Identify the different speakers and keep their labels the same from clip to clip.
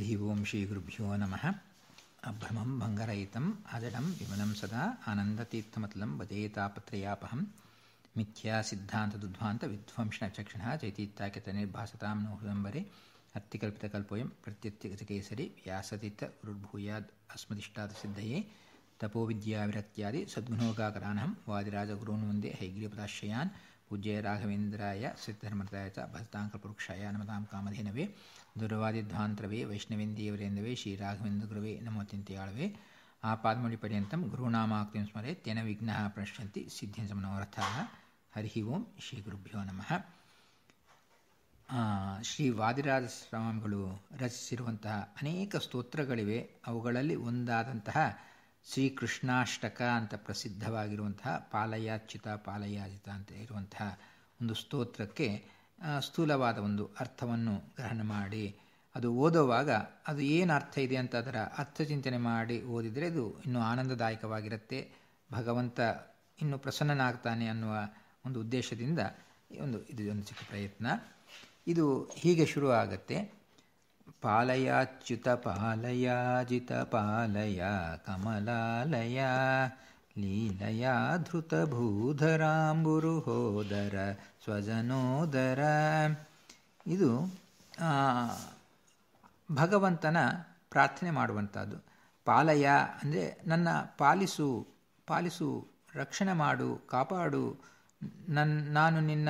Speaker 1: हरिः ओं श्रीगुरुभ्यो नमः अभ्रमं भङ्गरहितम् अजडं विमलं सदा आनन्दतीर्थमतलं वदेतापत्रयापहं मिथ्या सिद्धान्तदुध्वान्तविध्वंसनचक्षणः चैतीत्याख्यतनिर्भासतां नो हृदम्बरे अत्तिकल्पितकल्पोऽयं प्रत्यत्यगजकेसरि व्यासतीर्थगुरुर्भूयाद् अस्मदिष्टातसिद्धये तपोविद्याविरक्त्यादि सद्गुणोगाकरानहं वादिराजगुरून् वन्दे हैग्रीपदाश्रयान् पूज्य राघवेन्द्राय सिद्धर्मताय च भजताङ्कपुरुक्षाय नमतां कामधेनवे ದುರ್ವಾದಿಧ್ವಾಂತರವೇ ವೈಷ್ಣವೇಂದೇವರೇಂದವೇ ಶ್ರೀರಾಘವೇಂದ್ರಗುರವೇ ನಮೋತ್ಯಂತ್ಯಾಳವೇ ಆಪಾದ್ಮೌಳಿಪರ್ಯಂతం ಗುರುನಾಮಾಕ್ತಿಂ ಸ್ಮರೆ ತೇನ ವಿಘ್ನಃ ಪ್ರಣಶ್ಯಂತಿ ಸಿದ್ಧಿಂ ಸಮನೋರಥಾಃ ಹರಿ ಓಂ ಶ್ರೀ ಗುರುಭ್ಯೋ ನಮಃ ಶ್ರೀ ವಾದಿರಾಜ ಸ್ವಾಮಿಗಳು ರಚಿಸಿರುವಂತಹ ಅನೇಕ ಸ್ತೋತ್ರಗಳಿವೆ ಅವುಗಳಲ್ಲಿ ಒಂದಾದಂತಹ ಶ್ರೀಕೃಷ್ಣಾಷ್ಟಕ ಅಂತ ಪ್ರಸಿದ್ಧವಾಗಿರುವಂತಹ ಪಾಲಯಾಚ್ಯುತ ಪಾಲಯಾಜಿತ ಅಂತ ಇರುವಂತಹ ಒಂದು ಸ್ತೋತ್ರಕ್ಕೆ ಸ್ಥೂಲವಾದ ಒಂದು ಅರ್ಥವನ್ನು ಗ್ರಹಣ ಮಾಡಿ ಅದು ಓದುವಾಗ ಅದು ಏನು ಅರ್ಥ ಇದೆ ಅಂತ ಅದರ ಅರ್ಥಚಿಂತನೆ ಮಾಡಿ ಓದಿದರೆ ಅದು ಇನ್ನೂ ಆನಂದದಾಯಕವಾಗಿರುತ್ತೆ ಭಗವಂತ ಇನ್ನೂ ಪ್ರಸನ್ನನಾಗ್ತಾನೆ ಅನ್ನುವ ಒಂದು ಉದ್ದೇಶದಿಂದ ಒಂದು ಇದು ಒಂದು ಚಿಕ್ಕ ಪ್ರಯತ್ನ ಇದು ಹೀಗೆ ಶುರು ಆಗತ್ತೆ ಪಾಲಯಾಚ್ಯುತ ಪಾಲಯಾಜಿತ ಪಾಲಯ ಕಮಲಾಲಯ ಲೀಲಯಾ ಧೃತಭೂಧರಾಂಬುರುಹೋದರ ಸ್ವಜನೋದರ ಇದು ಭಗವಂತನ ಪ್ರಾರ್ಥನೆ ಮಾಡುವಂಥದ್ದು ಪಾಲಯ ಅಂದರೆ ನನ್ನ ಪಾಲಿಸು ಪಾಲಿಸು ರಕ್ಷಣೆ ಮಾಡು ಕಾಪಾಡು ನನ್ನ ನಾನು ನಿನ್ನ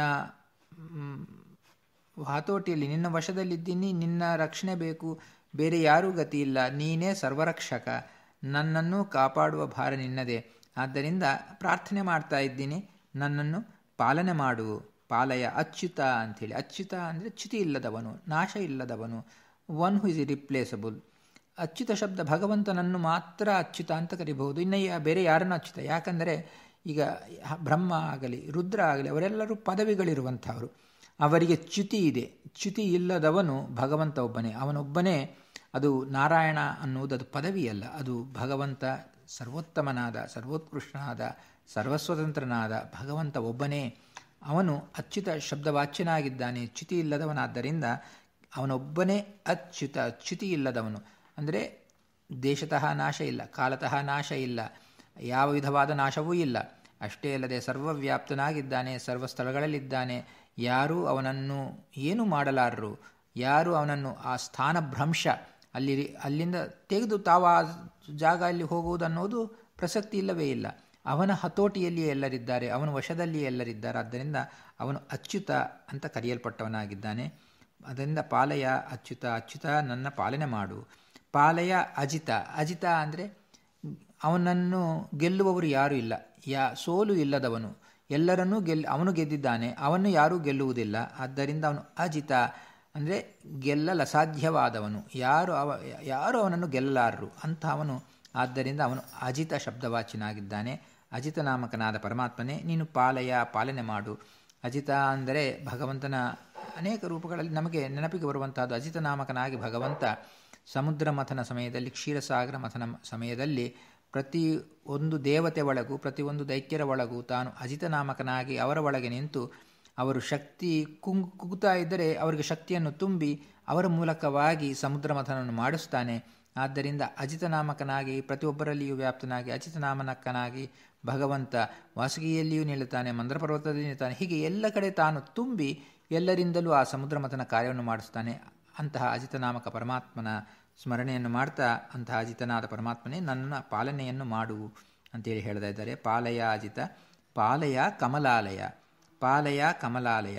Speaker 1: ಹತೋಟಿಯಲ್ಲಿ ನಿನ್ನ ವಶದಲ್ಲಿದ್ದೀನಿ ನಿನ್ನ ರಕ್ಷಣೆ ಬೇಕು ಬೇರೆ ಯಾರೂ ಗತಿ ಇಲ್ಲ ನೀನೇ ಸರ್ವರಕ್ಷಕ ನನ್ನನ್ನು ಕಾಪಾಡುವ ಭಾರ ನಿನ್ನದೇ ಆದ್ದರಿಂದ ಪ್ರಾರ್ಥನೆ ಮಾಡ್ತಾ ಇದ್ದೀನಿ ನನ್ನನ್ನು ಪಾಲನೆ ಮಾಡು ಪಾಲಯ ಅಚ್ಯುತ ಅಂಥೇಳಿ ಅಚ್ಯುತ ಅಂದರೆ ಚ್ಯುತಿ ಇಲ್ಲದವನು ನಾಶ ಇಲ್ಲದವನು one who is replaceable Achyuta ಶಬ್ದ ಭಗವಂತನನ್ನು ಮಾತ್ರ ಅಚ್ಯುತ ಅಂತ ಕರಿಬಹುದು ಇನ್ನು ಬೇರೆ ಯಾರನ್ನು ಅಚ್ಯುತ ಯಾಕಂದರೆ ಈಗ ಬ್ರಹ್ಮ ಆಗಲಿ ರುದ್ರ ಆಗಲಿ ಅವರೆಲ್ಲರೂ ಪದವಿಗಳಿರುವಂಥವರು ಅವರಿಗೆ ಚ್ಯುತಿ ಇದೆ ಚ್ಯುತಿ ಇಲ್ಲದವನು ಭಗವಂತ ಒಬ್ಬನೇ ಅವನೊಬ್ಬನೇ ಅದು ನಾರಾಯಣ ಅನ್ನುವುದು ಅದು ಪದವಿಯಲ್ಲ ಅದು ಭಗವಂತ ಸರ್ವೋತ್ತಮನಾದ ಸರ್ವೋತ್ಕೃಷ್ಟನಾದ ಸರ್ವಸ್ವತಂತ್ರನಾದ ಭಗವಂತ ಒಬ್ಬನೇ ಅವನು ಅಚ್ಯುತ ಶಬ್ದವಾಚ್ಯನಾಗಿದ್ದಾನೆ ಚ್ಯುತಿ ಇಲ್ಲದವನಾದ್ದರಿಂದ ಅವನೊಬ್ಬನೇ ಅಚ್ಯುತ ಚ್ಯುತಿ ಇಲ್ಲದವನು ಅಂದರೆ ದೇಶತಃ ನಾಶ ಇಲ್ಲ ಕಾಲತಃ ನಾಶ ಇಲ್ಲ ಯಾವ ವಿಧವಾದ ನಾಶವೂ ಇಲ್ಲ ಅಷ್ಟೇ ಅಲ್ಲದೆ ಸರ್ವವ್ಯಾಪ್ತನಾಗಿದ್ದಾನೆ ಸರ್ವ ಸ್ಥಳಗಳಲ್ಲಿದ್ದಾನೆ ಯಾರೂ ಅವನನ್ನು ಏನು ಮಾಡಲಾರರು ಯಾರು ಅವನನ್ನು ಆ ಸ್ಥಾನಭ್ರಂಶ ಅಲ್ಲಿ ಅಲ್ಲಿಂದ ತೆಗೆದು ತಾವು ಆ ಜಾಗ ಅಲ್ಲಿ ಹೋಗುವುದು ಅನ್ನೋದು ಪ್ರಸಕ್ತಿ ಇಲ್ಲವೇ ಇಲ್ಲ ಅವನ ಹತೋಟಿಯಲ್ಲಿಯೇ ಎಲ್ಲರಿದ್ದಾರೆ ಅವನ ವಶದಲ್ಲಿಯೇ ಎಲ್ಲರಿದ್ದಾರೆ ಆದ್ದರಿಂದ ಅವನು ಅಚ್ಯುತ ಅಂತ ಕರೆಯಲ್ಪಟ್ಟವನಾಗಿದ್ದಾನೆ ಅದರಿಂದ ಪಾಲಯ ಅಚ್ಯುತ ಅಚ್ಯುತ ನನ್ನ ಪಾಲನೆ ಮಾಡು ಪಾಲಯ ಅಜಿತ ಅಜಿತ ಅಂದರೆ ಅವನನ್ನು ಗೆಲ್ಲುವವರು ಯಾರೂ ಇಲ್ಲ ಯಾ ಸೋಲು ಇಲ್ಲದವನು ಎಲ್ಲರನ್ನೂ ಗೆಲ್ ಅವನು ಗೆದ್ದಿದ್ದಾನೆ ಅವನು ಯಾರೂ ಗೆಲ್ಲುವುದಿಲ್ಲ ಆದ್ದರಿಂದ ಅವನು ಅಜಿತ ಅಂದರೆ ಗೆಲ್ಲಲ ಸಾಧ್ಯವಾದವನು ಯಾರು ಅವ ಯಾರು ಅವನನ್ನು ಗೆಲ್ಲಲಾರರು ಅಂತ ಅವನು ಆದ್ದರಿಂದ ಅವನು ಅಜಿತ ಶಬ್ದವಾಚಿನಾಗಿದ್ದಾನೆ ಅಜಿತ ನಾಮಕನಾದ ಪರಮಾತ್ಮನೇ ನೀನು ಪಾಲಯ ಪಾಲನೆ ಮಾಡು ಅಜಿತ ಅಂದರೆ ಭಗವಂತನ ಅನೇಕ ರೂಪಗಳಲ್ಲಿ ನಮಗೆ ನೆನಪಿಗೆ ಬರುವಂತಹದ್ದು ಅಜಿತ ನಾಮಕನಾಗಿ ಭಗವಂತ ಸಮುದ್ರ ಮಥನ ಸಮಯದಲ್ಲಿ ಕ್ಷೀರಸಾಗರ ಮಥನ ಸಮಯದಲ್ಲಿ ಪ್ರತಿ ಒಂದು ದೇವತೆ ಒಳಗೂ ಪ್ರತಿಯೊಂದು ದೈತ್ಯರ ಒಳಗೂ ತಾನು ಅಜಿತ ನಾಮಕನಾಗಿ ಅವರ ಒಳಗೆ ನಿಂತು ಅವರು ಶಕ್ತಿ ಕುಂಗ್ ಕುಗ್ತಾ ಇದ್ದರೆ ಅವರಿಗೆ ಶಕ್ತಿಯನ್ನು ತುಂಬಿ ಅವರ ಮೂಲಕವಾಗಿ ಸಮುದ್ರ ಮಥನವನ್ನು ಮಾಡಿಸ್ತಾನೆ ಆದ್ದರಿಂದ ಅಜಿತನಾಮಕನಾಗಿ ಪ್ರತಿಯೊಬ್ಬರಲ್ಲಿಯೂ ವ್ಯಾಪ್ತನಾಗಿ ಅಜಿತನಾಮನಕ್ಕನಾಗಿ ಭಗವಂತ ವಾಸುಗಿಯಲ್ಲಿಯೂ ನಿಲ್ಲುತ್ತಾನೆ ಮಂದ್ರ ಪರ್ವತದಲ್ಲಿ ನಿಲ್ತಾನೆ ಹೀಗೆ ಎಲ್ಲ ಕಡೆ ತಾನು ತುಂಬಿ ಎಲ್ಲರಿಂದಲೂ ಆ ಸಮುದ್ರ ಮಥನ ಕಾರ್ಯವನ್ನು ಮಾಡಿಸ್ತಾನೆ ಅಂತಹ ಅಜಿತನಾಮಕ ಪರಮಾತ್ಮನ ಸ್ಮರಣೆಯನ್ನು ಮಾಡ್ತಾ ಅಂತಹ ಅಜಿತನಾದ ಪರಮಾತ್ಮನೇ ನನ್ನ ಪಾಲನೆಯನ್ನು ಮಾಡು ಅಂತೇಳಿ ಹೇಳ್ತಾ ಇದ್ದಾರೆ ಪಾಲಯ ಅಜಿತ ಪಾಲಯ ಕಮಲಾಲಯ ಪಾಲಯ ಕಮಲಾಲಯ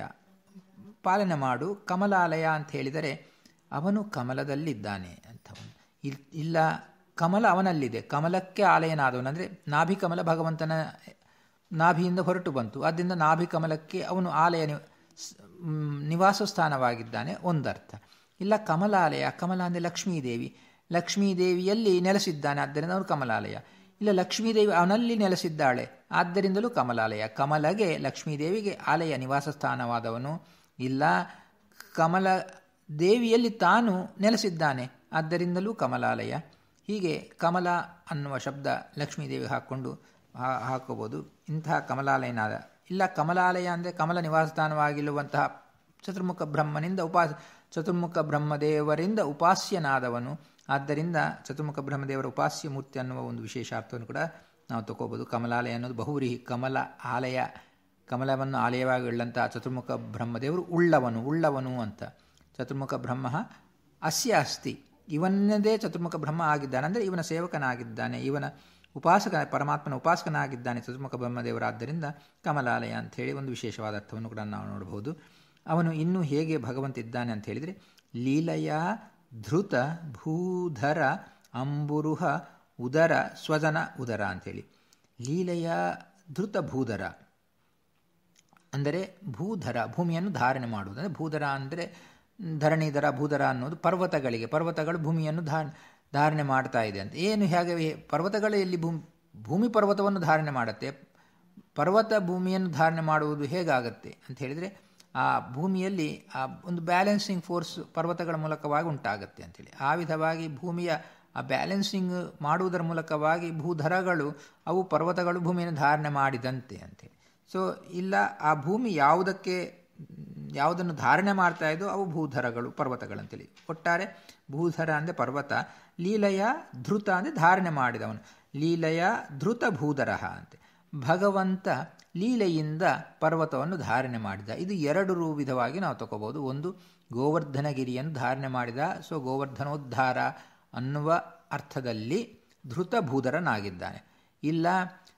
Speaker 1: ಪಾಲನೆ ಮಾಡು ಕಮಲಾಲಯ ಅಂತ ಹೇಳಿದರೆ ಅವನು ಕಮಲದಲ್ಲಿದ್ದಾನೆ ಅಂತವನು ಇಲ್ಲ ಕಮಲ ಅವನಲ್ಲಿದೆ ಕಮಲಕ್ಕೆ ಆಲಯನಾದವನು ಅಂದರೆ ನಾಭಿ ಕಮಲ ಭಗವಂತನ ನಾಭಿಯಿಂದ ಹೊರಟು ಬಂತು ಆದ್ದರಿಂದ ನಾಭಿ ಕಮಲಕ್ಕೆ ಅವನು ಆಲಯ ನಿವಾಸ ಸ್ಥಾನವಾಗಿದ್ದಾನೆ ಒಂದರ್ಥ ಇಲ್ಲ ಕಮಲಾಲಯ ಕಮಲ ಅಂದರೆ ಲಕ್ಷ್ಮೀದೇವಿ ಲಕ್ಷ್ಮೀದೇವಿಯಲ್ಲಿ ನೆಲೆಸಿದ್ದಾನೆ ಆದ್ದರಿಂದ ಅವನು ಕಮಲಾಲಯ ಇಲ್ಲ ಲಕ್ಷ್ಮೀದೇವಿ ಅವನಲ್ಲಿ ನೆಲೆಸಿದ್ದಾಳೆ ಆದ್ದರಿಂದಲೂ ಕಮಲಾಲಯ ಕಮಲಗೆ ಲಕ್ಷ್ಮೀದೇವಿಗೆ ಆಲಯ ನಿವಾಸ ಸ್ಥಾನವಾದವನು ಇಲ್ಲ ಕಮಲ ದೇವಿಯಲ್ಲಿ ತಾನು ನೆಲೆಸಿದ್ದಾನೆ ಆದ್ದರಿಂದಲೂ ಕಮಲಾಲಯ ಹೀಗೆ ಕಮಲ ಅನ್ನುವ ಶಬ್ದ ಲಕ್ಷ್ಮೀದೇವಿ ಹಾಕ್ಕೊಂಡು ಹಾಕೋಬೋದು ಇಂತಹ ಕಮಲಾಲಯನಾದ ಇಲ್ಲ ಕಮಲಾಲಯ ಅಂದರೆ ಕಮಲ ನಿವಾಸ ಸ್ಥಾನವಾಗಿರುವಂತಹ ಚತುರ್ಮುಖ ಬ್ರಹ್ಮನಿಂದ ಉಪಾಸ ಚತುರ್ಮುಖ ಬ್ರಹ್ಮದೇವರಿಂದ ಉಪಾಸ್ಯನಾದವನು ಆದ್ದರಿಂದ ಚತುರ್ಮುಖ ಬ್ರಹ್ಮದೇವರ ಉಪಾಸ್ಯ ಮೂರ್ತಿ ಅನ್ನುವ ಒಂದು ವಿಶೇಷ ಅರ್ಥವನ್ನು ಕೂಡ ನಾವು ತಗೋಬೋದು ಕಮಲಾಲಯ ಅನ್ನೋದು ಬಹುವ್ರೀಹಿ ಕಮಲ ಆಲಯ ಕಮಲವನ್ನು ಆಲಯವಾಗಿ ಉಳ್ಳಂತಹ ಚತುರ್ಮುಖ ಬ್ರಹ್ಮದೇವರು ಉಳ್ಳವನು ಉಳ್ಳವನು ಅಂತ ಚತುರ್ಮುಖ ಬ್ರಹ್ಮ ಅಸ್ಯ ಅಸ್ತಿ ಇವನದೇ ಚತುರ್ಮುಖ ಬ್ರಹ್ಮ ಆಗಿದ್ದಾನೆ ಅಂದರೆ ಇವನ ಸೇವಕನಾಗಿದ್ದಾನೆ ಇವನ ಉಪಾಸಕ ಪರಮಾತ್ಮನ ಉಪಾಸಕನಾಗಿದ್ದಾನೆ ಚತುರ್ಮುಖ ಬ್ರಹ್ಮದೇವರಾದ್ದರಿಂದ ಕಮಲಾಲಯ ಅಂಥೇಳಿ ಒಂದು ವಿಶೇಷವಾದ ಅರ್ಥವನ್ನು ಕೂಡ ನಾವು ನೋಡಬಹುದು ಅವನು ಇನ್ನೂ ಹೇಗೆ ಭಗವಂತ ಇದ್ದಾನೆ ಅಂತ ಹೇಳಿದರೆ ಲೀಲಯ ಧೃತ ಭೂಧರ ಅಂಬುರುಹ ಉದರ ಸ್ವಜನ ಉದರ ಅಂಥೇಳಿ ಲೀಲೆಯ ಧೃತ ಭೂಧರ ಅಂದರೆ ಭೂಧರ ಭೂಮಿಯನ್ನು ಧಾರಣೆ ಮಾಡುವುದು ಅಂದರೆ ಭೂಧರ ಅಂದರೆ ಧರಣಿಧರ ಭೂಧರ ಅನ್ನೋದು ಪರ್ವತಗಳಿಗೆ ಪರ್ವತಗಳು ಭೂಮಿಯನ್ನು ಧಾರ ಧಾರಣೆ ಮಾಡ್ತಾ ಇದೆ ಅಂತ ಏನು ಹೇಗೆ ಪರ್ವತಗಳು ಎಲ್ಲಿ ಭೂಮಿ ಭೂಮಿ ಪರ್ವತವನ್ನು ಧಾರಣೆ ಮಾಡುತ್ತೆ ಪರ್ವತ ಭೂಮಿಯನ್ನು ಧಾರಣೆ ಮಾಡುವುದು ಹೇಗಾಗತ್ತೆ ಅಂತ ಹೇಳಿದರೆ ಆ ಭೂಮಿಯಲ್ಲಿ ಆ ಒಂದು ಬ್ಯಾಲೆನ್ಸಿಂಗ್ ಫೋರ್ಸ್ ಪರ್ವತಗಳ ಮೂಲಕವಾಗಿ ಉಂಟಾಗುತ್ತೆ ಅಂಥೇಳಿ ಆ ವಿಧವಾಗಿ ಭೂಮಿಯ ಆ ಬ್ಯಾಲೆನ್ಸಿಂಗ್ ಮಾಡುವುದರ ಮೂಲಕವಾಗಿ ಭೂಧರಗಳು ಅವು ಪರ್ವತಗಳು ಭೂಮಿಯನ್ನು ಧಾರಣೆ ಮಾಡಿದಂತೆ ಅಂತೇಳಿ ಸೊ ಇಲ್ಲ ಆ ಭೂಮಿ ಯಾವುದಕ್ಕೆ ಯಾವುದನ್ನು ಧಾರಣೆ ಮಾಡ್ತಾ ಇದೋ ಅವು ಭೂಧರಗಳು ಪರ್ವತಗಳಂತೇಳಿ ಒಟ್ಟಾರೆ ಭೂಧರ ಅಂದರೆ ಪರ್ವತ ಲೀಲಯ ಧೃತ ಅಂದರೆ ಧಾರಣೆ ಮಾಡಿದವನು ಲೀಲಯ ಧೃತ ಭೂಧರ ಅಂತೆ ಭಗವಂತ ಲೀಲೆಯಿಂದ ಪರ್ವತವನ್ನು ಧಾರಣೆ ಮಾಡಿದ ಇದು ಎರಡು ರೂ ವಿಧವಾಗಿ ನಾವು ತಗೋಬಹುದು ಒಂದು ಗೋವರ್ಧನಗಿರಿಯನ್ನು ಧಾರಣೆ ಮಾಡಿದ ಸೊ ಗೋವರ್ಧನೋದ್ಧಾರ ಅನ್ನುವ ಅರ್ಥದಲ್ಲಿ ಧೃತ ಭೂಧರನಾಗಿದ್ದಾನೆ ಇಲ್ಲ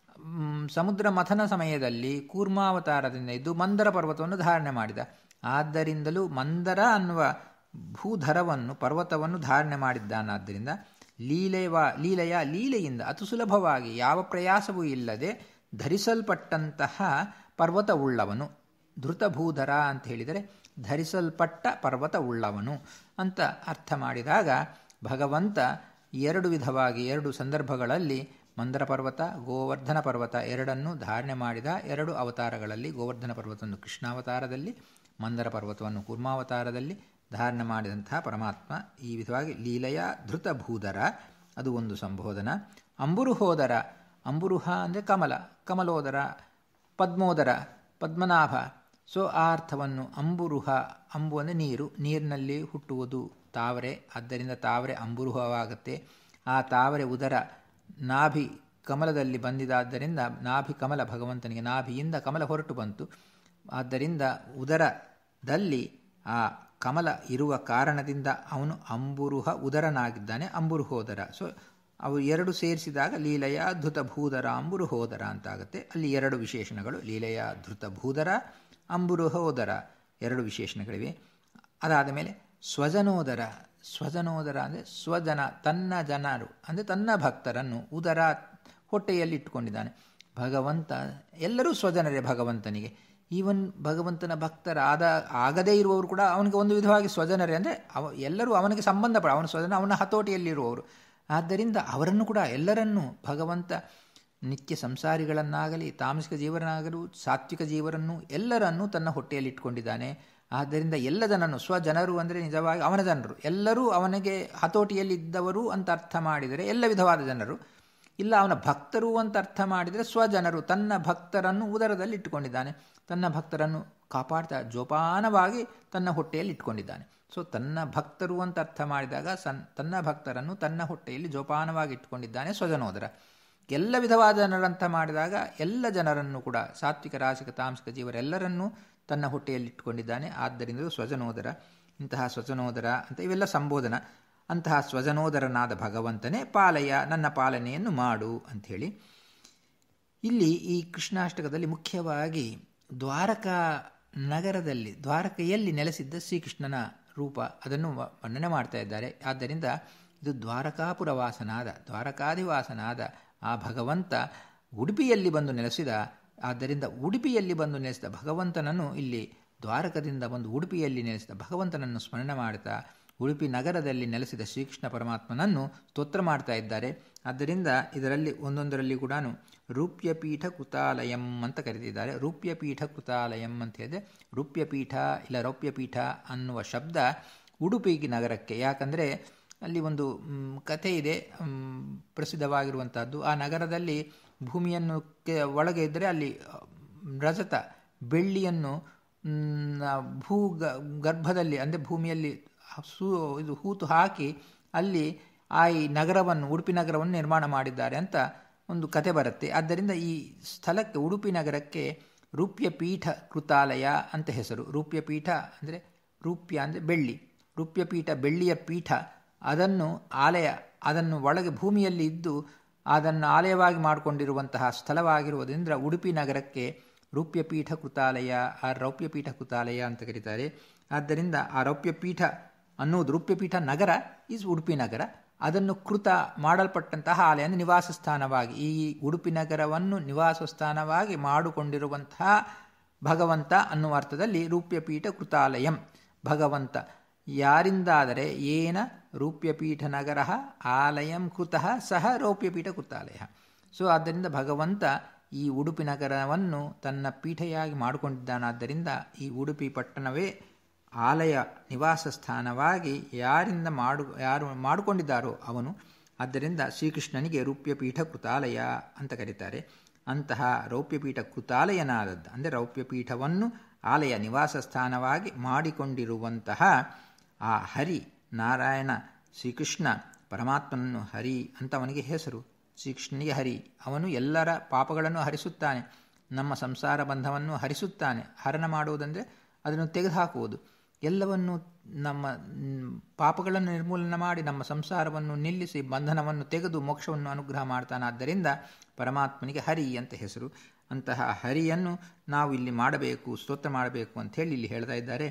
Speaker 1: ಸಮುದ್ರ ಮಥನ ಸಮಯದಲ್ಲಿ ಕೂರ್ಮಾವತಾರದಿಂದ ಇದ್ದು ಮಂದರ ಪರ್ವತವನ್ನು ಧಾರಣೆ ಮಾಡಿದ ಆದ್ದರಿಂದಲೂ ಮಂದರ ಅನ್ನುವ ಭೂಧರವನ್ನು ಪರ್ವತವನ್ನು ಧಾರಣೆ ಮಾಡಿದ್ದಾನಾದ್ದರಿಂದ ಲೀಲೆವ ಲೀಲೆಯ ಲೀಲೆಯಿಂದ ಅತಿ ಸುಲಭವಾಗಿ ಯಾವ ಪ್ರಯಾಸವೂ ಇಲ್ಲದೆ ಧರಿಸಲ್ಪಟ್ಟಂತಹ ಪರ್ವತ ಉಳ್ಳವನು ಧೃತಭೂಧರ ಅಂತ ಹೇಳಿದರೆ ಧರಿಸಲ್ಪಟ್ಟ ಪರ್ವತ ಉಳ್ಳವನು ಅಂತ ಅರ್ಥ ಮಾಡಿದಾಗ ಭಗವಂತ ಎರಡು ವಿಧವಾಗಿ ಎರಡು ಸಂದರ್ಭಗಳಲ್ಲಿ ಮಂದರ ಪರ್ವತ ಗೋವರ್ಧನ ಪರ್ವತ ಎರಡನ್ನು ಧಾರಣೆ ಮಾಡಿದ ಎರಡು ಅವತಾರಗಳಲ್ಲಿ ಗೋವರ್ಧನ ಪರ್ವತವನ್ನು ಕೃಷ್ಣಾವತಾರದಲ್ಲಿ ಮಂದರ ಪರ್ವತವನ್ನು ಕೂರ್ಮಾವತಾರದಲ್ಲಿ ಧಾರಣೆ ಮಾಡಿದಂತಹ ಪರಮಾತ್ಮ ಈ ವಿಧವಾಗಿ ಲೀಲೆಯ ಧೃತಭೂಧರ ಅದು ಒಂದು ಸಂಬೋಧನ ಅಂಬುರುಹೋದರ ಅಂಬುರುಹ ಅಂದರೆ ಕಮಲ ಕಮಲೋದರ ಪದ್ಮೋದರ ಪದ್ಮನಾಭ ಸೊ ಆ ಅರ್ಥವನ್ನು ಅಂಬುರುಹ ಅಂಬು ಅಂದರೆ ನೀರು ನೀರಿನಲ್ಲಿ ಹುಟ್ಟುವುದು ತಾವರೆ ಆದ್ದರಿಂದ ತಾವರೆ ಅಂಬುರುಹವಾಗುತ್ತೆ ಆ ತಾವರೆ ಉದರ ನಾಭಿ ಕಮಲದಲ್ಲಿ ಬಂದಿದ್ದಾದ್ದರಿಂದ ನಾಭಿ ಕಮಲ ಭಗವಂತನಿಗೆ ನಾಭಿಯಿಂದ ಕಮಲ ಹೊರಟು ಬಂತು ಆದ್ದರಿಂದ ಉದರದಲ್ಲಿ ಆ ಕಮಲ ಇರುವ ಕಾರಣದಿಂದ ಅವನು ಅಂಬುರುಹ ಉದರನಾಗಿದ್ದಾನೆ ಅಂಬುರುಹೋದರ ಸೊ ಅವು ಎರಡು ಸೇರಿಸಿದಾಗ ಲೀಲೆಯ ಧೃತ ಭೂದರ ಅಂಬುರುಹೋದರ ಅಂತಾಗುತ್ತೆ ಅಲ್ಲಿ ಎರಡು ವಿಶೇಷಣಗಳು ಲೀಲೆಯ ಧೃತ ಭೂದರ ಅಂಬುರುಹೋದರ ಎರಡು ವಿಶೇಷಣಗಳಿವೆ ಅದಾದ ಮೇಲೆ ಸ್ವಜನೋದರ ಸ್ವಜನೋದರ ಅಂದರೆ ಸ್ವಜನ ತನ್ನ ಜನರು ಅಂದರೆ ತನ್ನ ಭಕ್ತರನ್ನು ಉದರ ಹೊಟ್ಟೆಯಲ್ಲಿ ಇಟ್ಟುಕೊಂಡಿದ್ದಾನೆ ಭಗವಂತ ಎಲ್ಲರೂ ಸ್ವಜನರೇ ಭಗವಂತನಿಗೆ ಈವನ್ ಭಗವಂತನ ಭಕ್ತರಾದ ಆಗದೇ ಇರುವವರು ಕೂಡ ಅವನಿಗೆ ಒಂದು ವಿಧವಾಗಿ ಸ್ವಜನರೇ ಅಂದರೆ ಅವ ಎಲ್ಲರೂ ಅವನಿಗೆ ಸಂಬಂಧಪಡ ಅವನ ಸ್ವಜನ ಅವನ ಹತೋಟಿಯಲ್ಲಿರುವವರು ಆದ್ದರಿಂದ ಅವರನ್ನು ಕೂಡ ಎಲ್ಲರನ್ನೂ ಭಗವಂತ ನಿತ್ಯ ಸಂಸಾರಿಗಳನ್ನಾಗಲಿ ತಾಮಸಿಕ ಜೀವನಾಗಲು ಸಾತ್ವಿಕ ಜೀವರನ್ನು ಎಲ್ಲರನ್ನೂ ತನ್ನ ಹೊಟ್ಟೆಯಲ್ಲಿ ಇಟ್ಕೊಂಡಿದ್ದಾನೆ ಆದ್ದರಿಂದ ಎಲ್ಲ ಜನನು ಸ್ವಜನರು ಅಂದರೆ ನಿಜವಾಗಿ ಅವನ ಜನರು ಎಲ್ಲರೂ ಅವನಿಗೆ ಹತೋಟಿಯಲ್ಲಿದ್ದವರು ಅಂತ ಅರ್ಥ ಮಾಡಿದರೆ ಎಲ್ಲ ವಿಧವಾದ ಜನರು ಇಲ್ಲ ಅವನ ಭಕ್ತರು ಅಂತ ಅರ್ಥ ಮಾಡಿದರೆ ಸ್ವಜನರು ತನ್ನ ಭಕ್ತರನ್ನು ಉದರದಲ್ಲಿ ಇಟ್ಟುಕೊಂಡಿದ್ದಾನೆ ತನ್ನ ಭಕ್ತರನ್ನು ಕಾಪಾಡ್ತಾ ಜೋಪಾನವಾಗಿ ತನ್ನ ಹೊಟ್ಟೆಯಲ್ಲಿ ಇಟ್ಕೊಂಡಿದ್ದಾನೆ ಸೊ ತನ್ನ ಭಕ್ತರು ಅಂತ ಅರ್ಥ ಮಾಡಿದಾಗ ಸನ್ ತನ್ನ ಭಕ್ತರನ್ನು ತನ್ನ ಹೊಟ್ಟೆಯಲ್ಲಿ ಜೋಪಾನವಾಗಿ ಇಟ್ಕೊಂಡಿದ್ದಾನೆ ಸ್ವಜನೋದರ ಎಲ್ಲ ವಿಧವಾದ ಜನರಂತ ಮಾಡಿದಾಗ ಎಲ್ಲ ಜನರನ್ನು ಕೂಡ ಸಾತ್ವಿಕ ರಾಸಿಕ ತಾಮಸಿಕ ಜೀವರೆಲ್ಲರನ್ನೂ ತನ್ನ ಹೊಟ್ಟೆಯಲ್ಲಿ ಇಟ್ಟುಕೊಂಡಿದ್ದಾನೆ ಆದ್ದರಿಂದ ಸ್ವಜನೋದರ ಇಂತಹ ಸ್ವಜನೋದರ ಅಂತ ಇವೆಲ್ಲ ಸಂಬೋಧನ ಅಂತಹ ಸ್ವಜನೋದರನಾದ ಭಗವಂತನೇ ಪಾಲಯ ನನ್ನ ಪಾಲನೆಯನ್ನು ಮಾಡು ಅಂಥೇಳಿ ಇಲ್ಲಿ ಈ ಕೃಷ್ಣಾಷ್ಟಕದಲ್ಲಿ ಮುಖ್ಯವಾಗಿ ದ್ವಾರಕಾ ನಗರದಲ್ಲಿ ದ್ವಾರಕೆಯಲ್ಲಿ ನೆಲೆಸಿದ್ದ ಶ್ರೀಕೃಷ್ಣನ ರೂಪ ಅದನ್ನು ವರ್ಣನೆ ಮಾಡ್ತಾ ಇದ್ದಾರೆ ಆದ್ದರಿಂದ ಇದು ದ್ವಾರಕಾಪುರವಾಸನಾದ ದ್ವಾರಕಾಧಿವಾಸನಾದ ಆ ಭಗವಂತ ಉಡುಪಿಯಲ್ಲಿ ಬಂದು ನೆಲೆಸಿದ ಆದ್ದರಿಂದ ಉಡುಪಿಯಲ್ಲಿ ಬಂದು ನೆಲೆಸಿದ ಭಗವಂತನನ್ನು ಇಲ್ಲಿ ದ್ವಾರಕದಿಂದ ಬಂದು ಉಡುಪಿಯಲ್ಲಿ ನೆಲೆಸಿದ ಭಗವಂತನನ್ನು ಸ್ಮರಣೆ ಮಾಡ್ತಾ ಉಡುಪಿ ನಗರದಲ್ಲಿ ನೆಲೆಸಿದ ಶ್ರೀಕೃಷ್ಣ ಪರಮಾತ್ಮನನ್ನು ಸ್ತೋತ್ರ ಮಾಡ್ತಾ ಇದ್ದಾರೆ ಆದ್ದರಿಂದ ಇದರಲ್ಲಿ ಒಂದೊಂದರಲ್ಲಿ ಕೂಡ ರೂಪ್ಯಪೀಠ ಕೃತಾಲಯಂ ಅಂತ ಕರೀತಿದ್ದಾರೆ ರೂಪ್ಯಪೀಠ ಕೃತಾಲಯಂ ಅಂತ ಹೇಳಿದ್ರೆ ರೂಪ್ಯಪೀಠ ಇಲ್ಲ ರೌಪ್ಯಪೀಠ ಅನ್ನುವ ಶಬ್ದ ಉಡುಪಿ ನಗರಕ್ಕೆ ಯಾಕಂದರೆ ಅಲ್ಲಿ ಒಂದು ಕಥೆ ಇದೆ ಪ್ರಸಿದ್ಧವಾಗಿರುವಂಥದ್ದು ಆ ನಗರದಲ್ಲಿ ಭೂಮಿಯನ್ನು ಒಳಗೆ ಇದ್ದರೆ ಅಲ್ಲಿ ರಜತ ಬೆಳ್ಳಿಯನ್ನು ಭೂ ಗರ್ಭದಲ್ಲಿ ಅಂದರೆ ಭೂಮಿಯಲ್ಲಿ ಸೂ ಇದು ಹೂತು ಹಾಕಿ ಅಲ್ಲಿ ಆ ಈ ನಗರವನ್ನು ಉಡುಪಿ ನಗರವನ್ನು ನಿರ್ಮಾಣ ಮಾಡಿದ್ದಾರೆ ಅಂತ ಒಂದು ಕತೆ ಬರುತ್ತೆ ಆದ್ದರಿಂದ ಈ ಸ್ಥಳಕ್ಕೆ ಉಡುಪಿ ನಗರಕ್ಕೆ ರೂಪ್ಯಪೀಠ ಕೃತಾಲಯ ಅಂತ ಹೆಸರು ರೂಪ್ಯಪೀಠ ಅಂದರೆ ರೂಪ್ಯ ಅಂದರೆ ಬೆಳ್ಳಿ ರೂಪ್ಯಪೀಠ ಬೆಳ್ಳಿಯ ಪೀಠ ಅದನ್ನು ಆಲಯ ಅದನ್ನು ಒಳಗೆ ಭೂಮಿಯಲ್ಲಿ ಇದ್ದು ಅದನ್ನು ಆಲಯವಾಗಿ ಮಾಡಿಕೊಂಡಿರುವಂತಹ ಸ್ಥಳವಾಗಿರುವುದರಿಂದ ಉಡುಪಿ ನಗರಕ್ಕೆ ರೂಪ್ಯಪೀಠ ಕೃತಾಲಯ ಆ ರೌಪ್ಯಪೀಠ ಕೃತಾಲಯ ಅಂತ ಕರೀತಾರೆ ಆದ್ದರಿಂದ ಆ ರೌಪ್ಯಪೀಠ ಅನ್ನುವುದು ರೂಪ್ಯಪೀಠ ನಗರ ಈಸ್ ಉಡುಪಿ ನಗರ ಅದನ್ನು ಕೃತ ಮಾಡಲ್ಪಟ್ಟಂತಹ ಆಲಯ ಅಂದರೆ ನಿವಾಸ ಸ್ಥಾನವಾಗಿ ಈ ಉಡುಪಿ ನಗರವನ್ನು ನಿವಾಸ ಸ್ಥಾನವಾಗಿ ಮಾಡಿಕೊಂಡಿರುವಂತಹ ಭಗವಂತ ಅನ್ನುವ ಅರ್ಥದಲ್ಲಿ ರೂಪ್ಯಪೀಠ ಕೃತಾಲಯಂ ಭಗವಂತ ಯಾರಿಂದಾದರೆ ಏನ ರೂಪ್ಯಪೀಠ ನಗರ ಆಲಯಂ ಕೃತಃ ಸಹ ರೌಪ್ಯಪೀಠ ಕೃತಾಲಯ ಸೊ ಆದ್ದರಿಂದ ಭಗವಂತ ಈ ಉಡುಪಿ ನಗರವನ್ನು ತನ್ನ ಪೀಠೆಯಾಗಿ ಮಾಡಿಕೊಂಡಿದ್ದಾನಾದ್ದರಿಂದ ಈ ಉಡುಪಿ ಪಟ್ಟಣವೇ ಆಲಯ ನಿವಾಸ ಸ್ಥಾನವಾಗಿ ಯಾರಿಂದ ಮಾಡು ಯಾರು ಮಾಡಿಕೊಂಡಿದ್ದಾರೋ ಅವನು ಆದ್ದರಿಂದ ಶ್ರೀಕೃಷ್ಣನಿಗೆ ರೂಪ್ಯಪೀಠ ಕೃತಾಲಯ ಅಂತ ಕರೀತಾರೆ ಅಂತಹ ರೌಪ್ಯಪೀಠ ಕೃತಾಲಯನಾದದ್ದು ಅಂದರೆ ರೌಪ್ಯಪೀಠವನ್ನು ಆಲಯ ನಿವಾಸ ಸ್ಥಾನವಾಗಿ ಮಾಡಿಕೊಂಡಿರುವಂತಹ ಆ ಹರಿ ನಾರಾಯಣ ಶ್ರೀಕೃಷ್ಣ ಪರಮಾತ್ಮನನ್ನು ಹರಿ ಅಂತ ಅವನಿಗೆ ಹೆಸರು ಶ್ರೀಕೃಷ್ಣನಿಗೆ ಹರಿ ಅವನು ಎಲ್ಲರ ಪಾಪಗಳನ್ನು ಹರಿಸುತ್ತಾನೆ ನಮ್ಮ ಸಂಸಾರ ಬಂಧವನ್ನು ಹರಿಸುತ್ತಾನೆ ಹರಣ ಮಾಡುವುದಂದರೆ ಅದನ್ನು ತೆಗೆದುಹಾಕುವುದು ಎಲ್ಲವನ್ನು ನಮ್ಮ ಪಾಪಗಳನ್ನು ನಿರ್ಮೂಲನ ಮಾಡಿ ನಮ್ಮ ಸಂಸಾರವನ್ನು ನಿಲ್ಲಿಸಿ ಬಂಧನವನ್ನು ತೆಗೆದು ಮೋಕ್ಷವನ್ನು ಅನುಗ್ರಹ ಮಾಡ್ತಾನಾದ್ದರಿಂದ ಪರಮಾತ್ಮನಿಗೆ ಹರಿ ಅಂತ ಹೆಸರು ಅಂತಹ ಹರಿಯನ್ನು ನಾವು ಇಲ್ಲಿ ಮಾಡಬೇಕು ಸ್ತೋತ್ರ ಮಾಡಬೇಕು ಅಂತ ಹೇಳಿ ಇಲ್ಲಿ ಹೇಳ್ತಾ ಇದ್ದಾರೆ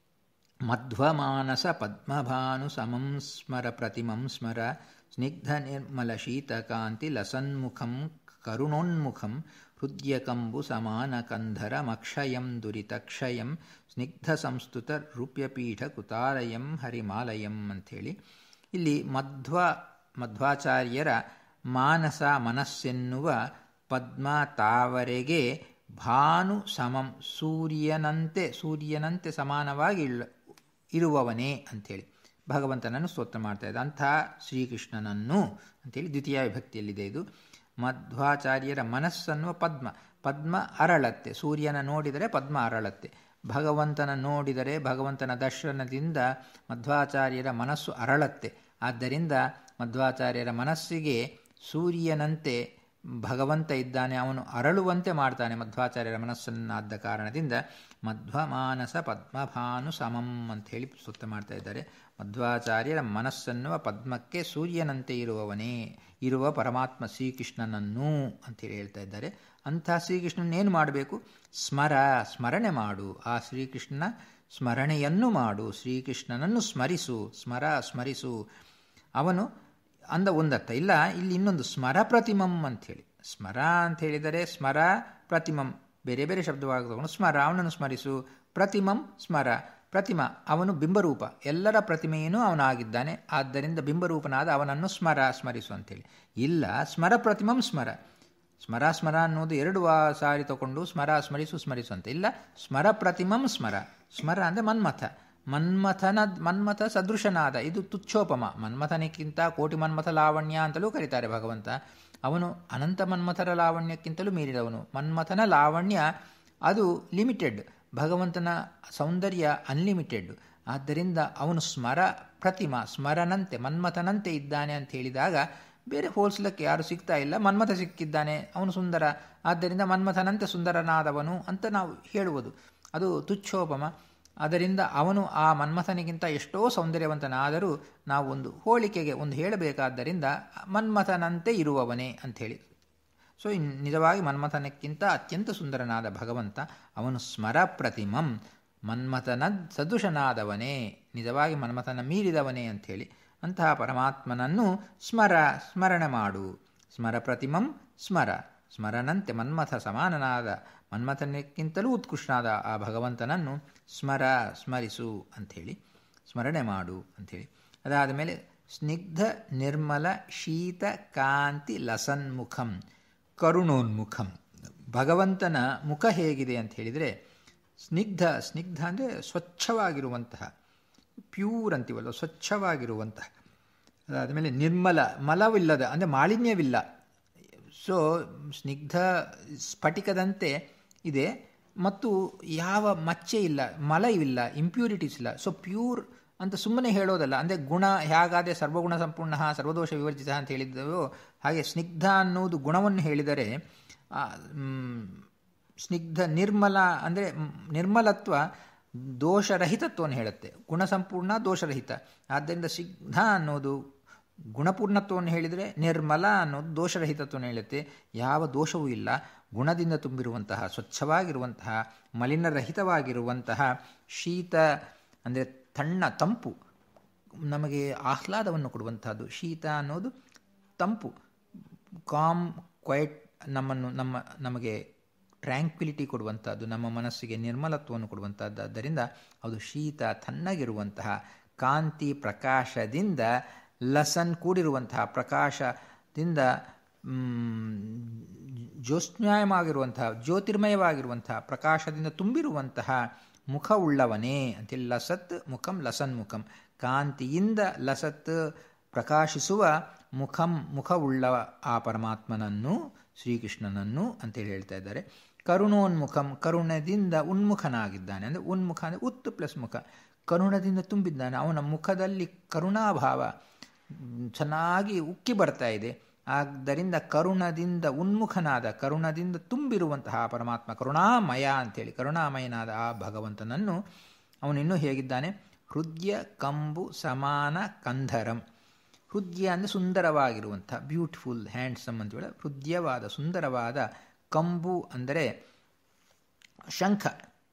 Speaker 1: ಮಧ್ವಮಾನಸ ಪದ್ಮಭಾನು ಸಮಂ ಸ್ಮರ ಪ್ರತಿಮಂ ಸ್ಮರ ಸ್ನಿಗ್ಧ ನಿರ್ಮಲ ಶೀತಕಾಂತಿ ಲಸನ್ಮುಖಂ ಕರುಣೋನ್ಮುಖಂ ಹೃದಯಕಂಬು ಸಮಾನಕಂಧರಮಕ್ಷಯಂ ದುರಿತಕ್ಷಯಂ ಸ್ನಿಗ್ಧ ಸಂಸ್ತುತ ರೂಪ್ಯಪೀಠ ಕುತಾರಯಂ ಹರಿಮಾಲಯಂ ಅಂಥೇಳಿ ಇಲ್ಲಿ ಮಧ್ವ ಮಧ್ವಾಚಾರ್ಯರ ಮಾನಸ ಮನಸ್ಸೆನ್ನುವ ಪದ್ಮ ತಾವರೆಗೆ ಭಾನು ಸಮಂ ಸೂರ್ಯನಂತೆ ಸೂರ್ಯನಂತೆ ಸಮಾನವಾಗಿ ಇರುವವನೇ ಅಂಥೇಳಿ ಭಗವಂತನನ್ನು ಸ್ತೋತ್ರ ಮಾಡ್ತಾ ಇದ್ದ ಅಂತಹ ಶ್ರೀಕೃಷ್ಣನನ್ನು ಅಂಥೇಳಿ ದ್ವಿತೀಯ ವಿಭಕ್ತಿಯಲ್ಲಿದೆ ಇದು ಮಧ್ವಾಚಾರ್ಯರ ಮನಸ್ಸನ್ನುವ ಪದ್ಮ ಪದ್ಮ ಅರಳತ್ತೆ ಸೂರ್ಯನ ನೋಡಿದರೆ ಪದ್ಮ ಅರಳತ್ತೆ ಭಗವಂತನ ನೋಡಿದರೆ ಭಗವಂತನ ದರ್ಶನದಿಂದ ಮಧ್ವಾಚಾರ್ಯರ ಮನಸ್ಸು ಅರಳತ್ತೆ ಆದ್ದರಿಂದ ಮಧ್ವಾಚಾರ್ಯರ ಮನಸ್ಸಿಗೆ ಸೂರ್ಯನಂತೆ ಭಗವಂತ ಇದ್ದಾನೆ ಅವನು ಅರಳುವಂತೆ ಮಾಡ್ತಾನೆ ಮಧ್ವಾಚಾರ್ಯರ ಮನಸ್ಸನ್ನಾದ ಕಾರಣದಿಂದ ಮಧ್ವಮಾನಸ ಪದ್ಮಭಾನು ಸಮಂ ಅಂತ ಹೇಳಿ ಸ್ತೋತ್ರ ಮಾಡ್ತಾ ಇದ್ದಾರೆ ಮಧ್ವಾಚಾರ್ಯರ ಮನಸ್ಸನ್ನುವ ಪದ್ಮಕ್ಕೆ ಸೂರ್ಯನಂತೆ ಇರುವವನೇ ಇರುವ ಪರಮಾತ್ಮ ಶ್ರೀಕೃಷ್ಣನನ್ನು ಅಂತೇಳಿ ಹೇಳ್ತಾ ಇದ್ದಾರೆ ಅಂಥ ಶ್ರೀಕೃಷ್ಣನೇನು ಮಾಡಬೇಕು ಸ್ಮರ ಸ್ಮರಣೆ ಮಾಡು ಆ ಶ್ರೀಕೃಷ್ಣನ ಸ್ಮರಣೆಯನ್ನು ಮಾಡು ಶ್ರೀಕೃಷ್ಣನನ್ನು ಸ್ಮರಿಸು ಸ್ಮರ ಸ್ಮರಿಸು ಅವನು ಅಂದ ಒಂದರ್ಥ ಇಲ್ಲ ಇಲ್ಲಿ ಇನ್ನೊಂದು ಸ್ಮರ ಪ್ರತಿಮಂ ಅಂಥೇಳಿ ಸ್ಮರ ಅಂತ ಹೇಳಿದರೆ ಸ್ಮರ ಪ್ರತಿಮಂ ಬೇರೆ ಬೇರೆ ಶಬ್ದವಾಗಿ ತಗೊಂಡು ಸ್ಮರ ಅವನನ್ನು ಸ್ಮರಿಸು ಪ್ರತಿಮಂ ಸ್ಮರ ಪ್ರತಿಮ ಅವನು ಬಿಂಬರೂಪ ಎಲ್ಲರ ಪ್ರತಿಮೆಯೂ ಅವನಾಗಿದ್ದಾನೆ ಆದ್ದರಿಂದ ಬಿಂಬರೂಪನಾದ ಅವನನ್ನು ಸ್ಮರ ಸ್ಮರಿಸು ಅಂತೇಳಿ ಇಲ್ಲ ಸ್ಮರ ಪ್ರತಿಮಂ ಸ್ಮರ ಸ್ಮರ ಸ್ಮರ ಅನ್ನೋದು ಎರಡು ಸಾರಿ ತಗೊಂಡು ಸ್ಮರ ಸ್ಮರಿಸು ಸ್ಮರಿಸು ಅಂತ ಇಲ್ಲ ಸ್ಮರ ಪ್ರತಿಮಂ ಸ್ಮರ ಸ್ಮರ ಅಂದರೆ ಮನ್ಮಥ ಮನ್ಮಥನ ಮನ್ಮಥ ಸದೃಶನಾದ ಇದು ತುಚ್ಛೋಪಮ ಮನ್ಮಥನಿಗಿಂತ ಕೋಟಿ ಮನ್ಮಥ ಲಾವಣ್ಯ ಅಂತಲೂ ಕರೀತಾರೆ ಭಗವಂತ ಅವನು ಅನಂತ ಮನ್ಮಥರ ಲಾವಣ್ಯಕ್ಕಿಂತಲೂ ಮೀರಿದವನು ಮನ್ಮಥನ ಲಾವಣ್ಯ ಅದು ಲಿಮಿಟೆಡ್ ಭಗವಂತನ ಸೌಂದರ್ಯ ಅನ್ಲಿಮಿಟೆಡ್ ಆದ್ದರಿಂದ ಅವನು ಸ್ಮರ ಪ್ರತಿಮ ಸ್ಮರನಂತೆ ಮನ್ಮಥನಂತೆ ಇದ್ದಾನೆ ಅಂತ ಹೇಳಿದಾಗ ಬೇರೆ ಹೋಲಿಸ್ಲಿಕ್ಕೆ ಯಾರು ಸಿಗ್ತಾ ಇಲ್ಲ ಮನ್ಮಥ ಸಿಕ್ಕಿದ್ದಾನೆ ಅವನು ಸುಂದರ ಆದ್ದರಿಂದ ಮನ್ಮಥನಂತೆ ಸುಂದರನಾದವನು ಅಂತ ನಾವು ಹೇಳುವುದು ಅದು ತುಚ್ಛೋಪಮ ಅದರಿಂದ ಅವನು ಆ ಮನ್ಮಥನಿಗಿಂತ ಎಷ್ಟೋ ಸೌಂದರ್ಯವಂತನಾದರೂ ನಾವು ಒಂದು ಹೋಳಿಕೆಗೆ ಒಂದು ಹೇಳಬೇಕಾದ್ದರಿಂದ ಮನ್ಮಥನಂತೆ ಇರುವವನೇ ಅಂಥೇಳಿ ಸೊ ನಿಜವಾಗಿ ಮನ್ಮಥನಕ್ಕಿಂತ ಅತ್ಯಂತ ಸುಂದರನಾದ ಭಗವಂತ ಅವನು ಸ್ಮರ ಪ್ರತಿಮಂ ಮನ್ಮಥನ ಸದೃಶನಾದವನೇ ನಿಜವಾಗಿ ಮನ್ಮಥನ ಮೀರಿದವನೇ ಅಂಥೇಳಿ ಅಂತಹ ಪರಮಾತ್ಮನನ್ನು ಸ್ಮರ ಸ್ಮರಣೆ ಮಾಡು ಸ್ಮರ ಪ್ರತಿಮಂ ಸ್ಮರ ಸ್ಮರಣಂತೆ ಮನ್ಮಥ ಸಮಾನನಾದ ಮನ್ಮಥನಕ್ಕಿಂತಲೂ ಉತ್ಕೃಷ್ಟನಾದ ಆ ಭಗವಂತನನ್ನು ಸ್ಮರ ಸ್ಮರಿಸು ಅಂಥೇಳಿ ಸ್ಮರಣೆ ಮಾಡು ಅಂಥೇಳಿ ಅದಾದ ಮೇಲೆ ಸ್ನಿಗ್ಧ ನಿರ್ಮಲ ಶೀತ ಕಾಂತಿ ಲಸನ್ಮುಖಂ ಕರುಣೋನ್ಮುಖಂ ಭಗವಂತನ ಮುಖ ಹೇಗಿದೆ ಅಂತ ಹೇಳಿದರೆ ಸ್ನಿಗ್ಧ ಸ್ನಿಗ್ಧ ಅಂದರೆ ಸ್ವಚ್ಛವಾಗಿರುವಂತಹ ಪ್ಯೂರ್ ಅಂತೀವಲ್ಲ ಸ್ವಚ್ಛವಾಗಿರುವಂತಹ ಅದಾದ ಮೇಲೆ ನಿರ್ಮಲ ಮಲವಿಲ್ಲದ ಅಂದರೆ ಮಾಲಿನ್ಯವಿಲ್ಲ ಸೊ ಸ್ನಿಗ್ಧ ಸ್ಫಟಿಕದಂತೆ ಇದೆ ಮತ್ತು ಯಾವ ಮಚ್ಚೆ ಇಲ್ಲ ಮಲ ಇಲ್ಲ ಇಂಪ್ಯೂರಿಟೀಸ್ ಇಲ್ಲ ಸೊ ಪ್ಯೂರ್ ಅಂತ ಸುಮ್ಮನೆ ಹೇಳೋದಲ್ಲ ಅಂದರೆ ಗುಣ ಹೇಗಾದರೆ ಸರ್ವಗುಣ ಸಂಪೂರ್ಣ ಸರ್ವದೋಷ ವಿವರ್ಜಿತ ಅಂತ ಹೇಳಿದ್ದೆವೋ ಹಾಗೆ ಸ್ನಿಗ್ಧ ಅನ್ನುವುದು ಗುಣವನ್ನು ಹೇಳಿದರೆ ಸ್ನಿಗ್ಧ ನಿರ್ಮಲ ಅಂದರೆ ನಿರ್ಮಲತ್ವ ದೋಷರಹಿತತ್ವವನ್ನು ಹೇಳುತ್ತೆ ಗುಣಸಂಪೂರ್ಣ ದೋಷರಹಿತ ಆದ್ದರಿಂದ ಸಿಗ್ಧ ಅನ್ನೋದು ಗುಣಪೂರ್ಣತ್ವವನ್ನು ಹೇಳಿದರೆ ನಿರ್ಮಲ ಅನ್ನೋದು ದೋಷರಹಿತತ್ವವನ್ನು ಹೇಳುತ್ತೆ ಯಾವ ದೋಷವೂ ಇಲ್ಲ ಗುಣದಿಂದ ತುಂಬಿರುವಂತಹ ಸ್ವಚ್ಛವಾಗಿರುವಂತಹ ಮಲಿನರಹಿತವಾಗಿರುವಂತಹ ಶೀತ ಅಂದರೆ ತಣ್ಣ ತಂಪು ನಮಗೆ ಆಹ್ಲಾದವನ್ನು ಕೊಡುವಂತಹದ್ದು ಶೀತ ಅನ್ನೋದು ತಂಪು ಕಾಮ್ ಕ್ವೈಟ್ ನಮ್ಮನ್ನು ನಮ್ಮ ನಮಗೆ ಟ್ರ್ಯಾಂಕ್ವಿಲಿಟಿ ಕೊಡುವಂಥದ್ದು ನಮ್ಮ ಮನಸ್ಸಿಗೆ ನಿರ್ಮಲತ್ವವನ್ನು ಕೊಡುವಂಥದ್ದು ಆದ್ದರಿಂದ ಅದು ಶೀತ ತಣ್ಣಗಿರುವಂತಹ ಕಾಂತಿ ಪ್ರಕಾಶದಿಂದ ಲಸನ್ ಕೂಡಿರುವಂತಹ ಪ್ರಕಾಶದಿಂದ ಜ್ಯೋತ್ಸ್ನಾಯವಾಗಿರುವಂತಹ ಜ್ಯೋತಿರ್ಮಯವಾಗಿರುವಂತಹ ಪ್ರಕಾಶದಿಂದ ತುಂಬಿರುವಂತಹ ಮುಖವುಳ್ಳವನೇ ಅಂತೇಳಿ ಲಸತ್ ಮುಖಂ ಲಸನ್ ಮುಖಂ ಕಾಂತಿಯಿಂದ ಲಸತ್ ಪ್ರಕಾಶಿಸುವ ಮುಖಂ ಮುಖವುಳ್ಳ ಆ ಪರಮಾತ್ಮನನ್ನು ಶ್ರೀಕೃಷ್ಣನನ್ನು ಅಂತೇಳಿ ಹೇಳ್ತಾ ಇದ್ದಾರೆ ಕರುಣೋನ್ಮುಖಂ ಕರುಣದಿಂದ ಉನ್ಮುಖನಾಗಿದ್ದಾನೆ ಅಂದರೆ ಉನ್ಮುಖ ಅಂದರೆ ಉತ್ತು ಪ್ಲಸ್ ಮುಖ ಕರುಣದಿಂದ ತುಂಬಿದ್ದಾನೆ ಅವನ ಮುಖದಲ್ಲಿ ಕರುಣಾಭಾವ ಚೆನ್ನಾಗಿ ಉಕ್ಕಿ ಬರ್ತಾ ಇದೆ ಆದ್ದರಿಂದ ಕರುಣದಿಂದ ಉನ್ಮುಖನಾದ ಕರುಣದಿಂದ ತುಂಬಿರುವಂತಹ ಪರಮಾತ್ಮ ಕರುಣಾಮಯ ಅಂತೇಳಿ ಕರುಣಾಮಯನಾದ ಆ ಭಗವಂತನನ್ನು ಅವನಿನ್ನೂ ಹೇಗಿದ್ದಾನೆ ಹೃದಯ ಕಂಬು ಸಮಾನ ಕಂಧರಂ ಹೃದಯ ಅಂದರೆ ಸುಂದರವಾಗಿರುವಂಥ ಬ್ಯೂಟಿಫುಲ್ ಹ್ಯಾಂಡ್ಸಮ್ ಅಂತ ಹೇಳಿ ಹೃದಯವಾದ ಸುಂದರವಾದ ಕಂಬು ಅಂದರೆ ಶಂಖ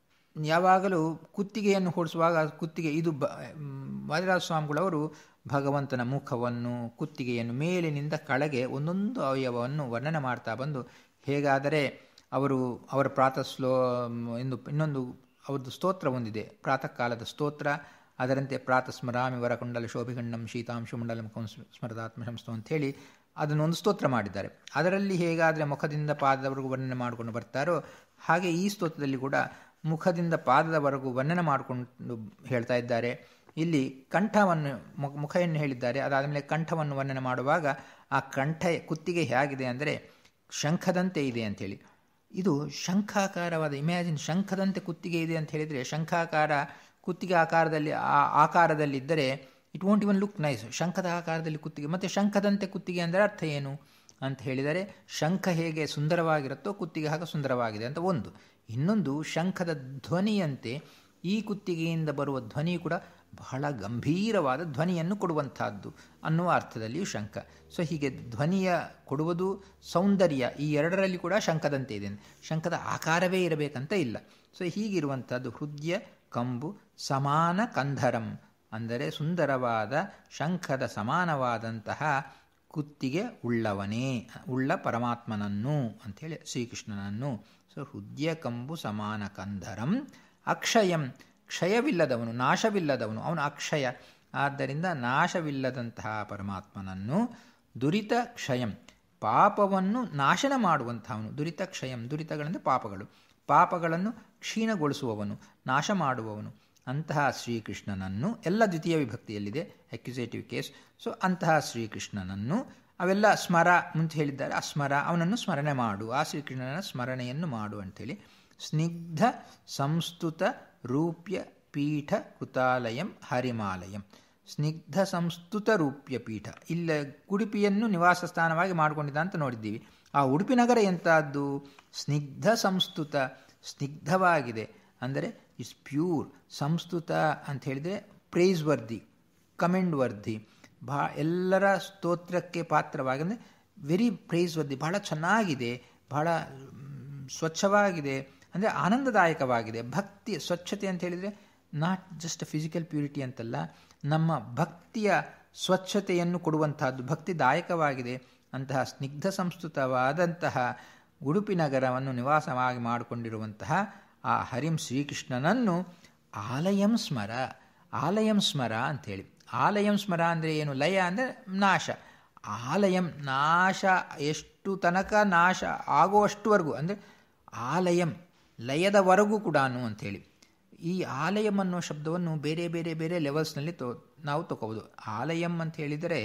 Speaker 1: ಯಾವಾಗಲೂ ಕುತ್ತಿಗೆಯನ್ನು ಹೊಡಿಸುವಾಗ ಕುತ್ತಿಗೆ ಇದು ಬ ವಾದಿರಾಜ ಸ್ವಾಮಿಗಳವರು ಭಗವಂತನ ಮುಖವನ್ನು ಕುತ್ತಿಗೆಯನ್ನು ಮೇಲಿನಿಂದ ಕೆಳಗೆ ಒಂದೊಂದು ಅವಯವವನ್ನು ವರ್ಣನೆ ಮಾಡ್ತಾ ಬಂದು ಹೇಗಾದರೆ ಅವರು ಅವರ ಪ್ರಾತಃ ಶ್ಲೋ ಎಂದು ಇನ್ನೊಂದು ಅವ್ರದ್ದು ಸ್ತೋತ್ರ ಒಂದಿದೆ ಪ್ರಾತಃ ಕಾಲದ ಸ್ತೋತ್ರ ಅದರಂತೆ ಪ್ರಾತಃ ಸ್ಮರಾಮಿ ವರಕುಂಡಲ ಶೋಭಿಗಂಡಂ ಶೀತಾಂಶು ಮಂಡಲಂ ಸ್ಮರದಾತ್ಮ ಸಂಸ್ಥು ಅಂಥೇಳಿ ಅದನ್ನೊಂದು ಸ್ತೋತ್ರ ಮಾಡಿದ್ದಾರೆ ಅದರಲ್ಲಿ ಹೇಗಾದರೆ ಮುಖದಿಂದ ಪಾದದವರೆಗೂ ವರ್ಣನೆ ಮಾಡಿಕೊಂಡು ಬರ್ತಾರೋ ಹಾಗೆ ಈ ಸ್ತೋತ್ರದಲ್ಲಿ ಕೂಡ ಮುಖದಿಂದ ಪಾದದವರೆಗೂ ವರ್ಣನೆ ಮಾಡಿಕೊಂಡು ಹೇಳ್ತಾ ಇದ್ದಾರೆ ಇಲ್ಲಿ ಕಂಠವನ್ನು ಮುಖವನ್ನು ಹೇಳಿದ್ದಾರೆ ಅದಾದ ಮೇಲೆ ಕಂಠವನ್ನು ವರ್ಣನೆ ಮಾಡುವಾಗ ಆ ಕಂಠ ಕುತ್ತಿಗೆ ಹೇಗಿದೆ ಅಂದರೆ ಶಂಖದಂತೆ ಇದೆ ಅಂಥೇಳಿ ಇದು ಶಂಖಾಕಾರವಾದ ಇಮ್ಯಾಜಿನ್ ಶಂಖದಂತೆ ಕುತ್ತಿಗೆ ಇದೆ ಅಂತ ಹೇಳಿದರೆ ಶಂಖಾಕಾರ ಕುತ್ತಿಗೆ ಆಕಾರದಲ್ಲಿ ಆ ಆಕಾರದಲ್ಲಿದ್ದರೆ it won't even look nice ಶಂಖದ ಆಕಾರದಲ್ಲಿ ಕುತ್ತಿಗೆ ಮತ್ತು ಶಂಖದಂತೆ ಕುತ್ತಿಗೆ ಅಂದರೆ ಅರ್ಥ ಏನು ಅಂತ ಹೇಳಿದರೆ ಶಂಖ ಹೇಗೆ ಸುಂದರವಾಗಿರುತ್ತೋ ಕುತ್ತಿಗೆ ಹಾಗೆ ಸುಂದರವಾಗಿದೆ ಅಂತ ಒಂದು ಇನ್ನೊಂದು ಶಂಖದ ಧ್ವನಿಯಂತೆ ಈ ಕುತ್ತಿಗೆಯಿಂದ ಬರುವ ಧ್ವನಿ ಕೂಡ ಬಹಳ ಗಂಭೀರವಾದ ಧ್ವನಿಯನ್ನು ಕೊಡುವಂತಹದ್ದು ಅನ್ನುವ ಅರ್ಥದಲ್ಲಿಯೂ ಶಂಖ ಸೊ ಹೀಗೆ ಧ್ವನಿಯ ಕೊಡುವುದು ಸೌಂದರ್ಯ ಈ ಎರಡರಲ್ಲಿ ಕೂಡ ಶಂಖದಂತೆ ಇದೆ ಶಂಖದ ಆಕಾರವೇ ಇರಬೇಕಂತ ಇಲ್ಲ ಸೊ ಹೀಗಿರುವಂಥದ್ದು ಹೃದಯ ಕಂಬು ಸಮಾನ ಕಂಧರಂ ಅಂದರೆ ಸುಂದರವಾದ ಶಂಖದ ಸಮಾನವಾದಂತಹ ಕುತ್ತಿಗೆ ಉಳ್ಳವನೇ ಉಳ್ಳ ಪರಮಾತ್ಮನನ್ನು ಅಂಥೇಳಿ ಶ್ರೀಕೃಷ್ಣನನ್ನು ಸೊ ಹೃದಯ ಕಂಬು ಸಮಾನ ಕಂಧರಂ ಅಕ್ಷಯಂ ಕ್ಷಯವಿಲ್ಲದವನು ನಾಶವಿಲ್ಲದವನು ಅವನು ಅಕ್ಷಯ ಆದ್ದರಿಂದ ನಾಶವಿಲ್ಲದಂತಹ ಪರಮಾತ್ಮನನ್ನು ದುರಿತ ಕ್ಷಯಂ ಪಾಪವನ್ನು ನಾಶನ ಮಾಡುವಂತಹವನು ದುರಿತ ಕ್ಷಯಂ ದುರಿತಗಳೆಂದರೆ ಪಾಪಗಳು ಪಾಪಗಳನ್ನು ಕ್ಷೀಣಗೊಳಿಸುವವನು ನಾಶ ಮಾಡುವವನು ಅಂತಹ ಶ್ರೀಕೃಷ್ಣನನ್ನು ಎಲ್ಲ ದ್ವಿತೀಯ ವಿಭಕ್ತಿಯಲ್ಲಿದೆ ಅಕ್ಯುಸೇಟಿವ್ ಕೇಸ್ ಸೊ ಅಂತಹ ಶ್ರೀಕೃಷ್ಣನನ್ನು ಅವೆಲ್ಲ ಸ್ಮರ ಮುಂಚೆ ಹೇಳಿದ್ದಾರೆ ಆ ಸ್ಮರ ಅವನನ್ನು ಸ್ಮರಣೆ ಮಾಡು ಆ ಶ್ರೀಕೃಷ್ಣನ ಸ್ಮರಣೆಯನ್ನು ಮಾಡು ಅಂಥೇಳಿ ಸ್ನಿಗ್ಧ ಸಂಸ್ತುತ ರೂಪ್ಯ ಪೀಠ ಕೃತಾಲಯಂ ಹರಿಮಾಲಯಂ ಸ್ನಿಗ್ಧ ಸಂಸ್ತುತ ರೂಪ್ಯ ಪೀಠ ಇಲ್ಲ ಉಡುಪಿಯನ್ನು ನಿವಾಸ ಸ್ಥಾನವಾಗಿ ಮಾಡಿಕೊಂಡಿದ್ದ ಅಂತ ನೋಡಿದ್ದೀವಿ ಆ ಉಡುಪಿ ನಗರ ಎಂಥದ್ದು ಸ್ನಿಗ್ಧ ಸಂಸ್ತುತ ಸ್ನಿಗ್ಧವಾಗಿದೆ ಅಂದರೆ ಇಸ್ ಪ್ಯೂರ್ ಸಂಸ್ತುತ ಅಂತ ಹೇಳಿದರೆ ಪ್ರೈಸ್ ವರ್ದಿ ಕಮೆಂಡ್ ವರ್ದಿ ಬಾ ಎಲ್ಲರ ಸ್ತೋತ್ರಕ್ಕೆ ಪಾತ್ರವಾಗಿ ಅಂದರೆ ವೆರಿ ಪ್ರೈಸ್ ವರ್ದಿ ಬಹಳ ಚೆನ್ನಾಗಿದೆ ಬಹಳ ಸ್ವಚ್ಛವಾಗಿದೆ ಅಂದರೆ ಆನಂದದಾಯಕವಾಗಿದೆ ಭಕ್ತಿ ಸ್ವಚ್ಛತೆ ಅಂತ ಹೇಳಿದರೆ ನಾಟ್ ಜಸ್ಟ್ ಫಿಸಿಕಲ್ ಪ್ಯೂರಿಟಿ ಅಂತಲ್ಲ ನಮ್ಮ ಭಕ್ತಿಯ ಸ್ವಚ್ಛತೆಯನ್ನು ಕೊಡುವಂತಹದ್ದು ಭಕ್ತಿದಾಯಕವಾಗಿದೆ ಅಂತಹ ಸ್ನಿಗ್ಧ ಸಂಸ್ಕೃತವಾದಂತಹ ಉಡುಪಿ ನಗರವನ್ನು ನಿವಾಸವಾಗಿ ಮಾಡಿಕೊಂಡಿರುವಂತಹ ಆ ಹರಿಂ ಶ್ರೀಕೃಷ್ಣನನ್ನು ಆಲಯಂ ಸ್ಮರ ಆಲಯಂ ಸ್ಮರ ಅಂಥೇಳಿ ಆಲಯಂ ಸ್ಮರ ಅಂದರೆ ಏನು ಲಯ ಅಂದರೆ ನಾಶ ಆಲಯಂ ನಾಶ ಎಷ್ಟು ತನಕ ನಾಶ ಆಗುವಷ್ಟುವರೆಗೂ ಅಂದರೆ ಆಲಯಂ ಲಯದವರೆಗೂ ಕೂಡ ಅಂಥೇಳಿ ಈ ಆಲಯಂ ಅನ್ನೋ ಶಬ್ದವನ್ನು ಬೇರೆ ಬೇರೆ ಬೇರೆ ಲೆವೆಲ್ಸ್ನಲ್ಲಿ ತೋ ನಾವು ತಗೋಬೋದು ಆಲಯಂ ಅಂತ ಹೇಳಿದರೆ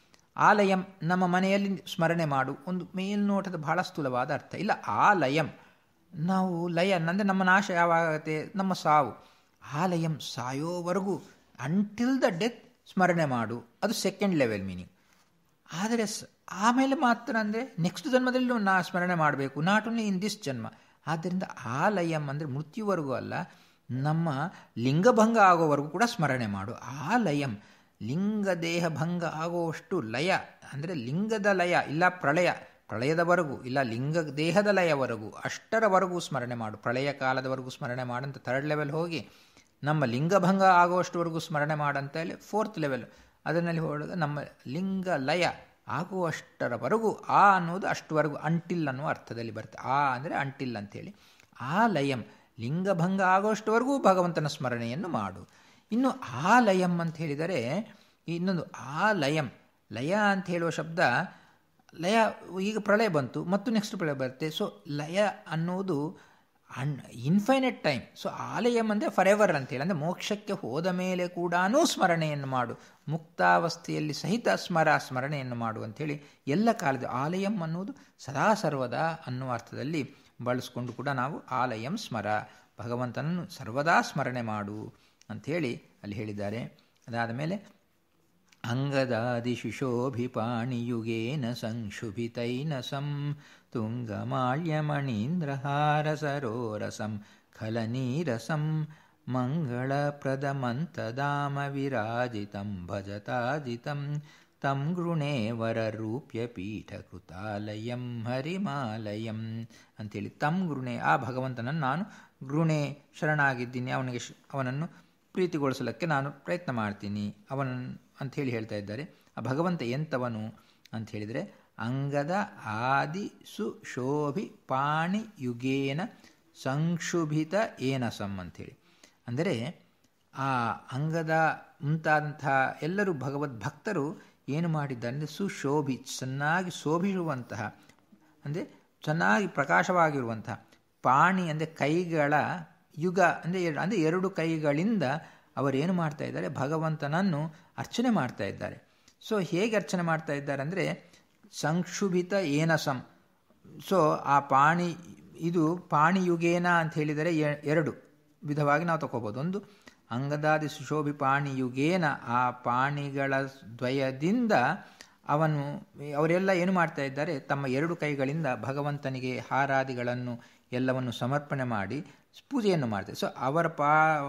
Speaker 1: ಆಲಯಂ ನಮ್ಮ ಮನೆಯಲ್ಲಿ ಸ್ಮರಣೆ ಮಾಡು ಒಂದು ಮೇಲ್ನೋಟದ ಬಹಳ ಸ್ಥೂಲವಾದ ಅರ್ಥ ಇಲ್ಲ ಆಲಯಂ ನಾವು ಲಯ ಅಂದರೆ ನಮ್ಮ ನಾಶ ಯಾವಾಗ ಆಗುತ್ತೆ ನಮ್ಮ ಸಾವು ಆ ಲಯಂ ಸಾಯೋವರೆಗೂ ಅಂಟಿಲ್ ದ ಡೆತ್ ಸ್ಮರಣೆ ಮಾಡು ಅದು ಸೆಕೆಂಡ್ ಲೆವೆಲ್ ಮೀನಿಂಗ್ ಆದರೆ ಸ ಆಮೇಲೆ ಮಾತ್ರ ಅಂದರೆ ನೆಕ್ಸ್ಟ್ ಜನ್ಮದಲ್ಲೂ ನಾ ಸ್ಮರಣೆ ಮಾಡಬೇಕು ನಾಟ್ ಓನ್ಲಿ ಇನ್ ದಿಸ್ ಜನ್ಮ ಆದ್ದರಿಂದ ಆ ಲಯಂ ಅಂದರೆ ಮೃತ್ಯುವರೆಗೂ ಅಲ್ಲ ನಮ್ಮ ಲಿಂಗಭಂಗ ಆಗೋವರೆಗೂ ಕೂಡ ಸ್ಮರಣೆ ಮಾಡು ಆ ಲಯಂ ಲಿಂಗ ದೇಹ ಭಂಗ ಆಗುವಷ್ಟು ಲಯ ಅಂದರೆ ಲಿಂಗದ ಲಯ ಇಲ್ಲ ಪ್ರಳಯ ಪ್ರಳಯದವರೆಗೂ ಇಲ್ಲ ಲಿಂಗ ದೇಹದ ಲಯವರೆಗೂ ಅಷ್ಟರವರೆಗೂ ಸ್ಮರಣೆ ಮಾಡು ಪ್ರಳಯ ಕಾಲದವರೆಗೂ ಸ್ಮರಣೆ ಮಾಡಂತ ಥರ್ಡ್ ಲೆವೆಲ್ ಹೋಗಿ ನಮ್ಮ ಲಿಂಗಭಂಗ ಆಗುವಷ್ಟುವರೆಗೂ ಸ್ಮರಣೆ ಮಾಡಂತ ಹೇಳಿ ಫೋರ್ತ್ ಲೆವೆಲ್ ಅದರಲ್ಲಿ ಹೋದಾಗ ನಮ್ಮ ಲಿಂಗ ಲಯ ಆಗುವಷ್ಟರವರೆಗೂ ಆ ಅನ್ನೋದು ಅಷ್ಟುವರೆಗೂ ಅಂಟಿಲ್ ಅನ್ನುವ ಅರ್ಥದಲ್ಲಿ ಬರುತ್ತೆ ಆ ಅಂದರೆ ಅಂಟಿಲ್ ಅಂಥೇಳಿ ಆ ಲಯಂ ಲಿಂಗಭಂಗ ಆಗುವಷ್ಟುವರೆಗೂ ಭಗವಂತನ ಸ್ಮರಣೆಯನ್ನು ಮಾಡು ಇನ್ನು ಆ ಲಯಂ ಅಂತ ಹೇಳಿದರೆ ಇನ್ನೊಂದು ಆ ಲಯಂ ಲಯ ಅಂತ ಹೇಳುವ ಶಬ್ದ ಲಯ ಈಗ ಪ್ರಳಯ ಬಂತು ಮತ್ತು ನೆಕ್ಸ್ಟ್ ಪ್ರಳಯ ಬರುತ್ತೆ ಸೊ ಲಯ ಅನ್ನೋದು ಅನ್ ಇನ್ಫೈನೈಟ್ ಟೈಮ್ ಸೊ ಆಲಯಂ ಅಂದರೆ ಫರ್ ಎವರ್ ಅಂತೇಳಿ ಅಂದರೆ ಮೋಕ್ಷಕ್ಕೆ ಹೋದ ಮೇಲೆ ಕೂಡ ಸ್ಮರಣೆಯನ್ನು ಮಾಡು ಮುಕ್ತಾವಸ್ಥೆಯಲ್ಲಿ ಸಹಿತ ಸ್ಮರ ಸ್ಮರಣೆಯನ್ನು ಮಾಡು ಅಂಥೇಳಿ ಎಲ್ಲ ಕಾಲದ ಆಲಯಂ ಅನ್ನೋದು ಸದಾ ಸರ್ವದಾ ಅನ್ನುವ ಅರ್ಥದಲ್ಲಿ ಬಳಸ್ಕೊಂಡು ಕೂಡ ನಾವು ಆಲಯಂ ಸ್ಮರ ಭಗವಂತನನ್ನು ಸರ್ವದಾ ಸ್ಮರಣೆ ಮಾಡು ಅಂಥೇಳಿ ಅಲ್ಲಿ ಹೇಳಿದ್ದಾರೆ ಅದಾದ ಮೇಲೆ ಅಂಗದಾದಿಶುಶೋಭಿಪಾಣಿಯುಗೇನ ಸಂಶುಭಿತೈನ ಸಂ ತುಂಗಮಾಲ್ಯಮಣೀಂದ್ರಹಾರಸರೋರಸಂ ಖಲನೀರಸಂ ಮಂಗಳಪ್ರದಮಂತದಾಮ ವಿರಾಜಿತಂ ಭಜತಾಜಿತಂ ತಂ ಗೃಣೇ ವರರೂಪ್ಯ ಪೀಠಕೃತಾಲಯಂ ಹರಿಮಾಲಯಂ ಅಂಥೇಳಿ ತಂ ಗೃಣೆ ಆ ಭಗವಂತನನ್ನು ನಾನು ಗೃಣೆ ಶರಣಾಗಿದ್ದೀನಿ ಅವನಿಗೆ ಅವನನ್ನು ಪ್ರೀತಿಗೊಳಿಸಲಿಕ್ಕೆ ನಾನು ಪ್ರಯತ್ನ ಮಾಡ್ತೀನಿ ಅವನನ್ನು ಅಂಥೇಳಿ ಹೇಳ್ತಾ ಇದ್ದಾರೆ ಆ ಭಗವಂತ ಎಂಥವನು ಅಂತ ಹೇಳಿದರೆ ಅಂಗದ ಆದಿ ಸುಶೋಭಿ ಪಾಣಿ ಯುಗೇನ ಸಂಕ್ಷುಭಿತ ಏನಸಂ ಅಂಥೇಳಿ ಅಂದರೆ ಆ ಅಂಗದ ಮುಂತಾದಂಥ ಎಲ್ಲರೂ ಭಗವದ್ ಭಕ್ತರು ಏನು ಮಾಡಿದ್ದಾರೆ ಅಂದರೆ ಸುಶೋಭಿ ಚೆನ್ನಾಗಿ ಶೋಭಿಸುವಂತಹ ಅಂದರೆ ಚೆನ್ನಾಗಿ ಪ್ರಕಾಶವಾಗಿರುವಂತಹ ಪಾಣಿ ಅಂದರೆ ಕೈಗಳ ಯುಗ ಅಂದರೆ ಅಂದರೆ ಎರಡು ಕೈಗಳಿಂದ ಅವರೇನು ಮಾಡ್ತಾ ಇದ್ದಾರೆ ಭಗವಂತನನ್ನು ಅರ್ಚನೆ ಮಾಡ್ತಾ ಇದ್ದಾರೆ ಸೊ ಹೇಗೆ ಅರ್ಚನೆ ಮಾಡ್ತಾ ಇದ್ದಾರೆ ಅಂದರೆ ಸಂಕ್ಷುಭಿತ ಏನಸಂ ಸೊ ಆ ಪಾಣಿ ಇದು ಪಾಣಿಯುಗೇನ ಅಂತ ಹೇಳಿದರೆ ಎರಡು ವಿಧವಾಗಿ ನಾವು ತಗೋಬೋದು ಒಂದು ಅಂಗದಾದಿ ಸುಶೋಭಿ ಪಾಣಿಯುಗೇನ ಆ ಪಾಣಿಗಳ ದ್ವಯದಿಂದ ಅವನು ಅವರೆಲ್ಲ ಏನು ಮಾಡ್ತಾ ಇದ್ದಾರೆ ತಮ್ಮ ಎರಡು ಕೈಗಳಿಂದ ಭಗವಂತನಿಗೆ ಹಾರಾದಿಗಳನ್ನು ಎಲ್ಲವನ್ನು ಸಮರ್ಪಣೆ ಮಾಡಿ ಪೂಜೆಯನ್ನು ಮಾಡ್ತಾರೆ ಸೊ ಅವರ ಪಾ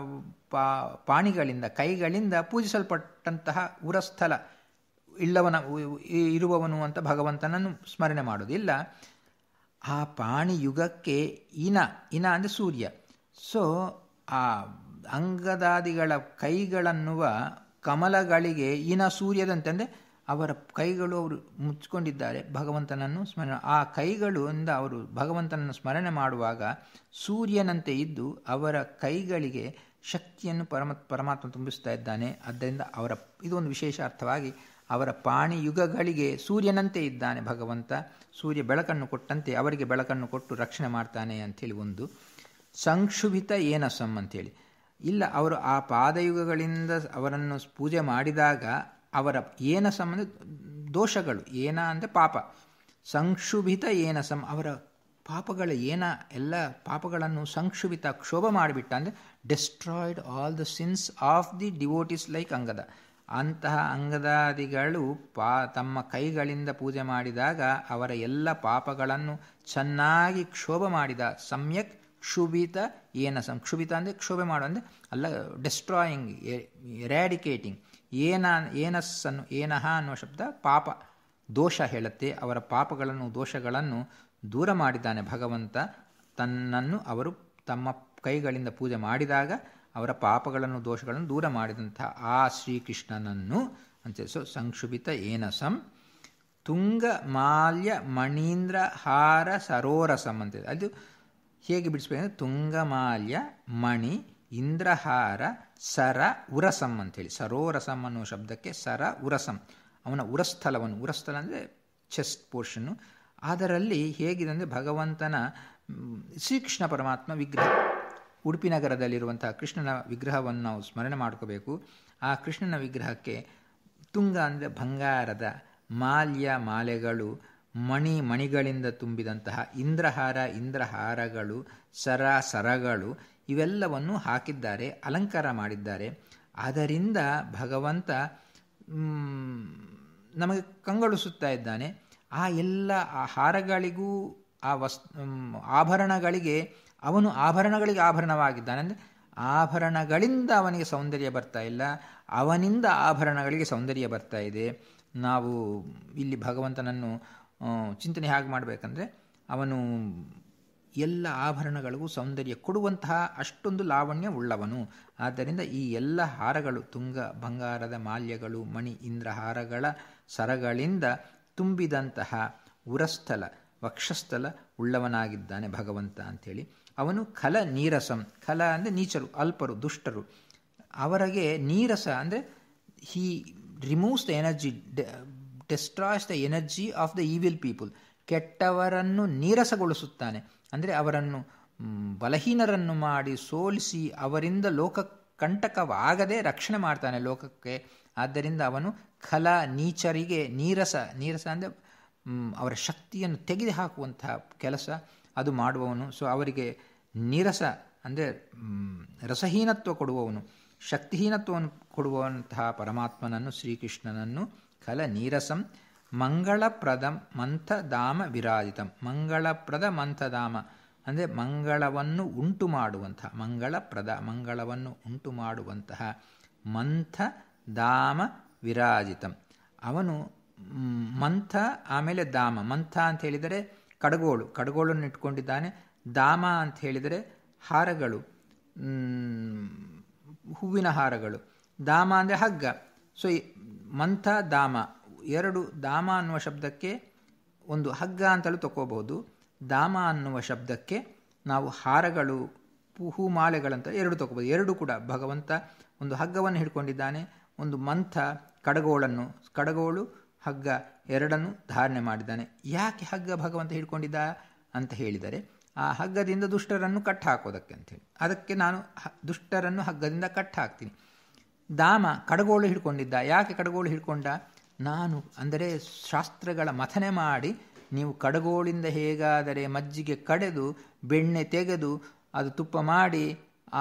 Speaker 1: ಪಾಣಿಗಳಿಂದ ಕೈಗಳಿಂದ ಪೂಜಿಸಲ್ಪಟ್ಟಂತಹ ಉರಸ್ಥಲ ಇಲ್ಲವನ ಇರುವವನು ಅಂತ ಭಗವಂತನನ್ನು ಸ್ಮರಣೆ ಮಾಡೋದಿಲ್ಲ ಆ ಪಾಣಿ ಯುಗಕ್ಕೆ ಇನ ಇನ ಅಂದರೆ ಸೂರ್ಯ ಸೊ ಆ ಅಂಗದಾದಿಗಳ ಕೈಗಳನ್ನುವ ಕಮಲಗಳಿಗೆ ಇನ ಸೂರ್ಯದಂತಂದರೆ ಅವರ ಕೈಗಳು ಅವರು ಮುಚ್ಕೊಂಡಿದ್ದಾರೆ ಭಗವಂತನನ್ನು ಸ್ಮರಣೆ ಆ ಕೈಗಳಿಂದ ಅವರು ಭಗವಂತನನ್ನು ಸ್ಮರಣೆ ಮಾಡುವಾಗ ಸೂರ್ಯನಂತೆ ಇದ್ದು ಅವರ ಕೈಗಳಿಗೆ ಶಕ್ತಿಯನ್ನು ಪರಮ ಪರಮಾತ್ಮ ತುಂಬಿಸ್ತಾ ಇದ್ದಾನೆ ಆದ್ದರಿಂದ ಅವರ ಇದೊಂದು ವಿಶೇಷ ಅರ್ಥವಾಗಿ ಅವರ ಪಾಣಿ ಯುಗಗಳಿಗೆ ಸೂರ್ಯನಂತೆ ಇದ್ದಾನೆ ಭಗವಂತ ಸೂರ್ಯ ಬೆಳಕನ್ನು ಕೊಟ್ಟಂತೆ ಅವರಿಗೆ ಬೆಳಕನ್ನು ಕೊಟ್ಟು ರಕ್ಷಣೆ ಮಾಡ್ತಾನೆ ಅಂಥೇಳಿ ಒಂದು ಸಂಕ್ಷುಭಿತ ಏನಸಂ ಅಂಥೇಳಿ ಇಲ್ಲ ಅವರು ಆ ಪಾದಯುಗಗಳಿಂದ ಅವರನ್ನು ಪೂಜೆ ಮಾಡಿದಾಗ ಅವರ ಏನ ಸಂಬಂಧ ದೋಷಗಳು ಏನ ಅಂದರೆ ಪಾಪ ಸಂಕ್ಷುಭಿತ ಏನಸಂ ಅವರ ಪಾಪಗಳ ಏನ ಎಲ್ಲ ಪಾಪಗಳನ್ನು ಸಂಕ್ಷುಭಿತ ಕ್ಷೋಭ ಮಾಡಿಬಿಟ್ಟ ಅಂದರೆ destroyed all the sins of the devotees like ಅಂಗದ ಅಂತಹ ಅಂಗದಾದಿಗಳು ಪಾ ತಮ್ಮ ಕೈಗಳಿಂದ ಪೂಜೆ ಮಾಡಿದಾಗ ಅವರ ಎಲ್ಲ ಪಾಪಗಳನ್ನು ಚೆನ್ನಾಗಿ ಕ್ಷೋಭ ಮಾಡಿದ ಸಮ್ಯಕ್ ಕ್ಷುಭಿತ ಏನ ಸಂ ಕ್ಷುಭಿತ ಅಂದರೆ ಕ್ಷೋಭೆ ಮಾಡು ಅಂದರೆ ಅಲ್ಲ ಡೆಸ್ಟ್ರಾಯಿಂಗ್ ಎರ್ಯಾಡಿಕೇಟಿಂಗ್ ಏನ ಏನಸ್ಸನ್ನು ಏನಹ ಅನ್ನುವ ಶಬ್ದ ಪಾಪ ದೋಷ ಹೇಳುತ್ತೆ ಅವರ ಪಾಪಗಳನ್ನು ದೋಷಗಳನ್ನು ದೂರ ಮಾಡಿದ್ದಾನೆ ಭಗವಂತ ತನ್ನನ್ನು ಅವರು ತಮ್ಮ ಕೈಗಳಿಂದ ಪೂಜೆ ಮಾಡಿದಾಗ ಅವರ ಪಾಪಗಳನ್ನು ದೋಷಗಳನ್ನು ದೂರ ಮಾಡಿದಂಥ ಆ ಶ್ರೀಕೃಷ್ಣನನ್ನು ಅಂತ ಸೊ ಸಂಕ್ಷುಭಿತ ಏನಸಂ ತುಂಗ ಮಾಲ್ಯ ಮಣೀಂದ್ರ ಹಾರ ಸರೋರಸಂ ಅಂತ ಅದು ಹೇಗೆ ಬಿಡಿಸ್ಬೇಕಂದ್ರೆ ತುಂಗಮಾಲ್ಯ ಮಣಿ ಇಂದ್ರಹಾರ ಸರ ಉರಸಂ ಅಂಥೇಳಿ ಸರೋರಸಂ ಅನ್ನುವ ಶಬ್ದಕ್ಕೆ ಸರ ಉರಸಂ ಅವನ ಉರಸ್ಥಲವನ್ನು ಉರಸ್ಥಲ ಅಂದರೆ ಚೆಸ್ಟ್ ಪೋರ್ಷನ್ನು ಅದರಲ್ಲಿ ಹೇಗಿದೆ ಅಂದರೆ ಭಗವಂತನ ಶ್ರೀಕೃಷ್ಣ ಪರಮಾತ್ಮ ವಿಗ್ರಹ ಉಡುಪಿ ನಗರದಲ್ಲಿರುವಂತಹ ಕೃಷ್ಣನ ವಿಗ್ರಹವನ್ನು ನಾವು ಸ್ಮರಣೆ ಮಾಡ್ಕೋಬೇಕು ಆ ಕೃಷ್ಣನ ವಿಗ್ರಹಕ್ಕೆ ತುಂಗ ಅಂದರೆ ಬಂಗಾರದ ಮಾಲ್ಯ ಮಾಲೆಗಳು ಮಣಿ ಮಣಿಗಳಿಂದ ತುಂಬಿದಂತಹ ಇಂದ್ರಹಾರ ಇಂದ್ರಹಾರಗಳು ಸರ ಸರಗಳು ಇವೆಲ್ಲವನ್ನು ಹಾಕಿದ್ದಾರೆ ಅಲಂಕಾರ ಮಾಡಿದ್ದಾರೆ ಅದರಿಂದ ಭಗವಂತ ನಮಗೆ ಕಂಗೊಳಿಸುತ್ತಾ ಇದ್ದಾನೆ ಆ ಎಲ್ಲ ಆ ಹಾರಗಳಿಗೂ ಆ ವಸ್ ಆಭರಣಗಳಿಗೆ ಅವನು ಆಭರಣಗಳಿಗೆ ಆಭರಣವಾಗಿದ್ದಾನೆ ಅಂದರೆ ಆಭರಣಗಳಿಂದ ಅವನಿಗೆ ಸೌಂದರ್ಯ ಬರ್ತಾ ಇಲ್ಲ ಅವನಿಂದ ಆಭರಣಗಳಿಗೆ ಸೌಂದರ್ಯ ಬರ್ತಾ ಇದೆ ನಾವು ಇಲ್ಲಿ ಭಗವಂತನನ್ನು ಚಿಂತನೆ ಹೇಗೆ ಮಾಡಬೇಕಂದ್ರೆ ಅವನು ಎಲ್ಲ ಆಭರಣಗಳಿಗೂ ಸೌಂದರ್ಯ ಕೊಡುವಂತಹ ಅಷ್ಟೊಂದು ಲಾವಣ್ಯ ಉಳ್ಳವನು ಆದ್ದರಿಂದ ಈ ಎಲ್ಲ ಹಾರಗಳು ತುಂಗ ಬಂಗಾರದ ಮಾಲ್ಯಗಳು ಮಣಿ ಇಂದ್ರ ಹಾರಗಳ ಸರಗಳಿಂದ ತುಂಬಿದಂತಹ ಉರಸ್ಥಲ ವಕ್ಷಸ್ಥಲ ಉಳ್ಳವನಾಗಿದ್ದಾನೆ ಭಗವಂತ ಅಂಥೇಳಿ ಅವನು ಖಲ ನೀರಸಂ ಖಲ ಅಂದರೆ ನೀಚರು ಅಲ್ಪರು ದುಷ್ಟರು ಅವರಿಗೆ ನೀರಸ ಅಂದರೆ he removes the energy destroys the energy of the evil people ಕೆಟ್ಟವರನ್ನು ನೀರಸಗೊಳಿಸುತ್ತಾನೆ ಅಂದರೆ ಅವರನ್ನು ಬಲಹೀನರನ್ನು ಮಾಡಿ ಸೋಲಿಸಿ ಅವರಿಂದ ಲೋಕ ಕಂಟಕವಾಗದೆ ರಕ್ಷಣೆ ಮಾಡ್ತಾನೆ ಲೋಕಕ್ಕೆ ಆದ್ದರಿಂದ ಅವನು ಖಲ ನೀಚರಿಗೆ ನೀರಸ ನೀರಸ ಅಂದರೆ ಅವರ ಶಕ್ತಿಯನ್ನು ತೆಗೆದು ಹಾಕುವಂತಹ ಕೆಲಸ ಅದು ಮಾಡುವವನು ಸೊ ಅವರಿಗೆ ನೀರಸ ಅಂದರೆ ರಸಹೀನತ್ವ ಕೊಡುವವನು ಶಕ್ತಿಹೀನತ್ವವನ್ನು ಕೊಡುವಂತಹ ಪರಮಾತ್ಮನನ್ನು ಶ್ರೀಕೃಷ್ಣನನ್ನು ಖಲ ನೀರಸಂ ಮಂಗಳಪ್ರದ ಮಂಥಧಾಮ ವಿರಾಜಿತಂ ಮಂಗಳಪ್ರದ ಮಂಥಧಾಮ ಅಂದರೆ ಮಂಗಳವನ್ನು ಉಂಟು ಮಾಡುವಂತಹ ಮಂಗಳಪ್ರದ ಮಂಗಳವನ್ನು ಉಂಟು ಮಾಡುವಂತಹ ಮಂಥಧಾಮ ವಿರಾಜಿತಂ ಅವನು ಮಂಥ ಆಮೇಲೆ ಧಾಮ ಮಂಥ ಅಂತ ಹೇಳಿದರೆ ಕಡಗೋಳು ಕಡಗೋಳನ್ನು ಇಟ್ಕೊಂಡಿದ್ದಾನೆ ಧಾಮ ಅಂತ ಹೇಳಿದರೆ ಹಾರಗಳು ಹೂವಿನ ಹಾರಗಳು ಧಾಮ ಅಂದರೆ ಹಗ್ಗ ಸೊ ಮಂಥ ಧಾಮ ಎರಡು ಧಾಮ ಅನ್ನುವ ಶಬ್ದಕ್ಕೆ ಒಂದು ಹಗ್ಗ ಅಂತಲೂ ತಗೋಬಹುದು ಧಾಮ ಅನ್ನುವ ಶಬ್ದಕ್ಕೆ ನಾವು ಹಾರಗಳು ಹೂಮಾಲೆಗಳಂತ ಎರಡು ತಗೋಬೋದು ಎರಡು ಕೂಡ ಭಗವಂತ ಒಂದು ಹಗ್ಗವನ್ನು ಹಿಡ್ಕೊಂಡಿದ್ದಾನೆ ಒಂದು ಮಂಥ ಕಡಗೋಳನ್ನು ಕಡಗೋಳು ಹಗ್ಗ ಎರಡನ್ನು ಧಾರಣೆ ಮಾಡಿದ್ದಾನೆ ಯಾಕೆ ಹಗ್ಗ ಭಗವಂತ ಹಿಡ್ಕೊಂಡಿದ್ದ ಅಂತ ಹೇಳಿದರೆ ಆ ಹಗ್ಗದಿಂದ ದುಷ್ಟರನ್ನು ಕಟ್ಟು ಹಾಕೋದಕ್ಕೆ ಅಂತೇಳಿ ಅದಕ್ಕೆ ನಾನು ದುಷ್ಟರನ್ನು ಹಗ್ಗದಿಂದ ಕಟ್ಟು ಹಾಕ್ತೀನಿ ದಾಮ ಕಡಗೋಳು ಹಿಡ್ಕೊಂಡಿದ್ದ ಯಾಕೆ ಕಡಗೋಳು ಹಿಡ್ಕೊಂಡ ನಾನು ಅಂದರೆ ಶಾಸ್ತ್ರಗಳ ಮಥನೆ ಮಾಡಿ ನೀವು ಕಡಗೋಳಿಂದ ಹೇಗಾದರೆ ಮಜ್ಜಿಗೆ ಕಡೆದು ಬೆಣ್ಣೆ ತೆಗೆದು ಅದು ತುಪ್ಪ ಮಾಡಿ ಆ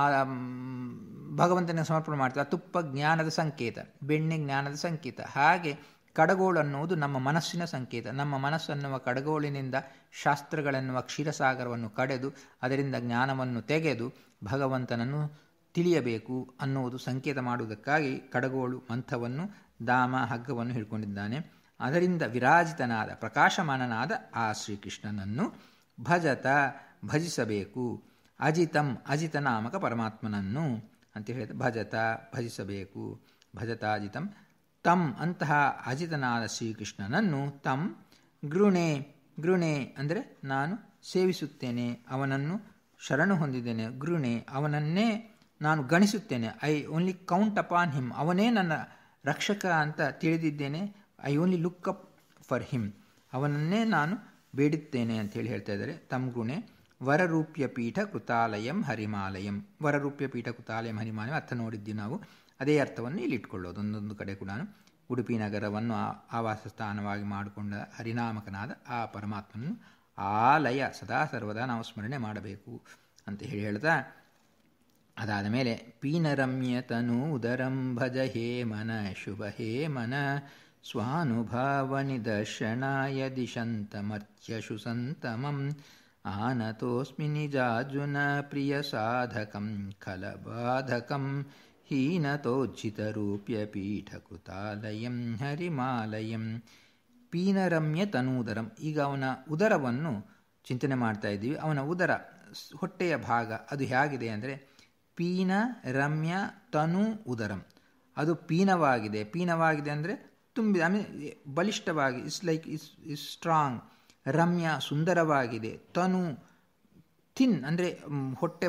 Speaker 1: ಭಗವಂತನ ಸಮರ್ಪಣೆ ಮಾಡ್ತಾರೆ ಆ ತುಪ್ಪ ಜ್ಞಾನದ ಸಂಕೇತ ಬೆಣ್ಣೆ ಜ್ಞಾನದ ಸಂಕೇತ ಹಾಗೆ ಕಡಗೋಳು ಅನ್ನುವುದು ನಮ್ಮ ಮನಸ್ಸಿನ ಸಂಕೇತ ನಮ್ಮ ಮನಸ್ಸನ್ನುವ ಕಡಗೋಳಿನಿಂದ ಶಾಸ್ತ್ರಗಳೆನ್ನುವ ಕ್ಷೀರಸಾಗರವನ್ನು ಕಡೆದು ಅದರಿಂದ ಜ್ಞಾನವನ್ನು ತೆಗೆದು ಭಗವಂತನನ್ನು ತಿಳಿಯಬೇಕು ಅನ್ನುವುದು ಸಂಕೇತ ಮಾಡುವುದಕ್ಕಾಗಿ ಕಡಗೋಳು ಮಂಥವನ್ನು ದಾಮ ಹಗ್ಗವನ್ನು ಹಿಡ್ಕೊಂಡಿದ್ದಾನೆ ಅದರಿಂದ ವಿರಾಜಿತನಾದ ಪ್ರಕಾಶಮಾನನಾದ ಆ ಶ್ರೀಕೃಷ್ಣನನ್ನು ಭಜತ ಭಜಿಸಬೇಕು ಅಜಿತಂ ಅಜಿತ ನಾಮಕ ಪರಮಾತ್ಮನನ್ನು ಅಂತ ಹೇಳಿದ ಭಜತ ಭಜಿಸಬೇಕು ಭಜತಾಜಿತಂ ತಂ ಅಂತಹ ಅಜಿತನಾದ ಶ್ರೀಕೃಷ್ಣನನ್ನು ತಂ ಗೃಣೆ ಗೃಣೆ ಅಂದರೆ ನಾನು ಸೇವಿಸುತ್ತೇನೆ ಅವನನ್ನು ಶರಣು ಹೊಂದಿದ್ದೇನೆ ಗೃಣೆ ಅವನನ್ನೇ ನಾನು ಗಣಿಸುತ್ತೇನೆ I only count upon him ಅವನೇ ನನ್ನ ರಕ್ಷಕ ಅಂತ ತಿಳಿದಿದ್ದೇನೆ I only look up for him ಅವನನ್ನೇ ನಾನು ಬೇಡುತ್ತೇನೆ ಅಂತ ಹೇಳಿ ಹೇಳ್ತಾ ಇದ್ದಾರೆ ತಮ್ ಗುಣೆ ವರರೂಪ್ಯ ಪೀಠ ಕೃತಾಲಯಂ ಹರಿಮಾಲಯಂ ವರರೂಪ್ಯ ಪೀಠ ಕೃತಾಲಯಂ ಹರಿಮಾಲಯಂ ಅರ್ಥ ನೋಡಿದ್ದೀವಿ ನಾವು ಅದೇ ಅರ್ಥವನ್ನು ಇಲ್ಲಿ ಇಟ್ಕೊಳ್ಳೋದು ಒಂದೊಂದು ಕಡೆ ಕೂಡ ಉಡುಪಿ ನಗರವನ್ನು ಆವಾಸ ಸ್ಥಾನವಾಗಿ ಮಾಡಿಕೊಂಡ ಹರಿನಾಮಕನಾದ ಆ ಪರಮಾತ್ಮನನ್ನು ಆಲಯ ಸದಾ ಸರ್ವದಾ ನಾವು ಸ್ಮರಣೆ ಮಾಡಬೇಕು ಅಂತ ಹೇಳಿ ಹೇಳ್ತಾ ಅದಾದ ಮೇಲೆ ಪೀನರಮ್ಯ ತನು ಉದರಂ ಭಜ ಹೇ ಮನ ಶುಭ ಹೇ ಮನ ಸ್ವಾನುಭಾವ ನಿದರ್ಶನಾಯ ದಿಶಂತಮರ್ಚ್ಯಶು ಸಂತಮಂ ಆನತೋಸ್ಮಿ ನಿಜಾರ್ಜುನ ಪ್ರಿಯ ಸಾಧಕಂ ಖಲಬಾಧಕಂ ಹೀನತೋಜ್ಜಿತರೂಪ್ಯ ಪೀಠಕೃತಾಲಯಂ ಹರಿಮಾಲಯಂ ಪೀನರಮ್ಯ ತನೂದರಂ ಈಗ ಅವನ ಉದರವನ್ನು ಚಿಂತನೆ ಮಾಡ್ತಾ ಇದ್ದೀವಿ ಅವನ ಉದರ ಹೊಟ್ಟೆಯ ಭಾಗ ಅದು ಹೇಗಿದೆ ಅಂದರೆ ಪೀನ ರಮ್ಯ ತನು ಉದರಂ ಅದು ಪೀನವಾಗಿದೆ ಪೀನವಾಗಿದೆ ಅಂದರೆ ತುಂಬಿದ ಐ ಮೀನ್ ಬಲಿಷ್ಠವಾಗಿ is like is is strong ರಮ್ಯ ಸುಂದರವಾಗಿದೆ ತನು ಥಿನ್ ಅಂದರೆ ಹೊಟ್ಟೆ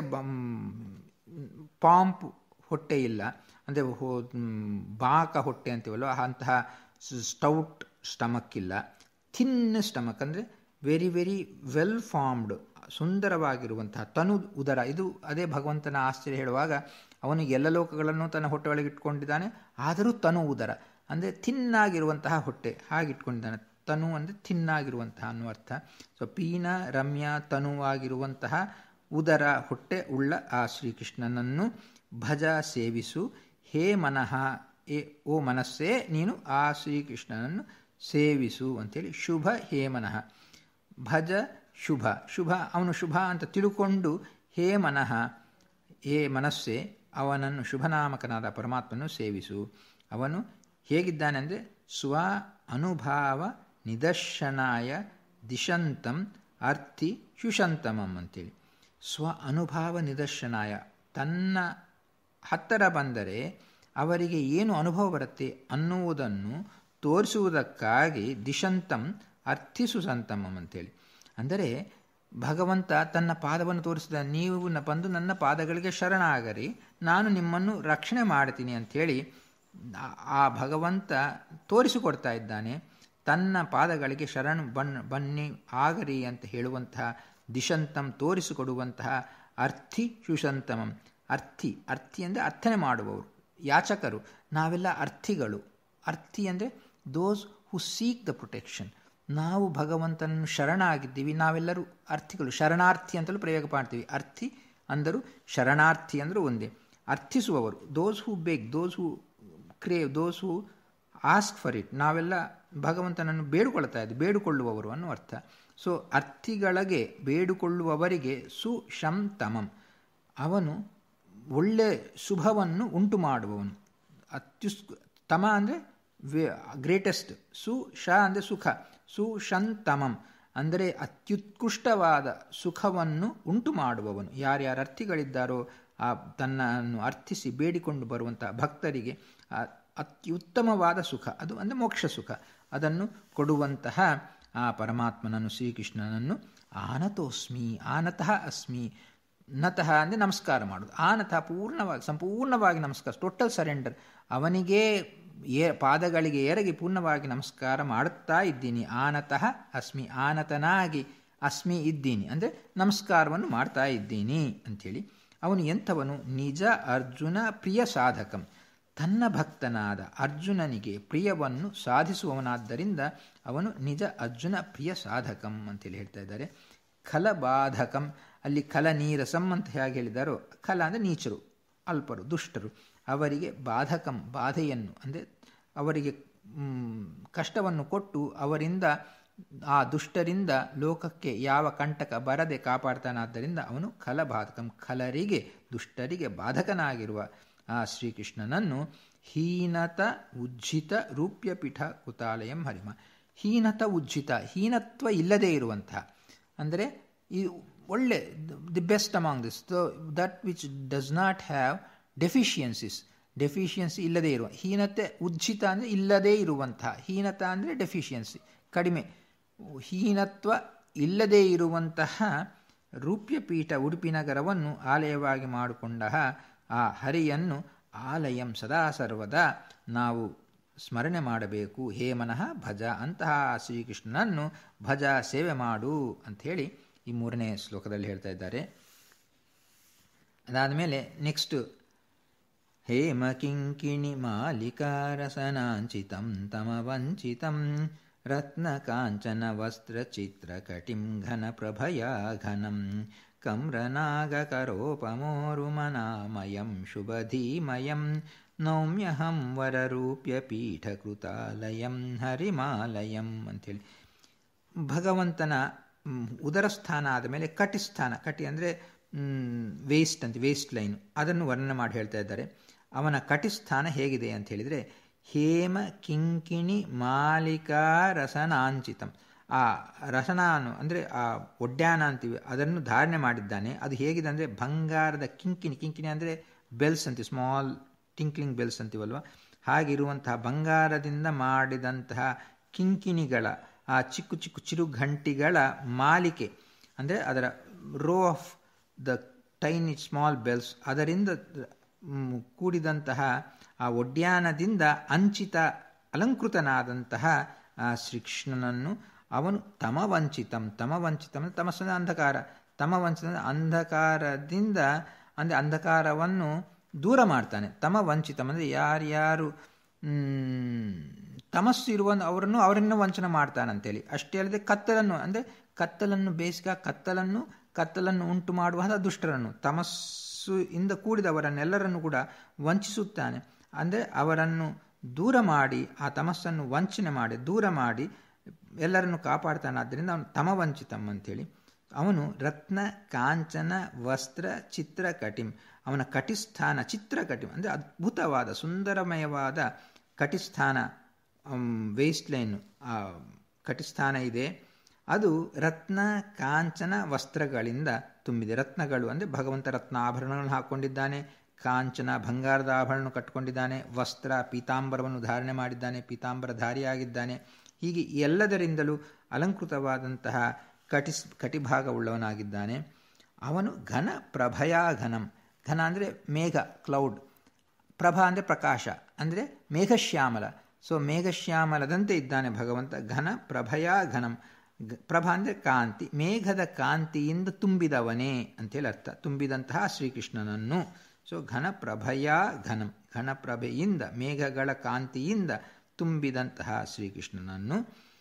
Speaker 1: ಪಾಂಪ್ ಹೊಟ್ಟೆ ಇಲ್ಲ ಅಂದರೆ ಬಾಕ ಹೊಟ್ಟೆ ಅಂತೀವಲ್ಲ ಅಂತಹ ಸ್ಟೌಟ್ ಸ್ಟಮಕ್ ಇಲ್ಲ ಥಿನ್ ಸ್ಟಮಕ್ ಅಂದರೆ ವೆರಿ ವೆರಿ ವೆಲ್ ಫಾರ್ಮ್ಡ್ ಸುಂದರವಾಗಿರುವಂತಹ ತನು ಉದರ ಇದು ಅದೇ ಭಗವಂತನ ಆಶ್ಚರ್ಯ ಹೇಳುವಾಗ ಅವನು ಎಲ್ಲ ಲೋಕಗಳನ್ನು ತನ್ನ ಹೊಟ್ಟೆ ಒಳಗೆ ಇಟ್ಕೊಂಡಿದ್ದಾನೆ ಆದರೂ ತನು ಉದರ ಅಂದರೆ ಥಿನ್ನಾಗಿರುವಂತಹ ಹೊಟ್ಟೆ ಹಾಗೆ ಇಟ್ಕೊಂಡಿದ್ದಾನೆ ತನು ಅಂದರೆ ತಿನ್ನಾಗಿರುವಂತಹ ಅನ್ನುವ ಅರ್ಥ ಸೊ ಪೀನ ರಮ್ಯ ತನುವಾಗಿರುವಂತಹ ಉದರ ಹೊಟ್ಟೆ ಉಳ್ಳ ಆ ಶ್ರೀಕೃಷ್ಣನನ್ನು ಭಜ ಸೇವಿಸು ಹೇ ಮನಃ ಏ ಓ ಮನಸ್ಸೇ ನೀನು ಆ ಶ್ರೀಕೃಷ್ಣನನ್ನು ಸೇವಿಸು ಅಂತೇಳಿ ಶುಭ ಹೇ ಮನಃ ಭಜ ಶುಭ ಶುಭ ಅವನು ಶುಭ ಅಂತ ತಿಳ್ಕೊಂಡು ಹೇ ಮನಃ ಹೇ ಮನಸ್ಸೇ ಅವನನ್ನು ಶುಭನಾಮಕನಾದ ಪರಮಾತ್ಮನು ಸೇವಿಸು ಅವನು ಹೇಗಿದ್ದಾನೆ ಅಂದರೆ ಸ್ವ ಅನುಭಾವ ನಿದರ್ಶನಾಯ ದಿಶಂತಂ ಅರ್ಥಿ ಶುಶಂತಮಂ ಅಂತೇಳಿ ಸ್ವ ಅನುಭಾವ ನಿದರ್ಶನಾಯ ತನ್ನ ಹತ್ತಿರ ಬಂದರೆ ಅವರಿಗೆ ಏನು ಅನುಭವ ಬರುತ್ತೆ ಅನ್ನುವುದನ್ನು ತೋರಿಸುವುದಕ್ಕಾಗಿ ದಿಶಂತಂ ಅರ್ಥಿಸು ಸಂತಮಂ ಅಂತೇಳಿ ಅಂದರೆ ಭಗವಂತ ತನ್ನ ಪಾದವನ್ನು ತೋರಿಸಿದ ನೀವು ಬಂದು ನನ್ನ ಪಾದಗಳಿಗೆ ಶರಣಾಗರಿ ನಾನು ನಿಮ್ಮನ್ನು ರಕ್ಷಣೆ ಮಾಡ್ತೀನಿ ಅಂಥೇಳಿ ಆ ಭಗವಂತ ತೋರಿಸಿಕೊಡ್ತಾ ಇದ್ದಾನೆ ತನ್ನ ಪಾದಗಳಿಗೆ ಶರಣ್ ಬನ್ ಬನ್ನಿ ಆಗರಿ ಅಂತ ಹೇಳುವಂತಹ ದಿಶಂತಂ ತೋರಿಸಿಕೊಡುವಂತಹ ಅರ್ಥಿ ಸುಶಂತಮಂ ಅರ್ಥಿ ಅರ್ಥಿ ಅಂದರೆ ಅರ್ಥನೆ ಮಾಡುವವರು ಯಾಚಕರು ನಾವೆಲ್ಲ ಅರ್ಥಿಗಳು ಅರ್ಥಿ ಅಂದರೆ ದೋಸ್ ಹು ಸೀಕ್ ದ ಪ್ರೊಟೆಕ್ಷನ್ ನಾವು ಭಗವಂತನನ್ನು ಶರಣಾಗಿದ್ದೀವಿ ನಾವೆಲ್ಲರೂ ಅರ್ಥಿಗಳು ಶರಣಾರ್ಥಿ ಅಂತಲೂ ಪ್ರಯೋಗ ಮಾಡ್ತೀವಿ ಅರ್ಥಿ ಅಂದರು ಶರಣಾರ್ಥಿ ಅಂದರೂ ಒಂದೇ ಅರ್ಥಿಸುವವರು those who beg those who crave those who ask for it ನಾವೆಲ್ಲ ಭಗವಂತನನ್ನು ಬೇಡಿಕೊಳ್ತಾ ಇದ್ದೀವಿ ಬೇಡಿಕೊಳ್ಳುವವರು ಅನ್ನೋ ಅರ್ಥ ಸೊ ಅರ್ಥಿಗಳಿಗೆ ಬೇಡಿಕೊಳ್ಳುವವರಿಗೆ ಸುಶಂ ತಮಂ ಅವನು ಒಳ್ಳೆ ಶುಭವನ್ನು ಉಂಟು ಮಾಡುವವನು ಅತ್ಯುಸ್ ತಮ ಅಂದರೆ ವೇ ಗ್ರೇಟೆಸ್ಟ್ ಸು ಶ ಅಂದರೆ ಸುಖ ಸುಶಂತಮಂ ಅಂದರೆ ಅತ್ಯುತ್ಕೃಷ್ಟವಾದ ಸುಖವನ್ನು ಉಂಟು ಮಾಡುವವನು ಯಾರ್ಯಾರು ಅರ್ಥಿಗಳಿದ್ದಾರೋ ಆ ತನ್ನನ್ನು ಅರ್ಥಿಸಿ ಬೇಡಿಕೊಂಡು ಬರುವಂಥ ಭಕ್ತರಿಗೆ ಅತ್ಯುತ್ತಮವಾದ ಸುಖ ಅದು ಅಂದರೆ ಮೋಕ್ಷ ಸುಖ ಅದನ್ನು ಕೊಡುವಂತಹ ಆ ಪರಮಾತ್ಮನನ್ನು ಶ್ರೀಕೃಷ್ಣನನ್ನು ಆನತೋಸ್ಮಿ ಆನತಃ ಅಸ್ಮಿ ನತಃ ಅಂದರೆ ನಮಸ್ಕಾರ ಮಾಡೋದು ಆನತಃ ಪೂರ್ಣವಾಗಿ ಸಂಪೂರ್ಣವಾಗಿ ನಮಸ್ಕಾರ ಟೋಟಲ್ ಸರೆಂಡರ್ ಅವನಿಗೇ ಏ ಪಾದಗಳಿಗೆ ಎರಗಿ ಪೂರ್ಣವಾಗಿ ನಮಸ್ಕಾರ ಮಾಡುತ್ತಾ ಇದ್ದೀನಿ ಆನತಃ ಅಸ್ಮಿ ಆನತನಾಗಿ ಅಸ್ಮಿ ಇದ್ದೀನಿ ಅಂದರೆ ನಮಸ್ಕಾರವನ್ನು ಮಾಡ್ತಾ ಇದ್ದೀನಿ ಅಂಥೇಳಿ ಅವನು ಎಂಥವನು ನಿಜ ಅರ್ಜುನ ಪ್ರಿಯ ಸಾಧಕಂ ತನ್ನ ಭಕ್ತನಾದ ಅರ್ಜುನನಿಗೆ ಪ್ರಿಯವನ್ನು ಸಾಧಿಸುವವನಾದ್ದರಿಂದ ಅವನು ನಿಜ ಅರ್ಜುನ ಪ್ರಿಯ ಸಾಧಕಂ ಅಂತೇಳಿ ಹೇಳ್ತಾ ಇದ್ದಾರೆ ಖಲಬಾಧಕಂ ಅಲ್ಲಿ ಖಲ ನೀರಸಂ ಅಂತ ಹೇಗೆ ಹೇಳಿದಾರೋ ಖಲ ಅಂದರೆ ನೀಚರು ಅಲ್ಪರು ದುಷ್ಟರು ಅವರಿಗೆ ಬಾಧಕಂ ಬಾಧೆಯನ್ನು ಅಂದರೆ ಅವರಿಗೆ ಕಷ್ಟವನ್ನು ಕೊಟ್ಟು ಅವರಿಂದ ಆ ದುಷ್ಟರಿಂದ ಲೋಕಕ್ಕೆ ಯಾವ ಕಂಟಕ ಬರದೆ ಕಾಪಾಡ್ತಾನಾದ್ದರಿಂದ ಅವನು ಖಲಬಾಧಕಂ ಖಲರಿಗೆ ದುಷ್ಟರಿಗೆ ಬಾಧಕನಾಗಿರುವ ಆ ಶ್ರೀಕೃಷ್ಣನನ್ನು ಹೀನತ ಉಜ್ಜಿತ ರೂಪ್ಯಪೀಠ ಕುತಾಲಯಂ ಹರಿಮ ಹೀನತ ಉಜ್ಜಿತ ಹೀನತ್ವ ಇಲ್ಲದೇ ಇರುವಂತಹ ಅಂದರೆ ಈ ಒಳ್ಳೆ the best among this that which does not have deficiencies deficiency ಇಲ್ಲದೇ ಇರುವ ಹೀನತೆ ಉಜ್ಜಿತ ಅಂದರೆ ಇಲ್ಲದೇ ಇರುವಂತಹ ಹೀನತ ಅಂದರೆ ಡೆಫಿಷಿಯನ್ಸಿ ಕಡಿಮೆ ಹೀನತ್ವ ಇಲ್ಲದೇ ಇರುವಂತಹ ರೂಪ್ಯಪೀಠ ಉಡುಪಿ ನಗರವನ್ನು ಆಲಯವಾಗಿ ಮಾಡಿಕೊಂಡ ಆ ಹರಿಯನ್ನು ಆಲಯಂ ಸದಾ ಸರ್ವದ ನಾವು ಸ್ಮರಣೆ ಮಾಡಬೇಕು ಹೇ ಮನಃ ಭಜ ಅಂತಹ ಶ್ರೀಕೃಷ್ಣನನ್ನು ಭಜ ಸೇವೆ ಮಾಡು ಅಂಥೇಳಿ ಈ ಮೂರನೇ ಶ್ಲೋಕದಲ್ಲಿ ಹೇಳ್ತಾ ಇದ್ದಾರೆ ಅದಾದ ಮೇಲೆ ನೆಕ್ಸ್ಟ್ ಹೇಮ ಕಿಂಕಿಣಿ ಮಾಲಿಕಾರಸನಾಂಚಿತಂ ತಮವಂಚಿತಂ ರತ್ನಕಾಂಚನ ವಸ್ತ್ರಚಿತ್ರಕಟಿಂ ಘನಪ್ರಭಯಾ ಘನಂ ಕಮ್ರನಾಗಕರೋಪಮೋರುಮನಾಮಯಂ ಶುಭಧೀಮಯಂ ನೌಮ್ಯಹಂ ವರರೂಪ್ಯಪೀಠಕೃತಾಲಯಂ ಹರಿಮಾಲಯಂ ಅಂಥೇಳಿ ಭಗವಂತನ ಉದರಸ್ಥಾನ ಆದಮೇಲೆ ಕಟಿಸ್ಥಾನ ಕಟಿ ಅಂದರೆ ವೇಸ್ಟ್ ಅಂತ ವೇಸ್ಟ್ ಲೈನ್ ಅದನ್ನು ವರ್ಣನೆ ಮಾಡಿ ಹೇಳ್ತಾ ಇದ್ದಾರೆ ಅವನ ಕಟಿಸ್ಥಾನ ಹೇಗಿದೆ ಅಂತ ಹೇಳಿದರೆ ಹೇಮ ಕಿಂಕಿಣಿ ಮಾಲಿಕಾ ರಸನಾಂಚಿತಂ ಆ ರಸನಾನು ಅಂದರೆ ಆ ಒಡ್ಯಾನ ಅಂತೀವಿ ಅದನ್ನು ಧಾರಣೆ ಮಾಡಿದ್ದಾನೆ ಅದು ಹೇಗಿದೆ ಅಂದರೆ ಬಂಗಾರದ ಕಿಂಕಿಣಿ ಕಿಂಕಿಣಿ ಅಂದರೆ ಬೆಲ್ಸ್ ಅಂತೀವಿ ಸ್ಮಾಲ್ ಟಿಂಕ್ಲಿಂಗ್ ಬೆಲ್ಸ್ ಅಂತೀವಲ್ವ ಹಾಗಿರುವಂತಹ ಬಂಗಾರದಿಂದ ಮಾಡಿದಂತಹ ಕಿಂಕಿಣಿಗಳ ಆ ಚಿಕ್ಕು ಚಿಕ್ಕು ಚಿರುಗಂಟಿಗಳ ಮಾಲಿಕೆ ಅಂದರೆ ಅದರ row of the tiny small bells ಅದರಿಂದ ಕೂಡಿದಂತಹ ಆ ಒಡ್ಯಾನದಿಂದ ಅಂಚಿತ ಅಲಂಕೃತನಾದಂತಹ ಆ ಶ್ರೀಕೃಷ್ಣನನ್ನು ಅವನು ತಮವಂಚಿತಂ ತಮವಂಚಿತಂ ಅಂದರೆ ತಮಸ್ಸಂದ ಅಂಧಕಾರ ತಮವಂಚಿತ ಅಂಧಕಾರದಿಂದ ಅಂದರೆ ಅಂಧಕಾರವನ್ನು ದೂರ ಮಾಡ್ತಾನೆ ತಮ ವಂಚಿತಂ ಅಂದರೆ ಯಾರ್ಯಾರು ತಮಸ್ಸು ಇರುವ ಅವರನ್ನು ಅವರನ್ನು ವಂಚನೆ ಮಾಡ್ತಾನಂತೇಳಿ ಅಷ್ಟೇ ಅಲ್ಲದೆ ಕತ್ತಲನ್ನು ಅಂದರೆ ಕತ್ತಲನ್ನು ಬೇಸಿಗೆ ಕತ್ತಲನ್ನು ಕತ್ತಲನ್ನು ಉಂಟು ಮಾಡುವ ದುಷ್ಟರನ್ನು ತಮಸ್ಸು ಇಂದ ಕೂಡಿದವರನ್ನೆಲ್ಲರನ್ನು ಕೂಡ ವಂಚಿಸುತ್ತಾನೆ ಅಂದರೆ ಅವರನ್ನು ದೂರ ಮಾಡಿ ಆ ತಮಸ್ಸನ್ನು ವಂಚನೆ ಮಾಡಿ ದೂರ ಮಾಡಿ ಎಲ್ಲರನ್ನು ಕಾಪಾಡ್ತಾನೆ ಆದ್ದರಿಂದ ಅವನು ತಮವಂಚಿತಂ ಅಂಥೇಳಿ ಅವನು ರತ್ನ ಕಾಂಚನ ವಸ್ತ್ರ ಚಿತ್ರ ಕಟಿಂ ಅವನ ಕಟಿಸ್ಥಾನ ಚಿತ್ರ ಕಟಿಂ ಅಂದರೆ ಅದ್ಭುತವಾದ ಸುಂದರಮಯವಾದ ಕಟಿಸ್ಥಾನ ವೇಸ್ಟ್ ಲೈನು ಆ ಕಟಿಸ್ಥಾನ ಇದೆ ಅದು ರತ್ನ ಕಾಂಚನ ವಸ್ತ್ರಗಳಿಂದ ತುಂಬಿದೆ ರತ್ನಗಳು ಅಂದರೆ ಭಗವಂತ ರತ್ನ ಆಭರಣಗಳನ್ನು ಹಾಕ್ಕೊಂಡಿದ್ದಾನೆ ಕಾಂಚನ ಬಂಗಾರದ ಆಭರಣ ಕಟ್ಟಿಕೊಂಡಿದ್ದಾನೆ ವಸ್ತ್ರ ಪೀತಾಂಬರವನ್ನು ಧಾರಣೆ ಮಾಡಿದ್ದಾನೆ ಪೀತಾಂಬರಧಾರಿಯಾಗಿದ್ದಾನೆ ಹೀಗೆ ಎಲ್ಲದರಿಂದಲೂ ಅಲಂಕೃತವಾದಂತಹ ಕಟಿಸ್ ಕಟಿಭಾಗವುಳ್ಳವನಾಗಿದ್ದಾನೆ ಅವನು ಘನ ಪ್ರಭಯಾಘನಂ ಘನ ಅಂದರೆ ಮೇಘ ಕ್ಲೌಡ್ ಪ್ರಭಾ ಅಂದರೆ ಪ್ರಕಾಶ ಅಂದರೆ ಮೇಘಶ್ಯಾಮಲ ಸೊ ಮೇಘಶ್ಯಾಮಲದಂತೆ ಇದ್ದಾನೆ ಭಗವಂತ ಘನ ಪ್ರಭಯಾ ಘನಂ ಪ್ರಭಾ ಅಂದರೆ ಕಾಂತಿ ಮೇಘದ ಕಾಂತಿಯಿಂದ ತುಂಬಿದವನೇ ಅಂತೇಳಿ ಅರ್ಥ ತುಂಬಿದಂತಹ ಶ್ರೀಕೃಷ್ಣನನ್ನು ಸೊ ಘನ ಪ್ರಭಯಾ ಘನಂ ಘನಪ್ರಭೆಯಿಂದ ಮೇಘಗಳ ಕಾಂತಿಯಿಂದ ತುಂಬಿದಂತಹ ಶ್ರೀಕೃಷ್ಣನನ್ನು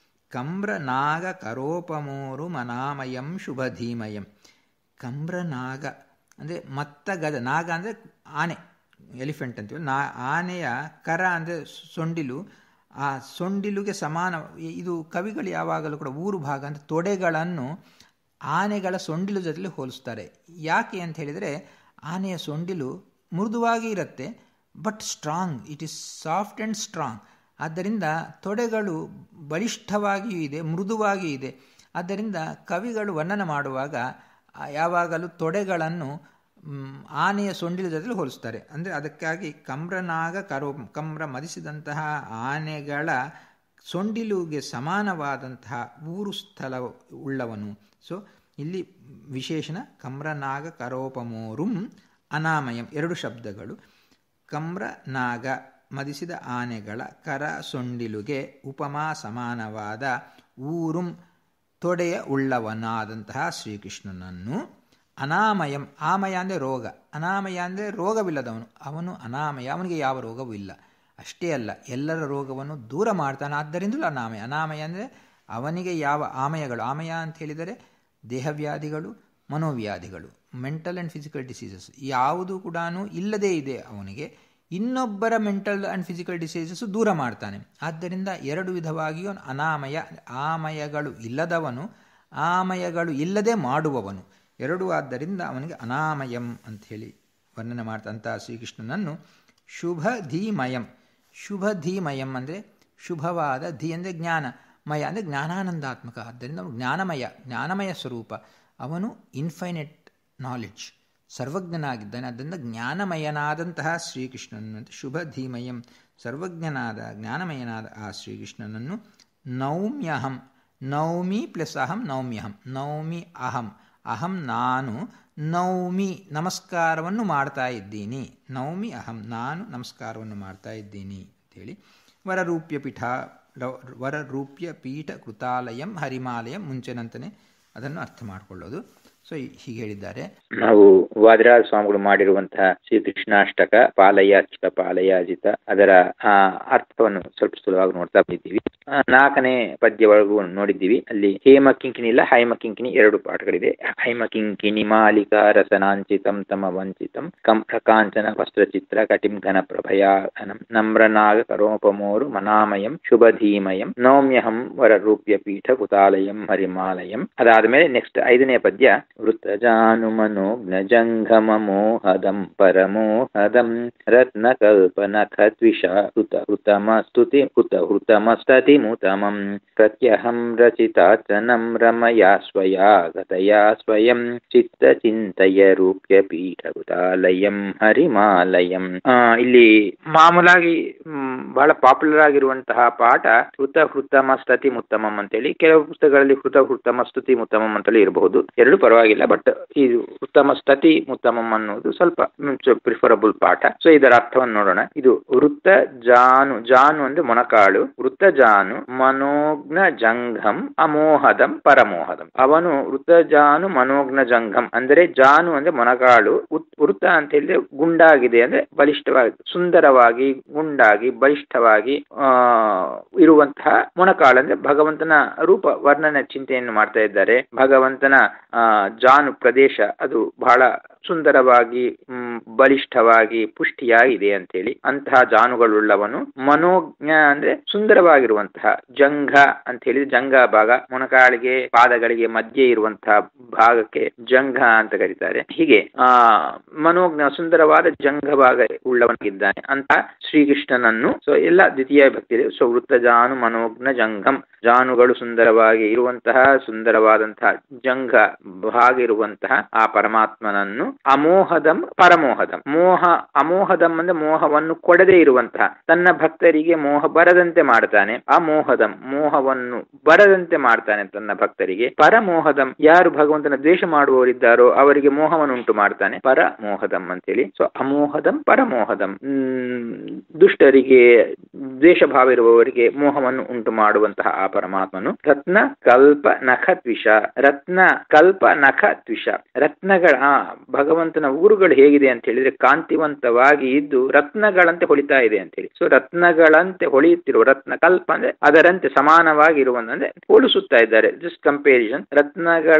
Speaker 1: ಕಮ್ರನಾಗ ಕರೋಪಮೋರು ಮನಾಮಯಂ ಶುಭಧೀಮಯಂ ಕಮ್ರನಾಗ ಅಂದರೆ ಮತ್ತ ಗದ ನಾಗ ಅಂದರೆ ಆನೆ ಎಲಿಫೆಂಟ್ ಅಂತೀವಿ ನಾ ಆನೆಯ ಕರ ಅಂದರೆ ಸೊಂಡಿಲು ಆ ಸೊಂಡಿಲುಗೆ ಸಮಾನ ಇದು ಕವಿಗಳು ಯಾವಾಗಲೂ ಕೂಡ ಊರು ಭಾಗ ಅಂತ ತೊಡೆಗಳನ್ನು ಆನೆಗಳ ಸೊಂಡಿಲು ಜೊತೆಲಿ ಹೋಲಿಸ್ತಾರೆ ಯಾಕೆ ಅಂತ ಹೇಳಿದರೆ ಆನೆಯ ಸೊಂಡಿಲು ಮೃದುವಾಗಿ ಇರುತ್ತೆ but strong it is soft and strong ಆದ್ದರಿಂದ ತೊಡೆಗಳು ಬಲಿಷ್ಠವಾಗಿಯೂ ಇದೆ ಮೃದುವಾಗಿಯೂ ಇದೆ ಆದ್ದರಿಂದ ಕವಿಗಳು ವರ್ಣನೆ ಮಾಡುವಾಗ ಯಾವಾಗಲೂ ತೊಡೆಗಳನ್ನು ಆನೆಯ ಸೊಂಡಿಲ ಜೊತೆಲಿ ಹೋಲಿಸ್ತಾರೆ ಅಂದರೆ ಅದಕ್ಕಾಗಿ ಕಮ್ರನಾಗ ಕರೋ ಕಮ್ರ ಮದಿಸಿದಂತಹ ಆನೆಗಳ ಸೊಂಡಿಲುಗೆ ಸಮಾನವಾದಂತಹ ಊರು ಸ್ಥಳ ಉಳ್ಳವನು ಸೊ ಇಲ್ಲಿ ವಿಶೇಷಣ ಕಮ್ರನಾಗ ಕರೋಪಮೋರುಂ ಅನಾಮಯಂ ಎರಡು ಶಬ್ದಗಳು ಕಮ್ರನಾಗ ಮದಿಸಿದ ಆನೆಗಳ ಕರ ಸೊಂಡಿಲುಗೆ ಉಪಮಾ ಸಮಾನವಾದ ಊರುಂ ತೊಡೆಯ ಉಳ್ಳವನಾದಂತಹ ಶ್ರೀಕೃಷ್ಣನನ್ನು ಅನಾಮಯಂ ಆಮಯ ಅಂದರೆ ರೋಗ ಅನಾಮಯ ಅಂದರೆ ರೋಗವಿಲ್ಲದವನು ಅವನು ಅನಾಮಯ ಅವನಿಗೆ ಯಾವ ರೋಗವೂ ಇಲ್ಲ ಅಷ್ಟೇ ಅಲ್ಲ ಎಲ್ಲರ ರೋಗವನ್ನು ದೂರ ಮಾಡ್ತಾನೆ ಆದ್ದರಿಂದಲೂ ಅನಾಮಯ ಅನಾಮಯ ಅಂದರೆ ಅವನಿಗೆ ಯಾವ ಆಮಯಗಳು ಆಮಯ ಅಂತ ಹೇಳಿದರೆ ದೇಹವ್ಯಾಧಿಗಳು ಮನೋವ್ಯಾಧಿಗಳು ಮೆಂಟಲ್ ಆ್ಯಂಡ್ ಫಿಸಿಕಲ್ ಡಿಸೀಸಸ್ ಯಾವುದು ಕೂಡ ಇಲ್ಲದೇ ಇದೆ ಅವನಿಗೆ ಇನ್ನೊಬ್ಬರ ಮೆಂಟಲ್ ಆ್ಯಂಡ್ ಫಿಸಿಕಲ್ ಡಿಸೀಸಸ್ ದೂರ ಮಾಡ್ತಾನೆ ಆದ್ದರಿಂದ ಎರಡು ವಿಧವಾಗಿಯೂ ಅನಾಮಯ ಆಮಯಗಳು ಇಲ್ಲದವನು ಆಮಯಗಳು ಇಲ್ಲದೆ ಮಾಡುವವನು ಎರಡೂ ಆದ್ದರಿಂದ ಅವನಿಗೆ ಅನಾಮಯಂ ಅಂಥೇಳಿ ವರ್ಣನೆ ಮಾಡ್ತಂಥ ಶ್ರೀಕೃಷ್ಣನನ್ನು ಶುಭ ಧೀಮಯಂ ಶುಭ ಧೀಮಯಂ ಅಂದರೆ ಶುಭವಾದ ಧೀ ಅಂದರೆ ಜ್ಞಾನ ಮಯ ಅಂದರೆ ಜ್ಞಾನಾನಂದಾತ್ಮಕ ಆದ್ದರಿಂದ ಅವನು ಜ್ಞಾನಮಯ ಜ್ಞಾನಮಯ ಸ್ವರೂಪ ಅವನು ಇನ್ಫೈನೆಟ್ ನಾಲೆಡ್ಜ್ ಸರ್ವಜ್ಞನಾಗಿದ್ದಾನೆ ಆದ್ದರಿಂದ ಜ್ಞಾನಮಯನಾದಂತಹ ಶ್ರೀಕೃಷ್ಣನನ್ನು ಅಂತ ಶುಭ ಧೀಮಯಂ ಸರ್ವಜ್ಞನಾದ ಜ್ಞಾನಮಯನಾದ ಆ ಶ್ರೀಕೃಷ್ಣನನ್ನು ನೌಮ್ಯಹಂ ನೌಮಿ ಪ್ಲಸ್ ಅಹಂ ನೌಮ್ಯಹಂ ನೌಮಿ ಅಹಂ ಅಹಂ ನಾನು ನೌಮಿ ನಮಸ್ಕಾರವನ್ನು ಮಾಡ್ತಾ ಇದ್ದೀನಿ ನೌಮಿ ಅಹಂ ನಾನು ನಮಸ್ಕಾರವನ್ನು ಮಾಡ್ತಾ ಇದ್ದೀನಿ ಅಂತೇಳಿ ವರರೂಪ್ಯ ಪೀಠ ವರರೂಪ್ಯ ಪೀಠ ಕೃತಾಲಯಂ ಹರಿಮಾಲಯಂ ಮುಂಚೆನಂತನೇ ಅದನ್ನು ಅರ್ಥ ಮಾಡಿಕೊಳ್ಳೋದು ಸೊ ಹೀಗೆ ಹೇಳಿದ್ದಾರೆ
Speaker 2: ನಾವು ವಾದಿರಾಜ ಸ್ವಾಮಿಗಳು ಮಾಡಿರುವಂತಹ ಶ್ರೀ ಕೃಷ್ಣಾಷ್ಟಕ ಪಾಲಯಾಚಿತ ಪಾಲಯಾಜಿತ ಅದರ ಆ ಅರ್ಥವನ್ನು ಸ್ವಲ್ಪ ಸುಲಭವಾಗಿ ನೋಡ್ತಾ ಬಂದಿದ್ದೀವಿ ನಾಲ್ಕನೇ ಪದ್ಯ ಒಳಗೂ ನೋಡಿದ್ದೀವಿ ಅಲ್ಲಿ ಹೇಮ ಕಿಂಕಿಣಿ ಇಲ್ಲ ಹೈಮ ಕಿಂಕಿಣಿ ಎರಡು ಪಾಠಗಳಿದೆ ಹೈಮ ಕಿಂಕಿಣಿ ಮಾಲಿಕಾ ರಸನಾಂಚಿತಂ ತಮ ವಂಚಿತಂ ಕಂ ಕಾಂಚನ ವಸ್ತ್ರಚಿತ್ರ ಕಟಿಂ ಘನ ಪ್ರಭಯಾನಂ ನಮ್ರನಾಗ ಕರೋಪಮೋರು ಮನಾಮಯಂ ಶುಭಧೀಮಯಂ ನೌಮ್ಯಹಂ ವರರೂಪ್ಯ ಪೀಠ ಕುತಾಲಯಂ ಹರಿಮಾಲಯಂ ಅದಾದ್ಮೇಲೆ ನೆಕ್ಸ್ಟ್ ಐದನೇ ಪದ್ಯ वृत्तजानुमनोज्ञजङ्घममोहदं परमोहदं रत्नकल्पनखद्विषा हृत हृतमस्तुति हृत हृतमस्ततिमुतमं प्रत्यहं रचिताचनं रमया स्वया गतया स्वयं ಚಿತ್ತಚಿಂತಯ ರೂಪ್ಯ ಪೀಠಕೃತಾಲಯಂ ಹರಿಮಾಲಯಂ ಇಲ್ಲಿ ಮಾಮೂಲಾಗಿ ಬಹಳ ಪಾಪ್ಯುಲರ್ ಆಗಿರುವಂತಹ ಪಾಠ ಹೃತ ಹೃತಮ ಸ್ತತಿ ಮುತ್ತಮಂ ಅಂತೇಳಿ ಕೆಲವು ಪುಸ್ತಕಗಳಲ್ಲಿ ಹೃತ ಹೃತಮ ಸ್ತುತಿ ಮುತ್ತಮಂ ಅಂತೇಳಿ ಇರಬಹುದು ಎರಡು ಪರವಾಗಿಲ್ಲ ಬಟ್ ಇದು ಉತ್ತಮ ಸ್ತತಿ ಉತ್ತಮಂ ಅನ್ನೋದು ಸ್ವಲ್ಪ ಪ್ರಿಫರಬಲ್ ಪಾಠ ಸೊ ಇದರ ಅರ್ಥವನ್ನು ನೋಡೋಣ ಇದು ವೃತ್ತ ಜಾನು ಜಾನು ಅಂದ್ರೆ ಮೊನಕಾಳು ವೃತ್ತ ಜಾನು ಮನೋಜ್ಞ ಜಂಘಂ ಅಮೋಹದಂ ಪರಮೋಹದಂ ಅವನು ವೃತ್ತ ಜಾನು ಮನೋಜ್ಞ ಜಂಘಂ ಅಂದ್ರೆ ಜಾನು ಅಂದ್ರೆ ಮೊನಕಾಳು ವೃತ್ತ ಅಂತ ಹೇಳಿದ್ರೆ ಗುಂಡಾಗಿದೆ ಅಂದ್ರೆ ಬಲಿಷ್ಠವಾಗಿ ಸುಂದರವಾಗಿ ಗುಂಡಾಗಿ ಬಲಿಷ್ಠವಾಗಿ ಆ ಇರುವಂತಹ ಮೊಣಕಾಳು ಅಂದ್ರೆ ಭಗವಂತನ ರೂಪ ವರ್ಣನ ಚಿಂತೆಯನ್ನು ಮಾಡ್ತಾ ಇದ್ದಾರೆ ಭಗವಂತನ ಆ ಜಾನು ಪ್ರದೇಶ ಅದು ಬಹಳ ಸುಂದರವಾಗಿ ಬಲಿಷ್ಠವಾಗಿ ಪುಷ್ಟಿಯಾಗಿದೆ ಅಂತೇಳಿ ಅಂತಹ ಜಾನುಗಳುಳ್ಳವನು ಮನೋಜ್ಞ ಅಂದ್ರೆ ಸುಂದರವಾಗಿರುವಂತಹ ಜಂಘ ಅಂತ ಹೇಳಿದ್ರೆ ಜಂಘ ಭಾಗ ಮೊಣಕಾಳಿಗೆ ಪಾದಗಳಿಗೆ ಮಧ್ಯೆ ಇರುವಂತಹ ಭಾಗಕ್ಕೆ ಜಂಘ ಅಂತ ಕರೀತಾರೆ ಹೀಗೆ ಆ ಮನೋಜ್ಞ ಸುಂದರವಾದ ಜಂಘ ಭಾಗ ಉಳ್ಳವನಾಗಿದ್ದಾನೆ ಅಂತ ಶ್ರೀಕೃಷ್ಣನನ್ನು ಸೊ ಎಲ್ಲ ದ್ವಿತೀಯ ಭಕ್ತಿ ಸೊ ವೃತ್ತ ಜಾನು ಮನೋಜ್ಞ ಜಂಘಂ ಜಾನುಗಳು ಸುಂದರವಾಗಿ ಇರುವಂತಹ ಸುಂದರವಾದಂತಹ ಜಂಘ ಭಾಗ ಇರುವಂತಹ ಆ ಪರಮಾತ್ಮನನ್ನು ಅಮೋಹದಂ ಪರಮೋಹದಂ ಮೋಹ ಅಮೋಹದಂ ಅಂದ್ರೆ ಮೋಹವನ್ನು ಕೊಡದೇ ಇರುವಂತಹ ತನ್ನ ಭಕ್ತರಿಗೆ ಮೋಹ ಬರದಂತೆ ಮಾಡ್ತಾನೆ ಅಮೋಹದಂ ಮೋಹವನ್ನು ಬರದಂತೆ ಮಾಡ್ತಾನೆ ತನ್ನ ಭಕ್ತರಿಗೆ ಪರಮೋಹದಂ ಯಾರು ಭಗವಂತನ ದ್ವೇಷ ಮಾಡುವವರಿದ್ದಾರೋ ಅವರಿಗೆ ಮೋಹವನ್ನು ಉಂಟು ಮಾಡ್ತಾನೆ ಪರಮೋಹದಂ ಅಂತೇಳಿ ಸೊ ಅಮೋಹದಂ ಪರಮೋಹದಂ ಹ್ಮ್ ದುಷ್ಟರಿಗೆ ದ್ವೇಷ ಭಾವ ಇರುವವರಿಗೆ ಮೋಹವನ್ನು ಉಂಟು ಮಾಡುವಂತಹ ಆ ಪರಮಾತ್ಮನು ರತ್ನ ಕಲ್ಪ ನಖ ದ್ವಿಷ ರತ್ನ ಕಲ್ಪ ನಖ ದ್ವಿಷ ರತ್ನಗಳ ಆ ಭಗವಂತನ ಊರುಗಳು ಹೇಗಿದೆ ಅಂತ ಹೇಳಿದ್ರೆ ಕಾಂತಿವಂತವಾಗಿ ಇದ್ದು ರತ್ನಗಳಂತೆ ಹೊಳಿತಾ ಇದೆ ಅಂತ ಹೇಳಿ ಸೊ ರತ್ನಗಳಂತೆ ಹೊಳೆಯುತ್ತಿರುವ ರತ್ನ ಕಲ್ಪ ಅಂದ್ರೆ ಅದರಂತೆ ಸಮಾನವಾಗಿ ಇರುವಂದ್ರೆ ಹೋಲಿಸುತ್ತಾ ಇದ್ದಾರೆ ಜಸ್ಟ್ ಕಂಪೇರಿಸನ್ ರತ್ನಗಳ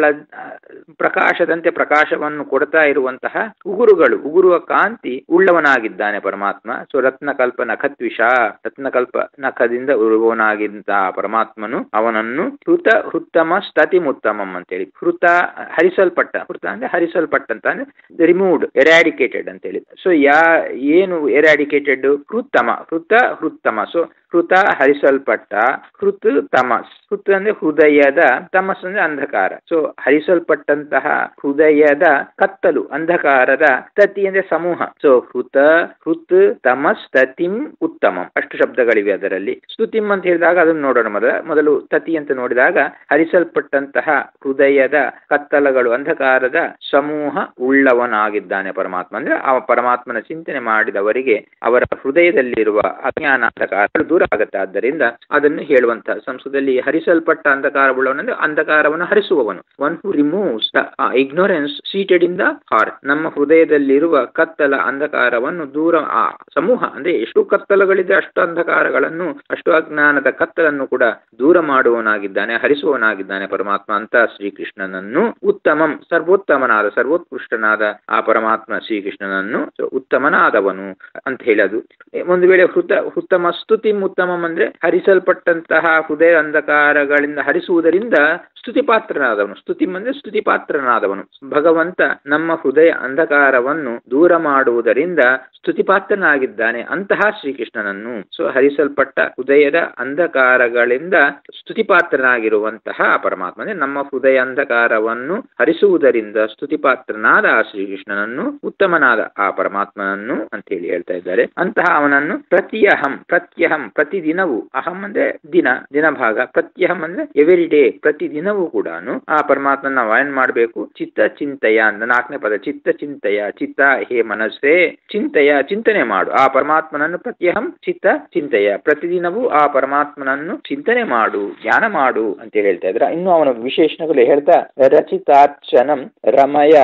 Speaker 2: ಪ್ರಕಾಶದಂತೆ ಪ್ರಕಾಶವನ್ನು ಕೊಡ್ತಾ ಇರುವಂತಹ ಉಗುರುಗಳು ಉಗುರುವ ಕಾಂತಿ ಉಳ್ಳವನಾಗಿದ್ದಾನೆ ಪರಮಾತ್ಮ ಸೊ ರತ್ನಕಲ್ಪ ನಖದ್ವಿಷ ರತ್ನಕಲ್ಪ ನಖದಿಂದ ಉರುವವನಾಗಿದ್ದ ಪರಮಾತ್ಮನು ಅವನನ್ನು ಹೃತ ಹೃತ್ತಮ ಸ್ತತಿಮುತ್ತಮಂ ಅಂತೇಳಿ ಹೃತ ಹರಿಸಲ್ಪಟ್ಟ ಹೃತ ಅಂದ್ರೆ ಹರಿಸಲ್ಪಟ್ಟಂತ ಅಂದ್ರೆ ರಿಮೂವ್ಡ್ ಎರಾಡಿಕೇಟೆಡ್ ಅಂತೇಳಿ ಸೊ ಯಾ ಏನು ಎರಾಡಿಕೇಟೆಡ್ ಹೃತ್ತಮ ಹೃತ ಹೃತ್ತಮ ಸೊ ಹೃತ ಹರಿಸಲ್ಪಟ್ಟ ಹೃತ್ ತಮಸ್ ಹೃತ್ ಅಂದ್ರೆ ಹೃದಯದ ತಮಸ್ ಅಂದ್ರೆ ಅಂಧಕಾರ ಸೊ ಹರಿಸಲ್ಪಟ್ಟಂತಹ ಹೃದಯದ ಕತ್ತಲು ಅಂಧಕಾರದ ತತಿ ಅಂದ್ರೆ ಸಮೂಹ ಸೊ ಹೃತ ಹೃತ್ ತಮಸ್ ತತಿಂ ಉತ್ತಮಂ ಅಷ್ಟು ಶಬ್ದಗಳಿವೆ ಅದರಲ್ಲಿ ಸ್ತುತಿಂ ಅಂತ ಹೇಳಿದಾಗ ಅದನ್ನು ನೋಡೋಣ ಮೊದಲ ಮೊದಲು ತತಿ ಅಂತ ನೋಡಿದಾಗ ಹರಿಸಲ್ಪಟ್ಟಂತಹ ಹೃದಯದ ಕತ್ತಲಗಳು ಅಂಧಕಾರದ ಸಮೂಹ ಉಳ್ಳವನಾಗಿದ್ದಾನೆ ಪರಮಾತ್ಮ ಅಂದ್ರೆ ಆ ಪರಮಾತ್ಮನ ಚಿಂತನೆ ಮಾಡಿದವರಿಗೆ ಅವರ ಹೃದಯದಲ್ಲಿರುವ ಅಜ್ಞಾನ ಅಂಧಕಾರಗಳು ದೂರ ಆಗುತ್ತೆ ಆದ್ದರಿಂದ ಅದನ್ನು ಹೇಳುವಂತಹ ಸಂಸ್ಕೃತದಲ್ಲಿ ಹರಿಸಲ್ಪಟ್ಟ ಅಂಧಕಾರವುಳ್ಳವನಂದ್ರೆ ಅಂಧಕಾರವನ್ನು ಹರಿಸುವವನು one who removes the ignorance seated in the heart ನಮ್ಮ ಹೃದಯದಲ್ಲಿರುವ ಕತ್ತಲ ಅಂಧಕಾರವನ್ನು ದೂರ ಆ ಸಮೂಹ ಅಂದ್ರೆ ಎಷ್ಟು ಕತ್ತಲಗಳಿದೆ ಅಷ್ಟು ಅಂಧಕಾರಗಳನ್ನು ಅಷ್ಟು ಅಜ್ಞಾನದ ಕತ್ತಲನ್ನು ಕೂಡ ದೂರ ಮಾಡುವವನಾಗಿದ್ದಾನೆ ಹರಿಸುವವನಾಗಿದ್ದಾನೆ ಪರಮಾತ್ಮ ಅಂತ ಶ್ರೀಕೃಷ್ಣನನ್ನು ಉತ್ತಮಂ ಸರ್ವೋತ್ತಮನಾದ ಸರ್ವೋತ್ಕೃಷ್ಟನಾದ ಆ ಪರಮಾತ್ಮ ಶ್ರೀಕೃಷ್ಣನನ್ನು ಉತ್ತಮನಾದವನು ಅಂತ ಹೇಳೋದು ಒಂದು ವೇಳೆ ಹೃತ ಉತ್ತಮ ಸ್ತುತಿ ಉತ್ತಮಂ ಅಂದ್ರೆ ಹರಿಸಲ್ಪಟ್ಟಂತಹ ಹೃದಯ ಅಂಧಕಾರಗಳಿಂದ ಹರಿಸುವುದರಿಂದ ಸ್ತುತಿ ಪಾತ್ರನಾದವನು ಸ್ತುತಿ ಅಂದ್ರೆ ಸ್ತುತಿ ಪಾತ್ರನಾದವನು ಭಗವಂತ ನಮ್ಮ ಹೃದಯ ಅಂಧಕಾರವನ್ನು ದೂರ ಮಾಡುವುದರಿಂದ ಸ್ತುತಿ ಪಾತ್ರನಾಗಿದ್ದಾನೆ ಅಂತಹ ಶ್ರೀಕೃಷ್ಣನನ್ನು ಸೊ ಹರಿಸಲ್ಪಟ್ಟ ಹೃದಯದ ಅಂಧಕಾರಗಳಿಂದ ಸ್ತುತಿ ಪಾತ್ರನಾಗಿರುವಂತಹ ಪರಮಾತ್ಮ ಅಂದ್ರೆ ನಮ್ಮ ಹೃದಯ ಅಂಧಕಾರವನ್ನು ಹರಿಸುವುದರಿಂದ ಸ್ತುತಿ ಪಾತ್ರನಾದ ಆ ಶ್ರೀಕೃಷ್ಣನನ್ನು ಉತ್ತಮನಾದ ಆ ಪರಮಾತ್ಮನನ್ನು ಅಂತ ಹೇಳಿ ಹೇಳ್ತಾ ಇದ್ದಾರೆ ಅಂತಹ ಅವನನ್ನು ಪ್ರತಿಯಹಂ ಪ್ರತ್ಯಹಂ ಪ್ರತಿದಿನವೂ ಅಹಂ ಅಂದ್ರೆ ದಿನ ದಿನ ಭಾಗ ಪ್ರತ್ಯಹಂ ಅಂದ್ರೆ ಎವ್ರಿ ಡೇ ಪ್ರತಿ ದಿನವೂ ಕೂಡ ಆ ಪರಮಾತ್ಮನ ವಾಯನ್ ಮಾಡಬೇಕು ಚಿತ್ತ ಚಿಂತೆಯ ಅಂತ ನಾಲ್ಕನೇ ಪದ ಚಿತ್ತ ಚಿಂತೆಯ ಚಿತ್ತ ಹೇ ಮನಸ್ಸೇ ಚಿಂತೆಯ ಚಿಂತನೆ ಮಾಡು ಆ ಪರಮಾತ್ಮನನ್ನು ಪ್ರತ್ಯಹಂ ಚಿತ್ತ ಚಿಂತೆಯ ಪ್ರತಿದಿನವೂ ಆ ಪರಮಾತ್ಮನನ್ನು ಚಿಂತನೆ ಮಾಡು ಧ್ಯಾನ ಮಾಡು ಅಂತ ಹೇಳ್ತಾ ಇದ್ರ ಇನ್ನು ಅವನ ವಿಶೇಷಣಗಳು ಹೇಳ್ತಾ ರಚಿತಾರ್ಚನಂ ರಮಯ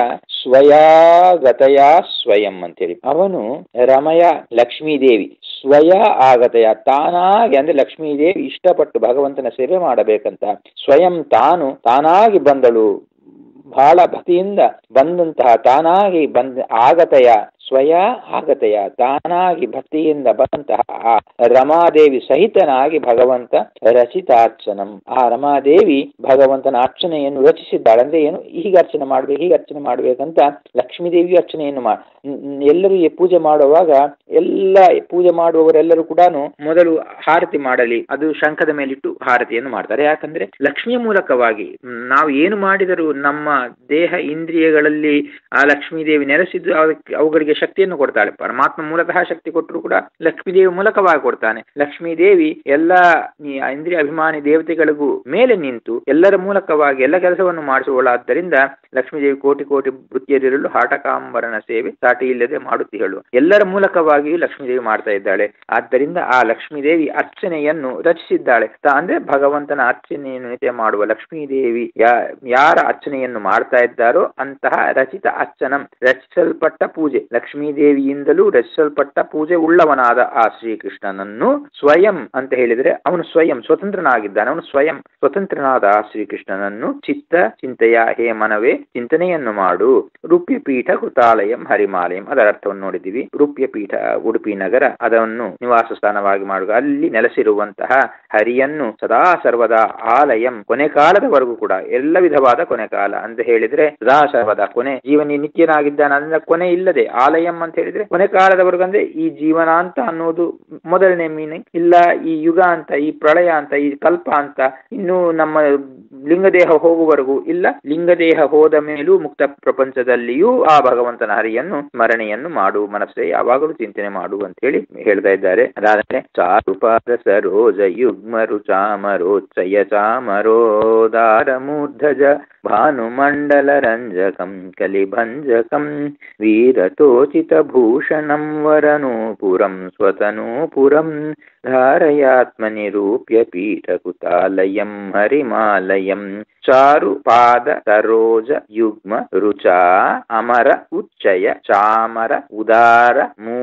Speaker 2: ಸ್ವಯಾಗತಯ ಸ್ವಯಂ ಅಂತೇಳಿ ಅವನು ರಮಯ ಲಕ್ಷ್ಮೀದೇವಿ ಸ್ವಯ ಆಗತಯ ತಾನಾಗಿ ಅಂದ್ರೆ ಲಕ್ಷ್ಮೀದೇವಿ ಇಷ್ಟಪಟ್ಟು ಭಗವಂತನ ಸೇವೆ ಮಾಡಬೇಕಂತ ಸ್ವಯಂ ತಾನು ತಾನಾಗಿ ಬಂದಳು ಬಹಳ ಭಕ್ತಿಯಿಂದ ಬಂದಂತಹ ತಾನಾಗಿ ಬಂದ ಆಗತಯ ಸ್ವಯ ಆಗತಯ ತಾನಾಗಿ ಭಕ್ತಿಯಿಂದ ಬಂದಂತಹ ಆ ರಮಾದೇವಿ ಸಹಿತನಾಗಿ ಭಗವಂತ ರಚಿತಾರ್ಚನಂ ಆ ರಮಾದೇವಿ ಭಗವಂತನ ಅರ್ಚನೆಯನ್ನು ರಚಿಸಿದ್ದಾಳೆ ಅಂದ್ರೆ ಏನು ಹೀಗೆ ಅರ್ಚನೆ ಮಾಡ್ಬೇಕು ಹೀಗೆ ಅರ್ಚನೆ ಮಾಡ್ಬೇಕಂತ ಲಕ್ಷ್ಮೀದೇವಿಯು ಅರ್ಚನೆಯನ್ನು ಮಾ ಎಲ್ಲರೂ ಪೂಜೆ ಮಾಡುವಾಗ ಎಲ್ಲ ಪೂಜೆ ಮಾಡುವವರೆಲ್ಲರೂ ಕೂಡ ಮೊದಲು ಹಾರತಿ ಮಾಡಲಿ ಅದು ಶಂಖದ ಮೇಲಿಟ್ಟು ಹಾರತಿಯನ್ನು ಮಾಡ್ತಾರೆ ಯಾಕಂದ್ರೆ ಲಕ್ಷ್ಮಿಯ ಮೂಲಕವಾಗಿ ನಾವು ಏನು ಮಾಡಿದರೂ ನಮ್ಮ ದೇಹ ಇಂದ್ರಿಯಗಳಲ್ಲಿ ಆ ಲಕ್ಷ್ಮೀದೇವಿ ನೆಲೆಸಿದ್ದು ಅವಕ್ಕೆ ಅವುಗಳಿಗೆ ಅವರಿಗೆ ಶಕ್ತಿಯನ್ನು ಕೊಡ್ತಾಳೆ ಪರಮಾತ್ಮ ಮೂಲತಃ ಶಕ್ತಿ ಕೊಟ್ಟರು ಕೂಡ ಲಕ್ಷ್ಮೀದೇವಿ ಮೂಲಕವಾಗಿ ಕೊಡ್ತಾನೆ ಲಕ್ಷ್ಮೀದೇವಿ ಎಲ್ಲ ಈ ಇಂದ್ರಿಯ ಅಭಿಮಾನಿ ದೇವತೆಗಳಿಗೂ ಮೇಲೆ ನಿಂತು ಎಲ್ಲರ ಮೂಲಕವಾಗಿ ಎಲ್ಲ ಕೆಲಸವನ್ನು ಮಾಡಿಸುವಳಾದ್ದರಿಂದ ಲಕ್ಷ್ಮೀದೇವಿ ಕೋಟಿ ಕೋಟಿ ವೃತ್ತಿಯರಿರಲು ಹಾಟಕಾಂಬರನ ಸೇವೆ ಸಾಟಿ ಇಲ್ಲದೆ ಮಾಡುತ್ತಿಹಳು ಎಲ್ಲರ ಮೂಲಕವಾಗಿಯೂ ಲಕ್ಷ್ಮೀದೇವಿ ಮಾಡ್ತಾ ಇದ್ದಾಳೆ ಆದ್ದರಿಂದ ಆ ಲಕ್ಷ್ಮೀದೇವಿ ಅರ್ಚನೆಯನ್ನು ರಚಿಸಿದ್ದಾಳೆ ತ- ಅಂದ್ರೆ ಭಗವಂತನ ಅರ್ಚನೆಯನ್ನು ನಿತ್ಯ ಮಾಡುವ ಲಕ್ಷ್ಮೀದೇವಿ ಯಾ ಯಾರ ಅರ್ಚನೆಯನ್ನು ಮಾಡ್ತಾ ಇದ್ದಾರೋ ಅಂತಹ ರಚಿತ ಅರ್ಚನಂ ರಚಿಸಲ್ಪಟ್ಟ ಪೂಜೆ ಲಕ್ಷ್ಮೀದೇವಿಯಿಂದಲೂ ರಚಿಸಲ್ಪಟ್ಟ ಪೂಜೆ ಉಳ್ಳವನಾದ ಆ ಶ್ರೀಕೃಷ್ಣನನ್ನು ಸ್ವಯಂ ಅಂತ ಹೇಳಿದ್ರೆ ಅವನು ಸ್ವಯಂ ಸ್ವತಂತ್ರನಾಗಿದ್ದಾನೆ ಅವನು ಸ್ವಯಂ ಸ್ವತಂತ್ರನಾದ ಆ ಶ್ರೀಕೃಷ್ಣನನ್ನು ಚಿತ್ತ ಚಿಂತೆಯ ಹೇ ಮನವೇ ಚಿಂತನೆಯನ್ನು ಮಾಡು ರೂಪ್ಯ ಪೀಠ ಕೃತಾಲಯಂ ಹರಿಮಾಲಯಂ ಅದರ ಅರ್ಥವನ್ನು ನೋಡಿದ್ದೀವಿ ರೂಪ್ಯ ಪೀಠ ಉಡುಪಿ ನಗರ ಅದನ್ನು ನಿವಾಸ ಸ್ಥಾನವಾಗಿ ಮಾಡುವ ಅಲ್ಲಿ ನೆಲೆಸಿರುವಂತಹ ಹರಿಯನ್ನು ಸದಾ ಸರ್ವದಾ ಆಲಯಂ ಕೊನೆ ಕಾಲದವರೆಗೂ ಕೂಡ ಎಲ್ಲ ವಿಧವಾದ ಕೊನೆ ಕಾಲ ಅಂತ ಹೇಳಿದ್ರೆ ಸದಾ ಸರ್ವದಾ ಕೊನೆ ಜೀವನಿ ನಿತ್ಯನಾಗಿದ್ದಾನೆ ಅಂದ್ರೆ ಕೊನೆ ಇಲ್ಲದೆ ಆಲಯಂ ಅಂತ ಹೇಳಿದ್ರೆ ಕೊನೆ ಕಾಲದವರೆಗೂ ಅಂದ್ರೆ ಈ ಜೀವನ ಅಂತ ಅನ್ನೋದು ಮೊದಲನೇ ಮೀನಿಂಗ್ ಇಲ್ಲ ಈ ಯುಗ ಅಂತ ಈ ಪ್ರಳಯ ಅಂತ ಈ ಕಲ್ಪ ಅಂತ ಇನ್ನು ನಮ್ಮ ಲಿಂಗದೇಹ ಹೋಗುವವರೆಗೂ ಇಲ್ಲ ಲಿಂಗದೇಹ ಹೋದ ಮೇಲೂ ಮುಕ್ತ ಪ್ರಪಂಚದಲ್ಲಿಯೂ ಆ ಭಗವಂತನ ಹರಿಯನ್ನು ಸ್ಮರಣೆಯನ್ನು ಮಾಡು ಮನಸ್ಸೇ ಯಾವಾಗಲೂ ಚಿಂತನೆ ಮಾಡು ಅಂತ ಹೇಳಿ ಹೇಳ್ತಾ ಇದ್ದಾರೆ ಅದಾದ್ರೆ ಚಾರುಪಾದ ಸರೋಜ ಯುಗ್ಮ ರುಚಾಮರೋಚ್ಚಯ ಚಾಮರೋದಾರ ಮೂರ್ಧಜ ಭಾನುಮಂಡಲ ರಂಜಕಂ ಕಲಿಭಂಜಕಂ ವೀರತೋಚಿತ ಭೂಷಣಂ ವರನೂಪುರಂ ಸ್ವತನೂಪುರಂ ಧಾರಯಾತ್ಮನಿರೂಪ್ಯ ಪೀಠಕುತಾಲಯಂ ಹರಿಮಾಲಯಂ ಚಾರು ಪಾದ ಸರೋಜ ಯುಗ್ಮ ರುಚಾ ಅಮರ ಉಚ್ಚಯ ಚಾಮರ ಉದಾರ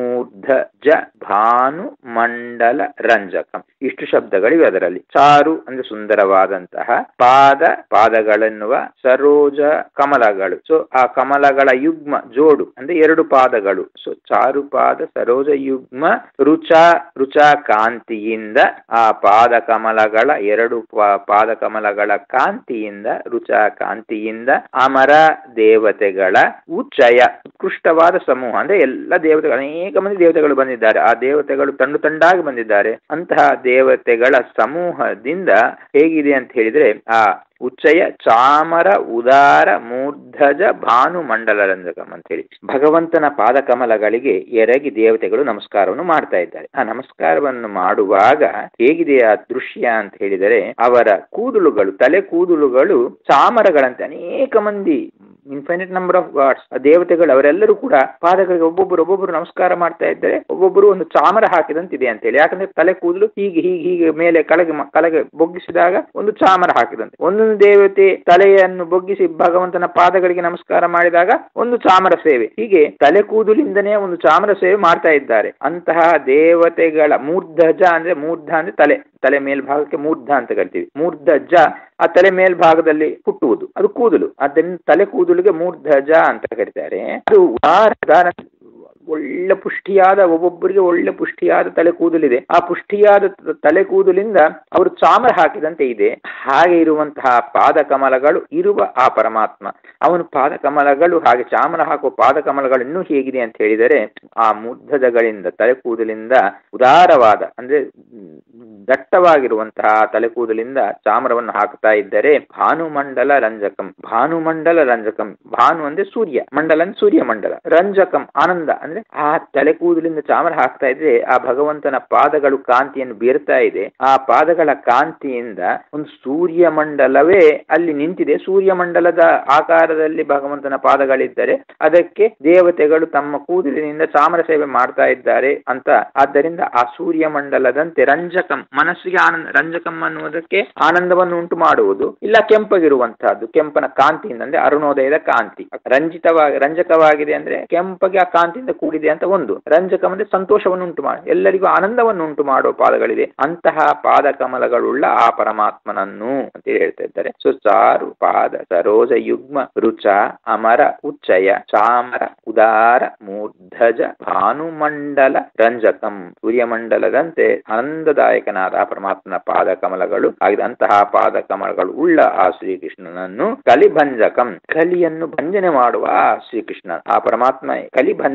Speaker 2: ಮೂರ್ಧಜ ಭಾನು ಮಂಡಲ ರಂಜಕಂ ಇಷ್ಟು ಶಬ್ದಗಳಿವೆ ಅದರಲ್ಲಿ ಚಾರು ಅಂದ್ರೆ ಸುಂದರವಾದಂತಹ ಪಾದ ಪಾದಗಳೆನ್ನುವ ಸರೋಜ ಕಮಲಗಳು ಸೊ ಆ ಕಮಲಗಳ ಯುಗ್ಮ ಜೋಡು ಅಂದ್ರೆ ಎರಡು ಪಾದಗಳು ಸೊ ಚಾರು ಪಾದ ಸರೋಜ ಯುಗ್ಮ ರುಚ ರುಚ ಕಾಂತಿಯಿಂದ ಆ ಪಾದ ಕಮಲಗಳ ಎರಡು ಪಾ- ಪಾದ ಕಮಲಗಳ ಕಾಂತಿಯಿಂದ ರುಚ ಕಾಂತಿಯಿಂದ ಅಮರ ದೇವತೆಗಳ ಉಚ್ಚಯ ಉತ್ಕೃಷ್ಟವಾದ ಸಮೂಹ ಅಂದ್ರೆ ಎಲ್ಲ ದೇವತೆಗಳು ಅನೇಕ ಮಂದಿ ದೇವತೆಗಳು ಬಂದಿದ್ದಾರೆ ಆ ದೇವತೆಗಳು ತಂಡು ತಂಡಾಗಿ ಬಂದಿದ್ದಾರೆ ಅಂತಹ ದೇವತೆಗಳ ಸಮೂಹದಿಂದ ಹೇಗಿದೆ ಅಂತ ಹೇಳಿದ್ರೆ ಆ ಉಚ್ಚಯ ಚಾಮರ ಉದಾರ ಮೂರ್ಧಜ ಭಾನು ಮಂಡಲ ರಂಜಕಂ ಅಂತ ಹೇಳಿ ಭಗವಂತನ ಪಾದಕಮಲಗಳಿಗೆ ಎರಗಿ ದೇವತೆಗಳು ನಮಸ್ಕಾರವನ್ನು ಮಾಡ್ತಾ ಇದ್ದಾರೆ ಆ ನಮಸ್ಕಾರವನ್ನು ಮಾಡುವಾಗ ಹೇಗಿದೆ ಆ ದೃಶ್ಯ ಅಂತ ಹೇಳಿದರೆ ಅವರ ಕೂದಲುಗಳು ತಲೆ ಕೂದಲುಗಳು ಚಾಮರಗಳಂತೆ ಅನೇಕ ಮಂದಿ ಇನ್ಫೈನೈಟ್ ನಂಬರ್ ಆಫ್ ಗಾಡ್ಸ್ ದೇವತೆಗಳು ಅವರೆಲ್ಲರೂ ಕೂಡ ಪಾದಗಳಿಗೆ ಒಬ್ಬೊಬ್ಬರು ಒಬ್ಬೊಬ್ಬರು ನಮಸ್ಕಾರ ಮಾಡ್ತಾ ಇದ್ದಾರೆ ಒಬ್ಬೊಬ್ಬರು ಒಂದು ಚಾಮರ ಹಾಕಿದಂತಿದೆ ಅಂತ ಹೇಳಿ ಯಾಕಂದ್ರೆ ತಲೆ ಕೂದಲು ಹೀಗೆ ಹೀಗೆ ಹೀಗೆ ಮೇಲೆ ಕೆಳಗೆ ಮ- ಕೆಳಗೆ ಬೊಗ್ಗಿಸಿದಾಗ ಒಂದು ಚಾಮರ ಹಾಕಿದಂತೆ ಒಂದೊಂದು ದೇವತೆ ತಲೆಯನ್ನು ಬೊಗ್ಗಿಸಿ ಭಗವಂತನ ಪಾದಗಳಿಗೆ ನಮಸ್ಕಾರ ಮಾಡಿದಾಗ ಒಂದು ಚಾಮರ ಸೇವೆ ಹೀಗೆ ತಲೆ ಕೂದಲಿಂದನೇ ಒಂದು ಚಾಮರ ಸೇವೆ ಮಾಡ್ತಾ ಇದ್ದಾರೆ ಅಂತಹ ದೇವತೆಗಳ ಮೂರ್ಧಜ ಅಂದ್ರೆ ಮೂರ್ಧ ಅಂದ್ರೆ ತಲೆ ತಲೆ ಮೇಲ್ಭಾಗಕ್ಕೆ ಮೂರ್ಧ ಅಂತ ಕರಿತೀವಿ ಮೂರ್ಧಜ ಆ ತಲೆ ಮೇಲ್ಭಾಗದಲ್ಲಿ ಹುಟ್ಟುವುದು ಅದು ಕೂದಲು ಆದ್ದರಿಂದ ತಲೆ ಕೂದಲಿಗೆ ಮೂರ್ಧಜ ಅಂತ ಕರೀತಾರೆ ಅದು ಉದಾರ ಉದಾರ ಒಳ್ಳೆ ಪುಷ್ಟಿಯಾದ ಒಬ್ಬೊಬ್ಬರಿಗೆ ಒಳ್ಳೆ ಪುಷ್ಟಿಯಾದ ತಲೆ ಕೂದಲಿದೆ ಆ ಪುಷ್ಟಿಯಾದ ತ- ತಲೆ ಕೂದಲಿಂದ ಅವರು ಚಾಮರ ಹಾಕಿದಂತೆ ಇದೆ ಹಾಗೆ ಇರುವಂತಹ ಪಾದ ಕಮಲಗಳು ಇರುವ ಆ ಪರಮಾತ್ಮ ಅವನು ಪಾದ ಕಮಲಗಳು ಹಾಗೆ ಚಾಮರ ಹಾಕುವ ಪಾದ ಕಮಲಗಳು ಇನ್ನೂ ಹೇಗಿದೆ ಅಂತ ಹೇಳಿದರೆ ಆ ಮುದ್ದದಗಳಿಂದ ತಲೆ ಕೂದಲಿಂದ ಉದಾರವಾದ ಅಂದ್ರೆ ಮ್, ದಟ್ಟವಾಗಿರುವಂತಹ ತಲೆ ಕೂದಲಿಂದ ಚಾಮರವನ್ನು ಹಾಕ್ತಾ ಇದ್ದರೆ ಭಾನುಮಂಡಲ ರಂಜಕಂ ಭಾನುಮಂಡಲ ರಂಜಕಂ ಭಾನು ಅಂದ್ರೆ ಸೂರ್ಯ ಮಂಡಲ ಅಂದ್ರೆ ಸೂರ್ಯ ಮಂಡಲ ರಂಜಕಂ ಆನಂದ ಅಂದ್ರೆ ಆ ತಲೆ ಕೂದಲಿಂದ ಚಾಮರ ಹಾಕ್ತಾ ಇದ್ರೆ ಆ ಭಗವಂತನ ಪಾದಗಳು ಕಾಂತಿಯನ್ನು ಬೀರ್ತಾ ಇದೆ ಆ ಪಾದಗಳ ಕಾಂತಿಯಿಂದ ಒಂದು ಸೂರ್ಯ ಮಂಡಲವೇ ಅಲ್ಲಿ ನಿಂತಿದೆ ಸೂರ್ಯ ಮಂಡಲದ ಆಕಾರದಲ್ಲಿ ಭಗವಂತನ ಪಾದಗಳಿದ್ದರೆ ಅದಕ್ಕೆ ದೇವತೆಗಳು ತಮ್ಮ ಕೂದಲಿನಿಂದ ಚಾಮರ ಸೇವೆ ಮಾಡ್ತಾ ಇದ್ದಾರೆ ಅಂತ ಆದ್ದರಿಂದ ಆ ಸೂರ್ಯ ಮಂಡಲದಂತೆ ರಂಜಕಂ ಮನಸ್ಸಿಗೆ ಆನಂದ ರಂಜಕಂ ಅನ್ನುವುದಕ್ಕೆ ಆನಂದವನ್ನು ಉಂಟು ಮಾಡುವುದು ಇಲ್ಲ ಕೆಂಪಗಿರುವಂತಹದ್ದು ಕೆಂಪನ ಕಾಂತಿಯಿಂದ ಅಂದ್ರೆ ಅರುಣೋದಯದ ಕಾಂತಿ ರಂಜಿತವಾಗಿ ರಂಜಕವಾಗಿದೆ ಅಂದ್ರೆ ಕೆಂಪಗೆ ಆ ಕಾಂತಿಯಿಂದ ಕೂಡಿದೆ ಅಂತ ಒಂದು ರಂಜಕಂ ಅಂದ್ರೆ ಸಂತೋಷವನ್ನು ಉಂಟು ಮಾಡಿ ಎಲ್ಲರಿಗೂ ಆನಂದವನ್ನು ಉಂಟು ಮಾಡುವ ಪಾದಗಳಿದೆ ಅಂತಹ ಪಾದ ಕಮಲಗಳುಳ್ಳ ಆ ಪರಮಾತ್ಮನನ್ನು ಅಂತ ಹೇಳ್ತಾ ಇದ್ದಾರೆ ಸೊ ಚಾರು ಪಾದ ಸರೋಜ ಯುಗ್ಮ ರುಚ ಅಮರ ಉಚ್ಚಯ ಚಾಮರ ಉದಾರ ಮೂರ್ಧಜ ಭಾನುಮಂಡಲ ರಂಜಕಂ ಸೂರ್ಯಮಂಡಲದಂತೆ ಆನಂದದಾಯಕನಾದ ಆ ಪರಮಾತ್ಮನ ಪಾದ ಕಮಲಗಳು ಆಗಿದೆ ಅಂತಹ ಪಾದ ಕಮಲಗಳು ಉಳ್ಳ ಆ ಶ್ರೀಕೃಷ್ಣನನ್ನು ಕಲಿಭಂಜಕಂ ಕಲಿಯನ್ನು ಭಂಜನೆ ಮಾಡುವ ಆ ಶ್ರೀಕೃಷ್ಣ ಆ ಪರಮಾತ್ಮ ಕಲಿಭಂಜಕ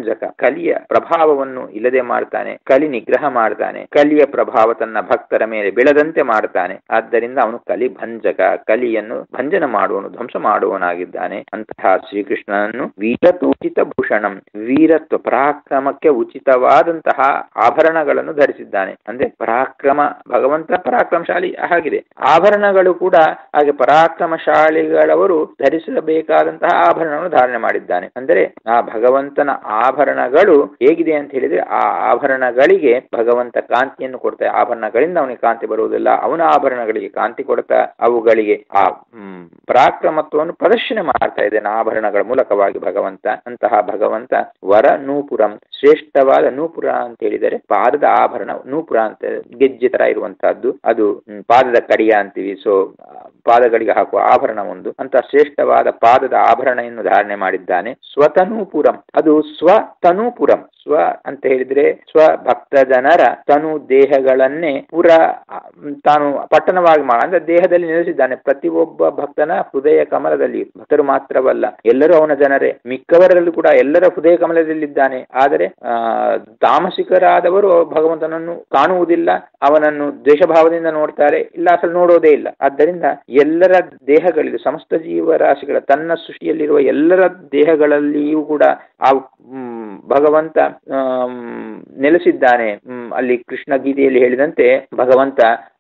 Speaker 2: ಕಲಿಯ ಪ್ರಭಾವವನ್ನು ಇಲ್ಲದೆ ಮಾಡ್ತಾನೆ ಕಲಿ ನಿಗ್ರಹ ಮಾಡ್ತಾನೆ ಕಲಿಯ ಪ್ರಭಾವ ತನ್ನ ಭಕ್ತರ ಮೇಲೆ ಬೆಳೆದಂತೆ ಮಾಡ್ತಾನೆ ಆದ್ದರಿಂದ ಅವನು ಕಲಿ ಭಂಜಕ ಕಲಿಯನ್ನು ಭಂಜನ ಮಾಡುವನು ಧ್ವಂಸ ಮಾಡುವನಾಗಿದ್ದಾನೆ ಅಂತಹ ಶ್ರೀಕೃಷ್ಣನನ್ನು ವೀರತೋಚಿತ ಭೂಷಣಂ ವೀರತ್ವ ಪರಾಕ್ರಮಕ್ಕೆ ಉಚಿತವಾದಂತಹ ಆಭರಣಗಳನ್ನು ಧರಿಸಿದ್ದಾನೆ ಅಂದ್ರೆ ಪರಾಕ್ರಮ ಭಗವಂತ ಪರಾಕ್ರಮಶಾಲಿ ಹಾಗಿದೆ ಆಭರಣಗಳು ಕೂಡ ಹಾಗೆ ಪರಾಕ್ರಮಶಾಲಿಗಳವರು ಧರಿಸಬೇಕಾದಂತಹ ಆಭರಣವನ್ನು ಧಾರಣೆ ಮಾಡಿದ್ದಾನೆ ಅಂದರೆ ಆ ಭಗವಂತನ ಆಭರಣಗಳು ಹೇಗಿದೆ ಅಂತ ಹೇಳಿದ್ರೆ ಆ ಆಭರಣಗಳಿಗೆ ಭಗವಂತ ಕಾಂತಿಯನ್ನು ಕೊಡ್ತಾರೆ ಆಭರಣಗಳಿಂದ ಅವನಿಗೆ ಕಾಂತಿ ಬರುವುದಿಲ್ಲ ಅವನ ಆಭರಣಗಳಿಗೆ ಕಾಂತಿ ಕೊಡ್ತಾ ಅವುಗಳಿಗೆ ಆ ಹ್ಮ್ ಪರಾಕ್ರಮತ್ವವನ್ನು ಪ್ರದರ್ಶನ ಮಾಡ್ತಾ ಇದ್ದಾನೆ ಆಭರಣಗಳ ಮೂಲಕವಾಗಿ ಭಗವಂತ ಅಂತಹ ಭಗವಂತ ವರ ನೂಪುರಂ ಶ್ರೇಷ್ಠವಾದ ನೂಪುರ ಅಂತ ಹೇಳಿದರೆ ಪಾದದ ಆಭರಣ ನೂಪುರ ಅಂತ ಗೆಜ್ಜೆ ತರ ಇರುವಂತಹದ್ದು ಅದು ಹ್ಮ್, ಪಾದದ ಕಡಿಯ ಅಂತೀವಿ ಸೊ ಪಾದಗಳಿಗೆ ಹಾಕುವ ಆಭರಣ ಒಂದು ಅಂತ ಶ್ರೇಷ್ಠವಾದ ಪಾದದ ಆಭರಣವನ್ನು ಧಾರಣೆ ಮಾಡಿದ್ದಾನೆ ಸ್ವತನೂಪುರಂ ಅದು ಸ್ವತನೂಪುರಂ ಸ್ವ ಅಂತ ಹೇಳಿದ್ರೆ ಸ್ವ ಭಕ್ತ ಜನರ ತನು ದೇಹಗಳನ್ನೇ ಪುರ ಆ, ತಾನು ಪಟ್ಟಣವಾಗಿ ಮಾಡ ಅಂದ್ರೆ ದೇಹದಲ್ಲಿ ನೆಲೆಸಿದ್ದಾನೆ ಪ್ರತಿಯೊಬ್ಬ ಭಕ್ತನ ಹೃದಯ ಕಮಲದಲ್ಲಿ ಭಕ್ತರು ಮಾತ್ರವಲ್ಲ ಎಲ್ಲರೂ ಅವನ ಜನರೇ ಮಿಕ್ಕವರಲ್ಲೂ ಕೂಡ ಎಲ್ಲರ ಹೃದಯ ಕಮಲದಲ್ಲಿದ್ದಾನೆ ಆದರೆ ಆ ತಾಮಸಿಕರಾದವರು ಭಗವಂತನನ್ನು ಕಾಣುವುದಿಲ್ಲ ಅವನನ್ನು ದ್ವೇಷಭಾವದಿಂದ ನೋಡ್ತಾರೆ ಇಲ್ಲ ಅಸಲು ನೋಡೋದೇ ಇಲ್ಲ ಆದ್ದರಿಂದ ಎಲ್ಲರ ದೇಹಗಳಲ್ಲಿ ಸಮಸ್ತ ಜೀವರಾಶಿಗಳ ತನ್ನ ಸೃಷ್ಟಿಯಲ್ಲಿರುವ ಎಲ್ಲರ ದೇಹಗಳಲ್ಲಿಯೂ ಕೂಡ ಆ ಮ್, ಭಗವಂತ ಆಮ್, ನೆಲೆಸಿದ್ದಾನೆ ಮ್, ಅಲ್ಲಿ ಕೃಷ್ಣ ಗೀತೆಯಲ್ಲಿ ಹೇಳಿದಂತೆ ಭಗವಂತ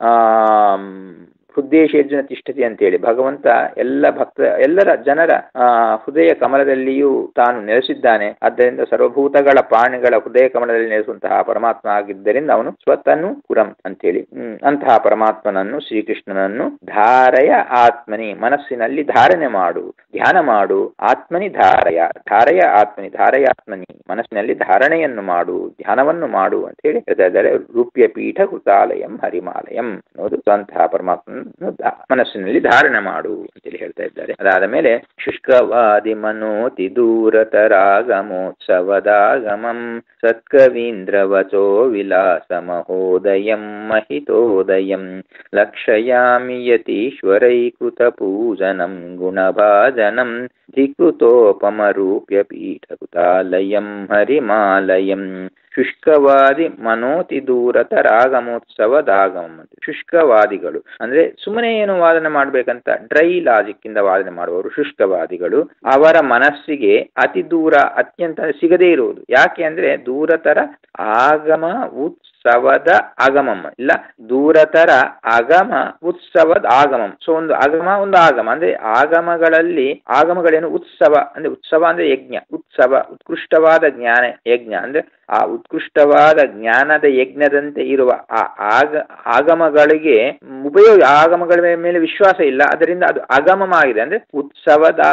Speaker 2: ಆಮ್, ಹೃದಯೇಶೇರ್ಜುನ ತಿಷ್ಠತಿ ಅಂತೇಳಿ ಭಗವಂತ ಎಲ್ಲ ಭಕ್ತ ಎಲ್ಲರ ಜನರ ಆ ಹೃದಯ ಕಮಲದಲ್ಲಿಯೂ ತಾನು ನೆಲೆಸಿದ್ದಾನೆ ಆದ್ದರಿಂದ ಸರ್ವಭೂತಗಳ ಪ್ರಾಣಿಗಳ ಹೃದಯ ಕಮಲದಲ್ಲಿ ನೆಲೆಸುವಂತಹ ಪರಮಾತ್ಮ ಆಗಿದ್ದರಿಂದ ಅವನು ಸ್ವತನು ಪುರಂ ಅಂತೇಳಿ ಹ್ಮ್, ಅಂತಹ ಪರಮಾತ್ಮನನ್ನು ಶ್ರೀಕೃಷ್ಣನನ್ನು ಧಾರಯ ಆತ್ಮನಿ ಮನಸ್ಸಿನಲ್ಲಿ ಧಾರಣೆ ಮಾಡು ಧ್ಯಾನ ಮಾಡು ಆತ್ಮನಿ ಧಾರಯ ಧಾರಯ ಆತ್ಮನಿ ಧಾರಯ ಆತ್ಮನಿ ಮನಸ್ಸಿನಲ್ಲಿ ಧಾರಣೆಯನ್ನು ಮಾಡು ಧ್ಯಾನವನ್ನು ಮಾಡು ಅಂತ ಹೇಳಿ ಹೇಳ್ತಾ ಇದ್ದಾರೆ ರೂಪ್ಯ ಪೀಠ ಕೃತಾಲಯಂ ಹರಿಮಾಲಯಂ ಅನ್ನೋದು ಅಂತಹ ಪರಮಾತ್ಮನನ್ನು ಧಾ- ಮನಸ್ಸಿನಲ್ಲಿ ಧಾರಣೆ ಮಾಡು ಅಂತೇಳಿ ಹೇಳ್ತಾ ಇದ್ದಾರೆ ಅದಾದ ಮೇಲೆ ಶುಷ್ಕವಾದಿ ಮನೋತಿ ದೂರತರಾಗಮೋತ್ಸವದಾಗಮಂ ಸತ್ಕವೀಂದ್ರ ವಚೋ ವಿಲಾಸ ಮಹೋದಯಂ ಮಹಿತೋದಯಂ ಲಕ್ಷಯಾಮಿ ಯತೀಶ್ವರೈಕೃತ ಪೂಜನಂ ಗುಣಭಾಜನಂ ಧಿಕೃತೋಪಮರೂಪ್ಯ ಪೀಠಕೃತಾಲಯಂ ಹರಿಮಾಲಯಂ ಶುಷ್ಕವಾದಿ ಮನೋತಿ ದೂರತ ರಾಗಮೋತ್ಸವದಾಗಮಂ ಅಂತ ಶುಷ್ಕವಾದಿಗಳು ಅಂದ್ರೆ ಸುಮ್ಮನೆ ಏನು ವಾದನೆ ಮಾಡ್ಬೇಕಂತ ಡ್ರೈ ಲಾಜಿಕ್ ಇಂದ ವಾದನೆ ಮಾಡುವವರು ಶುಷ್ಕವಾದಿಗಳು ಅವರ ಮನಸ್ಸಿಗೆ ಅತಿ ದೂರ ಅತ್ಯಂತ ಸಿಗದೇ ಇರುವುದು ಯಾಕೆ ಅಂದ್ರೆ ದೂರತರ ಆಗಮ ಉತ್ಸವದ ಆಗಮಂ ಇಲ್ಲ ದೂರತರ ಆಗಮ ಉತ್ಸವದ ಆಗಮಂ ಸೊ ಒಂದು ಆಗಮ ಒಂದು ಆಗಮ ಅಂದ್ರೆ ಆಗಮಗಳಲ್ಲಿ ಆಗಮಗಳೇನು ಉತ್ಸವ ಅಂದ್ರೆ ಉತ್ಸವ ಅಂದ್ರೆ ಯಜ್ಞ ಉತ್ಸವ ಉತ್ಕೃಷ್ಟವಾದ ಜ್ಞಾನ ಯಜ್ಞ ಅಂದ್ರೆ ಆ ಉತ್ಕೃಷ್ಟವಾದ ಜ್ಞಾನದ ಯಜ್ಞದಂತೆ ಇರುವ ಆ ಆಗ ಆಗಮಗಳಿಗೆ ಉಪಯೋಗ ಆಗಮಗಳ ಮೇಲೆ ವಿಶ್ವಾಸ ಇಲ್ಲ ಅದರಿಂದ ಅದು ಆಗಮವಾಗಿದೆ ಅಂದ್ರೆ ಉತ್ಸವದ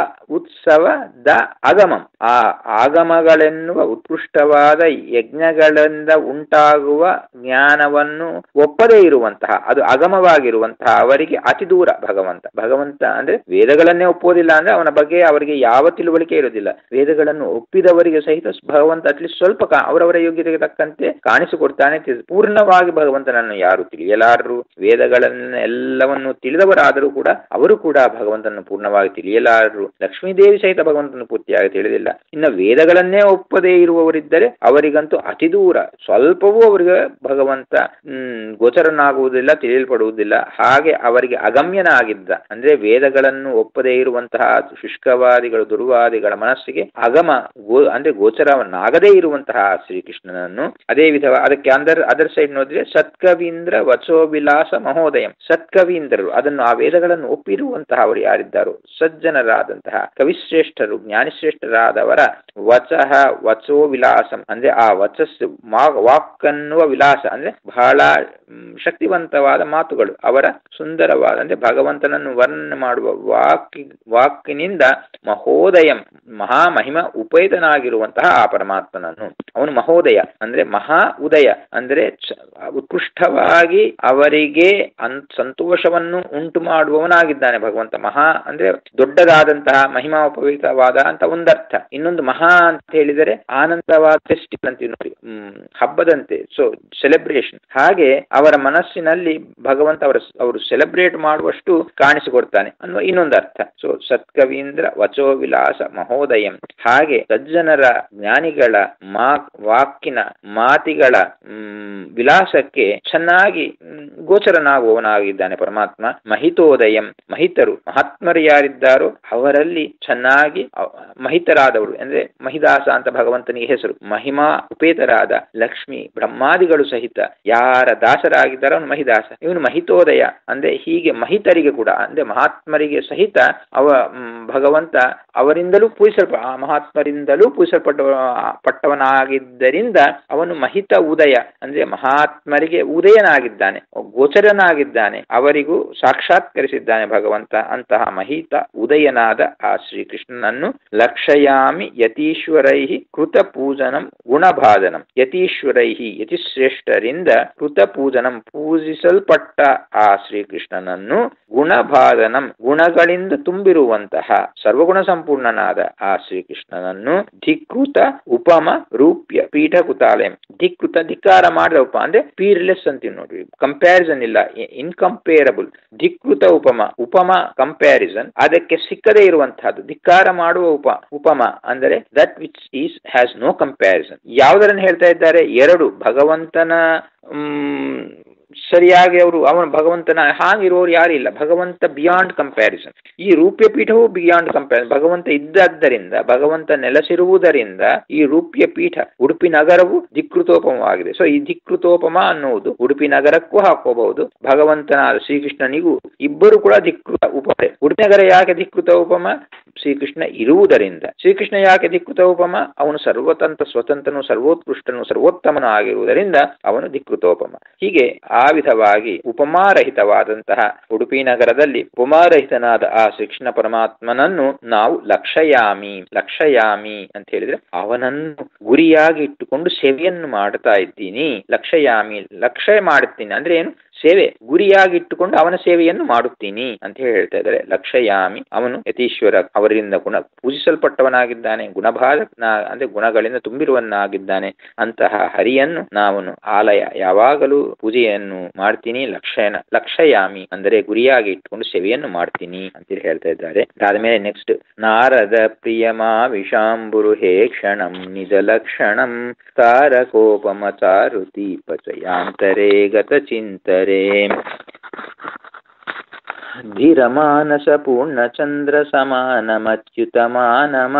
Speaker 2: ಉತ್ಸವದ ಆಗಮಂ ಆ ಆಗಮಗಳೆನ್ನುವ ಉತ್ಕೃಷ್ಟವಾದ ಯಜ್ಞಗಳಿಂದ ಉಂಟಾಗುವ ಜ್ಞಾನವನ್ನು ಒಪ್ಪದೇ ಇರುವಂತಹ ಅದು ಅಗಮವಾಗಿರುವಂತಹ ಅವರಿಗೆ ಅತಿ ದೂರ ಭಗವಂತ ಭಗವಂತ ಅಂದ್ರೆ ವೇದಗಳನ್ನೇ ಒಪ್ಪುವುದಿಲ್ಲ ಅಂದ್ರೆ ಅವನ ಬಗ್ಗೆ ಅವರಿಗೆ ಯಾವ ತಿಳುವಳಿಕೆ ಇರುವುದಿಲ್ಲ ವೇದಗಳನ್ನು ಒಪ್ಪಿದವರಿಗೆ ಸಹಿತ ಭಗವಂತ ಅಟ್ಲೀಸ್ಟ್ ಸ್ವಲ್ಪ ಕಾ- ಅವರವರ ಯೋಗ್ಯತೆಗೆ ತಕ್ಕಂತೆ ಕಾಣಿಸಿಕೊಡ್ತಾನೆ ತಿ- ಪೂರ್ಣವಾಗಿ ಭಗವಂತನನ್ನು ಯಾರು ತಿಳಿಯಲಾರರು ವೇದಗಳನ್ನ ಎಲ್ಲವನ್ನು ತಿಳಿದವರಾದರೂ ಕೂಡ ಅವರು ಕೂಡ ಭಗವಂತನನ್ನು ಪೂರ್ಣವಾಗಿ ತಿಳಿಯಲಾರರು ಲಕ್ಷ್ಮೀದೇವಿ ಸಹಿತ ಭಗವಂತನ ಪೂರ್ತಿಯಾಗಿ ತಿಳಿದಿಲ್ಲ ಇನ್ನು ವೇದಗಳನ್ನೇ ಒಪ್ಪದೇ ಇರುವವರಿದ್ದರೆ ಅವರಿಗಂತೂ ಅತಿ ದೂರ ಸ್ವಲ್ಪವೂ ಅವರಿಗೆ ಭಗವಂತ ಹ್ಮ್ ಗೋಚರನಾಗುವುದಿಲ್ಲ ತಿಳಿಯಲ್ಪಡುವುದಿಲ್ಲ ಹಾಗೆ ಅವರಿಗೆ ಅಗಮ್ಯನಾಗಿದ್ದ ಅಂದ್ರೆ ವೇದಗಳನ್ನು ಒಪ್ಪದೇ ಇರುವಂತಹ ಶುಷ್ಕವಾದಿಗಳು ದುರ್ವಾದಿಗಳ ಮನಸ್ಸಿಗೆ ಅಗಮ ಗೋ ಅಂದ್ರೆ ಗೋಚರವನ್ನಾಗದೇ ಇರುವಂತಹ ಶ್ರೀಕೃಷ್ಣನನ್ನು ಅದೇ ವಿಧ ಅದಕ್ಕೆ ಅಂದರ್ ಅದರ್ ಸೈಡ್ ನೋಡಿದ್ರೆ ಸತ್ಕವೀಂದ್ರ ವಚೋವಿಲಾಸ ಮಹೋದಯಂ ಸತ್ಕವೀಂದ್ರರು ಅದನ್ನು ಆ ವೇದಗಳನ್ನು ಒಪ್ಪಿರುವಂತಹ ಅವರು ಯಾರಿದ್ದಾರೋ ಸಜ್ಜನರಾದಂತಹ ಕವಿಶ್ರೇಷ್ಠರು ಜ್ಞಾನಿಶ್ರೇಷ್ಠರಾದವರ ವಚಃ ವಚೋ ವಿಲಾಸಂ ಅಂದ್ರೆ ಆ ವಚಸ್ಸು ಮಾ- ವಾಕ್ ಅನ್ನುವ ವಿಲಾಸ ಅಂದ್ರೆ ಬಹಳ ಮ್, ಶಕ್ತಿವಂತವಾದ ಮಾತುಗಳು ಅವರ ಸುಂದರವಾದ ಅಂದ್ರೆ ಭಗವಂತನನ್ನು ವರ್ಣನೆ ಮಾಡುವ ವಾಕಿ ವಾಕಿನಿಂದ ಮಹೋದಯಂ ಮಹಾಮಹಿಮ ಉಪೇತನಾಗಿರುವಂತಹ ಆ ಪರಮಾತ್ಮನನ್ನು ಅವನು ಮಹೋದಯ ಅಂದ್ರೆ ಮಹಾ ಉದಯ ಅಂದ್ರೆ ಚ- ಉತ್ಕೃಷ್ಟವಾಗಿ ಅವರಿಗೆ ಅನ್ ಸಂತೋಷವನ್ನು ಉಂಟು ಮಾಡುವವನಾಗಿದ್ದಾನೆ ಭಗವಂತ ಮಹಾ ಅಂದ್ರೆ ದೊಡ್ಡದಾದಂತಹ ಮಹಿಮಾಪವಿತವಾದ ಅಂತ ಒಂದರ್ಥ ಇನ್ನೊಂದು ಮಹಾ ಅಂತ ಹೇಳಿದರೆ ಆನಂದವಾದ ಫೆಸ್ಟಿವಲ್ ಅಂತೀವಿ ನೋಡಿ ಹ್ಮ್ ಹಬ್ಬದಂತೆ ಸೊ ಸೆಲೆಬ್ರೇಷನ್ ಹಾಗೆ ಅವರ ಮನಸ್ಸಿನಲ್ಲಿ ಭಗವಂತ ಅವರ ಅವರು ಸೆಲೆಬ್ರೇಟ್ ಮಾಡುವಷ್ಟು ಕಾಣಿಸಿಕೊಡ್ತಾನೆ ಅನ್ನುವ ಇನ್ನೊಂದು ಅರ್ಥ ಸೊ ಸತ್ಕವೀಂದ್ರ ವಚೋ ವಿಲಾಸ ಮಹೋದಯಂ ಹಾಗೆ ಸಜ್ಜನರ ಜ್ಞಾನಿಗಳ ಮಾ ವಾಕಿನ ಮಾತಿಗಳ ಮ್, ವಿಲಾಸಕ್ಕೆ ಚೆನ್ನಾಗಿ ಮ್, ಗೋಚರನಾಗುವವನಾಗಿದ್ದಾನೆ ಪರಮಾತ್ಮ ಮಹಿತೋದಯಂ ಮಹಿತರು ಮಹಾತ್ಮರು ಯಾರಿದ್ದಾರೋ ಅವರಲ್ಲಿ ಚೆನ್ನಾಗಿ ಅವ- ಮಹಿತರಾದವರು ಅಂದ್ರೆ ಮಹಿದಾಸ ಅಂತ ಭಗವಂತನಿಗೆ ಹೆಸರು ಮಹಿಮಾ ಉಪೇತರಾದ ಲಕ್ಷ್ಮಿ ಬ್ರಹ್ಮಾದಿಗಳು ಸಹಿತ ಯಾರ ದಾಸರಾಗಿದ್ದಾರೋ ಅವನು ಮಹಿದಾಸ ಇವನು ಮಹಿತೋದಯ ಅಂದ್ರೆ ಹೀಗೆ ಮಹಿತರಿಗೆ ಕೂಡ ಅಂದ್ರೆ ಮಹಾತ್ಮರಿಗೆ ಸಹಿತ ಅವ ಮ್, ಭಗವಂತ ಅವರಿಂದಲೂ ಪೂಜಿಸಲ್ಪ ಆ ಮಹಾತ್ಮರಿಂದಲೂ ಪೂಜಿಸಲ್ಪಟ್ಟ ಪಟ್ಟವನಾಗಿದ್ದರಿಂದ ಅವನು ಮಹಿತ ಉದಯ ಅಂದ್ರೆ ಮಹಾತ್ಮರಿಗೆ ಉದಯನಾಗಿದ್ದಾನೆ ಗೋಚರನಾಗಿದ್ದಾನೆ ಅವರಿಗೂ ಸಾಕ್ಷಾತ್ಕರಿಸಿದ್ದಾನೆ ಭಗವಂತ ಅಂತಹ ಮಹಿತ ಉದಯನಾದ ಆ ಶ್ರೀಕೃಷ್ಣನನ್ನು ಲಕ್ಷಯಾಮಿ ಯತೀಶ್ವರೈ ಕೃತ ಪೂಜನಂ ಗುಣಭಾದನಂ ಯತೀಶ್ವರೈ ಯತಿಶ್ರೇಷ್ಠರಿಂದ ಕೃತ ಪೂಜನಂ ಪೂಜಿಸಲ್ಪಟ್ಟ ಆ ಶ್ರೀಕೃಷ್ಣನನ್ನು ಗುಣಭಾದನಂ ಗುಣಗಳಿಂದ ತುಂಬಿರುವಂತಹ ಸರ್ವಗುಣ ಸಂಪೂರ್ಣನಾದ ಆ ಶ್ರೀಕೃಷ್ಣನನ್ನು ಧಿಕೃತ ಉಪಮ ರೂಪ್ಯ ಪೀಠ ಕುತಾಲಯಂ ಧಿಕೃತ ಧಿಕ್ಕಾರ ಮಾಡಿದ ಉಪ ಅಂದ್ರೆ ಪೀರ್ಲೆಸ್ ಅಂತೀವಿ ನೋಡ್ರಿ ಕಂಪ್ಯಾರಿಸನ್ ಇಲ್ಲ ಇನ್ಕಂಪೇರಬಲ್ ಧಿಕೃತ ಉಪಮ ಉಪಮ ಕಂಪ್ಯಾರಿಸನ್ ಅದಕ್ಕೆ ಸಿಕ್ಕದೇ ಇರುವಂತಹದ್ದು ಧಿಕ್ಕಾರ ಮಾಡುವ ಉಪ ಉಪಮ ಅಂದರೆ that which is has no comparison ಯಾವುದರನ್ನು ಹೇಳ್ತಾ ಇದ್ದಾರೆ ಎರಡು ಭಗವಂತನ ಮ್, ಸರಿಯಾಗಿ ಅವರು ಅವನ ಭಗವಂತನ ಹಾಗಿರುವವರು ಯಾರು ಇಲ್ಲ ಭಗವಂತ ಬಿಯಾಂಡ್ ಕಂಪ್ಯಾರಿಸನ್ ಈ ರೂಪ್ಯ ಪೀಠವು ಬಿಯಾಂಡ್ ಕಂಪ್ಯಾರಿಸನ್ ಭಗವಂತ ಇದ್ದದ್ದರಿಂದ ಭಗವಂತ ನೆಲೆಸಿರುವುದರಿಂದ ಈ ರೂಪ್ಯ ಪೀಠ ಉಡುಪಿ ನಗರವು ಧಿಕೃತೋಪಮವಾಗಿದೆ ಸೊ ಈ ಧಿಕೃತೋಪಮ ಅನ್ನುವುದು ಉಡುಪಿ ನಗರಕ್ಕೂ ಹಾಕೋಬಹುದು ಭಗವಂತನಾದ ಶ್ರೀಕೃಷ್ಣನಿಗೂ ಇಬ್ಬರು ಕೂಡ ಧಿಕೃತ ಉಪಮ ಉಡುಪಿ ನಗರ ಯಾಕೆ ಧಿಕೃತ ಉಪಮ ಶ್ರೀಕೃಷ್ಣ ಇರುವುದರಿಂದ ಶ್ರೀಕೃಷ್ಣ ಯಾಕೆ ಧಿಕೃತ ಉಪಮ ಅವನು ಸರ್ವತಂತ್ರ ಸ್ವತಂತ್ರನು ಸರ್ವೋತ್ಕೃಷ್ಟನು ಸರ್ವೋತ್ತಮನು ಆಗಿರುವುದರಿಂದ ಅವನು ಧಿಕೃತೋಪಮ ಹೀಗೆ ಆ ವಿಧವಾಗಿ ಉಪಮಾರಹಿತವಾದಂತಹ ಉಡುಪಿ ನಗರದಲ್ಲಿ ಉಪಮಾರಹಿತನಾದ ಆ ಶ್ರೀಕೃಷ್ಣ ಪರಮಾತ್ಮನನ್ನು ನಾವು ಲಕ್ಷಯಾಮಿ ಲಕ್ಷಯಾಮಿ ಅಂತ ಹೇಳಿದ್ರೆ ಅವನನ್ನು ಗುರಿಯಾಗಿ ಇಟ್ಟುಕೊಂಡು ಸೇವೆಯನ್ನು ಮಾಡ್ತಾ ಇದ್ದೀನಿ ಲಕ್ಷಯಾಮಿ ಲಕ್ಷ್ಯ ಮಾಡುತ್ತೀನಿ ಅಂದ್ರೆ ಏನು ಸೇವೆ ಗುರಿಯಾಗಿ ಇಟ್ಟುಕೊಂಡು ಅವನ ಸೇವೆಯನ್ನು ಮಾಡುತ್ತೀನಿ ಅಂತ ಹೇಳಿ ಹೇಳ್ತಾ ಇದ್ದಾರೆ ಲಕ್ಷಯಾಮಿ ಅವನು ಯತೀಶ್ವರ ಅವರಿಂದ ಗುಣ ಪೂಜಿಸಲ್ಪಟ್ಟವನಾಗಿದ್ದಾನೆ ಗುಣಭಾರ ಅಂದ್ರೆ ಗುಣಗಳಿಂದ ತುಂಬಿರುವನ್ನಾಗಿದ್ದಾನೆ ಅಂತಹ ಹರಿಯನ್ನು ನಾನು ಆಲಯ ಯಾವಾಗಲೂ ಪೂಜೆಯನ್ನು ಮಾಡ್ತೀನಿ ಲಕ್ಷಯನ ಲಕ್ಷಯಾಮಿ ಅಂದರೆ ಗುರಿಯಾಗಿ ಇಟ್ಕೊಂಡು ಸೇವೆಯನ್ನು ಮಾಡ್ತೀನಿ ಅಂತೇಳಿ ಹೇಳ್ತಾ ಇದ್ದಾರೆ ಅದಾದ್ಮೇಲೆ ನೆಕ್ಸ್ಟ್ ನಾರದ ಪ್ರಿಯಮಾ ವಿಷಾಂಬುರು ಹೇ ಕ್ಷಣಂ ನಿಜ ಲಕ್ಷಣಂ ತಾರಕೋಪಮ ಚಾರುದೀಪ ಚಯಾಂತರೇ ಗತ ಚಿಂತರೆ ಧೀರಮಾನಸ ಪೂರ್ಣಚಂದ್ರ ಸಮಾನಮಚ್ಯುತ ಮಾನಮ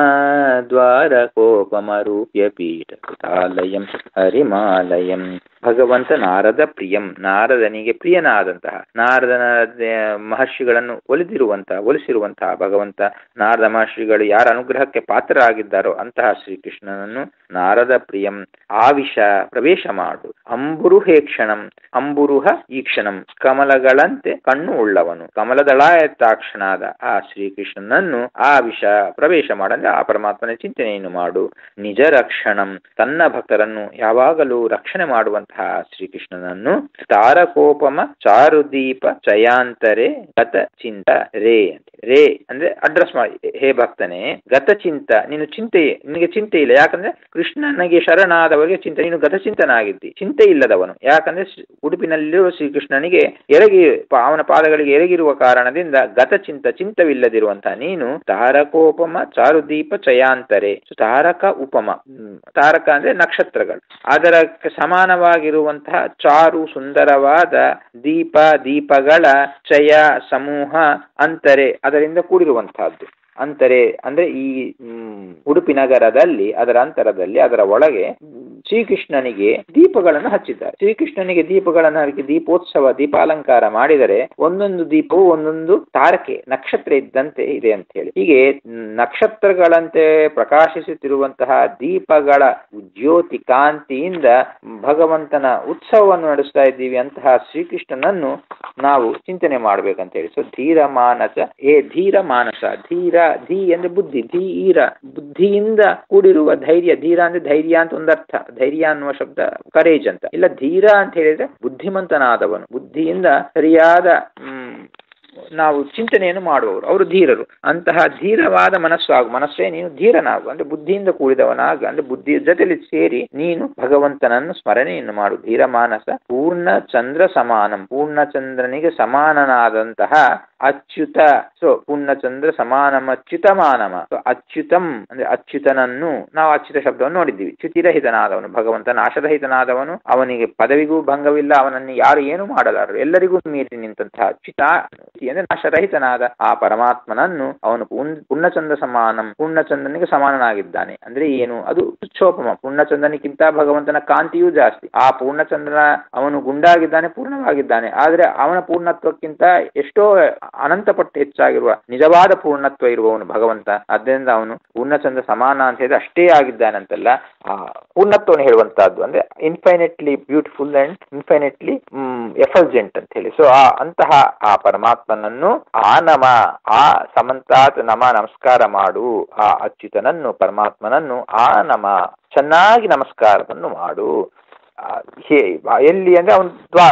Speaker 2: ದ್ವಾರಕೋಪಮ ರೂಪ್ಯ ಪೀಠ ಕೃತಾಲಯಂ ಹರಿಮಾಲಯಂ ಭಗವಂತ ನಾರದ ಪ್ರಿಯಂ ನಾರದನಿಗೆ ಪ್ರಿಯನಾದಂತಹ ನಾರದನ ಮಹರ್ಷಿಗಳನ್ನು ಒಲಿದಿರುವಂತಹ ಒಲಿಸಿರುವಂತಹ ಭಗವಂತ ನಾರದ ಮಹರ್ಷಿಗಳು ಯಾರ ಅನುಗ್ರಹಕ್ಕೆ ಪಾತ್ರರಾಗಿದ್ದಾರೋ ಅಂತಹ ಶ್ರೀಕೃಷ್ಣನನ್ನು ನಾರದ ಪ್ರಿಯಂ ಆವಿಷ ಪ್ರವೇಶ ಮಾಡು ಅಂಬುರುಹೇ ಕ್ಷಣಂ ಅಂಬುರುಹ ಈ ಕ್ಷಣಂ ಕಮಲಗಳಂತೆ ಕಣ್ಣು ಉಳ್ಳವನು ಕಮಲದಳಾಯತ್ತಾಕ್ಷಣಾದ ಆ ಶ್ರೀಕೃಷ್ಣನನ್ನು ಆ ವಿಷ ಪ್ರವೇಶ ಮಾಡಂದ್ರೆ ಆ ಪರಮಾತ್ಮನ ಚಿಂತನೆಯನ್ನು ಮಾಡು ನಿಜ ರಕ್ಷಣಂ ತನ್ನ ಭಕ್ತರನ್ನು ಯಾವಾಗಲೂ ರಕ್ಷಣೆ ಮಾಡುವಂತಹ ಶ್ರೀಕೃಷ್ಣನನ್ನು ತಾರಕೋಪಮ ಚಾರುದೀಪ ಚಯಾಂತರೆ ಗತ ಚಿಂತ ರೇ ಅಂತ ರೇ ಅಂದ್ರೆ ಅಡ್ರೆಸ್ ಮಾಡಿ ಹೇ ಭಕ್ತನೇ ಗತ ಚಿಂತ ನೀನು ಚಿಂತೆ ನಿನಗೆ ಚಿಂತೆ ಇಲ್ಲ ಯಾಕಂದ್ರೆ ಕೃಷ್ಣನಿಗೆ ಶರಣಾದವರಿಗೆ ಚಿಂತೆ ನೀನು ಗತಚಿಂತನಾಗಿದ್ದಿ ಚಿಂತೆ ಇಲ್ಲದವನು ಯಾಕಂದ್ರೆ ಉಡುಪಿನಲ್ಲಿರುವ ಶ್ರೀಕೃಷ್ಣನಿಗೆ ಎರಗಿ ಅವನ ಪಾದಗಳಿಗೆ ಎರಗಿರುವ ಕಾರಣದಿಂದ ಗತಚಿಂತ ಚಿಂತವಿಲ್ಲದಿರುವಂತಹ ನೀನು ತಾರಕೋಪಮ ಚಾರುದೀಪ ಚಯಾಂತರೆ ತಾರಕ ಉಪಮ ತಾರಕ ಅಂದ್ರೆ ನಕ್ಷತ್ರಗಳು ಅದರ ಸಮಾನವಾಗಿರುವಂತಹ ಚಾರು ಸುಂದರವಾದ ದೀಪ ದೀಪಗಳ ಚಯ ಸಮೂಹ ಅಂತರೆ ಅದರಿಂದ ಕೂಡಿರುವಂತಹದ್ದು ಅಂತರೆ ಅಂದ್ರೆ ಈ ಉಡುಪಿ ನಗರದಲ್ಲಿ ಅದರ ಅಂತರದಲ್ಲಿ ಅದರ ಒಳಗೆ ಶ್ರೀಕೃಷ್ಣನಿಗೆ ದೀಪಗಳನ್ನು ಹಚ್ಚಿದ್ದಾರೆ ಶ್ರೀಕೃಷ್ಣನಿಗೆ ದೀಪಗಳನ್ನು ಹಚ್ಚಿ ದೀಪೋತ್ಸವ ದೀಪಾಲಂಕಾರ ಮಾಡಿದರೆ ಒಂದೊಂದು ದೀಪವು ಒಂದೊಂದು ತಾರಕೆ ನಕ್ಷತ್ರ ಇದ್ದಂತೆ ಇದೆ ಅಂತ ಹೇಳಿ ಹೀಗೆ ನಕ್ಷತ್ರಗಳಂತೆ ಪ್ರಕಾಶಿಸುತ್ತಿರುವಂತಹ ದೀಪಗಳ ಜ್ಯೋತಿ ಕಾಂತಿಯಿಂದ ಭಗವಂತನ ಉತ್ಸವವನ್ನು ನಡೆಸ್ತಾ ಇದ್ದೀವಿ ಅಂತಹ ಶ್ರೀಕೃಷ್ಣನನ್ನು ನಾವು ಚಿಂತನೆ ಮಾಡ್ಬೇಕಂತ ಹೇಳಿ ಸೊ ಧೀರ ಮಾನಸ ಏ ಧೀರ ಮಾನಸ ಧೀರ ಧೀ ಅಂದ್ರೆ ಬುದ್ಧಿ ಧೀರ ಬುದ್ಧಿಯಿಂದ ಕೂಡಿರುವ ಧೈರ್ಯ ಧೀರ ಅಂದ್ರೆ ಧೈರ್ಯ ಅಂತ ಒಂದರ್ಥ ಧೈರ್ಯ ಅನ್ನುವ ಶಬ್ದ ಕರೇಜ್ ಅಂತ ಇಲ್ಲ ಧೀರ ಅಂತ ಹೇಳಿದ್ರೆ ಬುದ್ಧಿಮಂತನಾದವನು ಬುದ್ಧಿಯಿಂದ ಸರಿಯಾದ ಹ್ಮ್ ನಾವು ಚಿಂತನೆಯನ್ನು ಮಾಡುವವರು ಅವರು ಧೀರರು ಅಂತಹ ಧೀರವಾದ ಮನಸ್ಸು ಆಗು ಮನಸ್ಸೇ ನೀನು ಧೀರನಾಗು ಅಂದ್ರೆ ಬುದ್ಧಿಯಿಂದ ಕೂಡಿದವನಾಗ ಅಂದ್ರೆ ಬುದ್ಧಿಯ ಜೊತೆಲಿ ಸೇರಿ ನೀನು ಭಗವಂತನನ್ನು ಸ್ಮರಣೆಯನ್ನು ಮಾಡು ಧೀರ ಮಾನಸ ಪೂರ್ಣ ಚಂದ್ರ ಸಮಾನಂ ಪೂರ್ಣಚಂದ್ರನಿಗೆ ಸಮಾನನಾದಂತಹ ಅಚ್ಯುತ ಸೊ ಪೂರ್ಣಚಂದ್ರ ಸಮಾನಂ ಅಚ್ಯುತ ಮಾನಮ ಸೊ ಅಚ್ಯುತಂ ಅಂದ್ರೆ ಅಚ್ಯುತನನ್ನು ನಾವು ಅಚ್ಯುತ ಶಬ್ದವನ್ನು ನೋಡಿದ್ದೀವಿ ಚ್ಯುತಿರಹಿತನಾದವನು ಭಗವಂತ ನಾಶರಹಿತನಾದವನು ಅವನಿಗೆ ಪದವಿಗೂ ಭಂಗವಿಲ್ಲ ಅವನನ್ನು ಯಾರು ಏನು ಮಾಡಲಾರರು ಎಲ್ಲರಿಗೂ ಮೀರಿ ನಿಂತಹ ಅಚ್ಯುತ ಅಂದ್ರೆ ನಾಶರಹಿತನಾದ ಆ ಪರಮಾತ್ಮನನ್ನು ಅವನು ಪೂರ್ಣಚಂದ್ರ ಸಮಾನಂ ಪೂರ್ಣಚಂದ್ರನಿಗೆ ಸಮಾನನಾಗಿದ್ದಾನೆ ಅಂದ್ರೆ ಏನು ಅದು ಶೋಪಮ ಪೂರ್ಣಚಂದ್ರನಿಗಿಂತ ಭಗವಂತನ ಕಾಂತಿಯೂ ಜಾಸ್ತಿ ಆ ಪೂರ್ಣಚಂದ್ರನ ಅವನು ಗುಂಡಾಗಿದ್ದಾನೆ ಪೂರ್ಣವಾಗಿದ್ದಾನೆ ಆದ್ರೆ ಅವನ ಪೂರ್ಣತ್ವಕ್ಕಿಂತ ಎಷ್ಟೋ ಅನಂತ ಪಟ್ಟು ಹೆಚ್ಚಾಗಿರುವ ನಿಜವಾದ ಪೂರ್ಣತ್ವ ಇರುವವನು ಭಗವಂತ ಆದ್ದರಿಂದ ಅವನು ಪೂರ್ಣಚಂದ್ರ ಸಮಾನ ಅಂತ ಹೇಳಿದ್ರೆ ಅಷ್ಟೇ ಆಗಿದ್ದಾನಂತಲ್ಲ ಆ ಪೂರ್ಣತ್ವವನ್ನು ಹೇಳುವಂತಹದ್ದು ಅಂದ್ರೆ infinitely beautiful and infinitely effulgent ಅಂತ ಹೇಳಿ ಸೊ ಆ ಅಂತಹ ಆ ಪರಮಾತ್ಮನನ್ನು ಆ ನಮ ಆ ಸಮಂತಾತ್ ನಮ ನಮಸ್ಕಾರ ಮಾಡು ಆ ಅಚ್ಯುತನನ್ನು ಪರಮಾತ್ಮನನ್ನು ಆ ನಮ ಚೆನ್ನಾಗಿ ನಮಸ್ಕಾರವನ್ನು ಮಾಡು ಹೇ ಎಲ್ಲಿ ಅಂದ್ರೆ ಅವನು ದ್ವಾ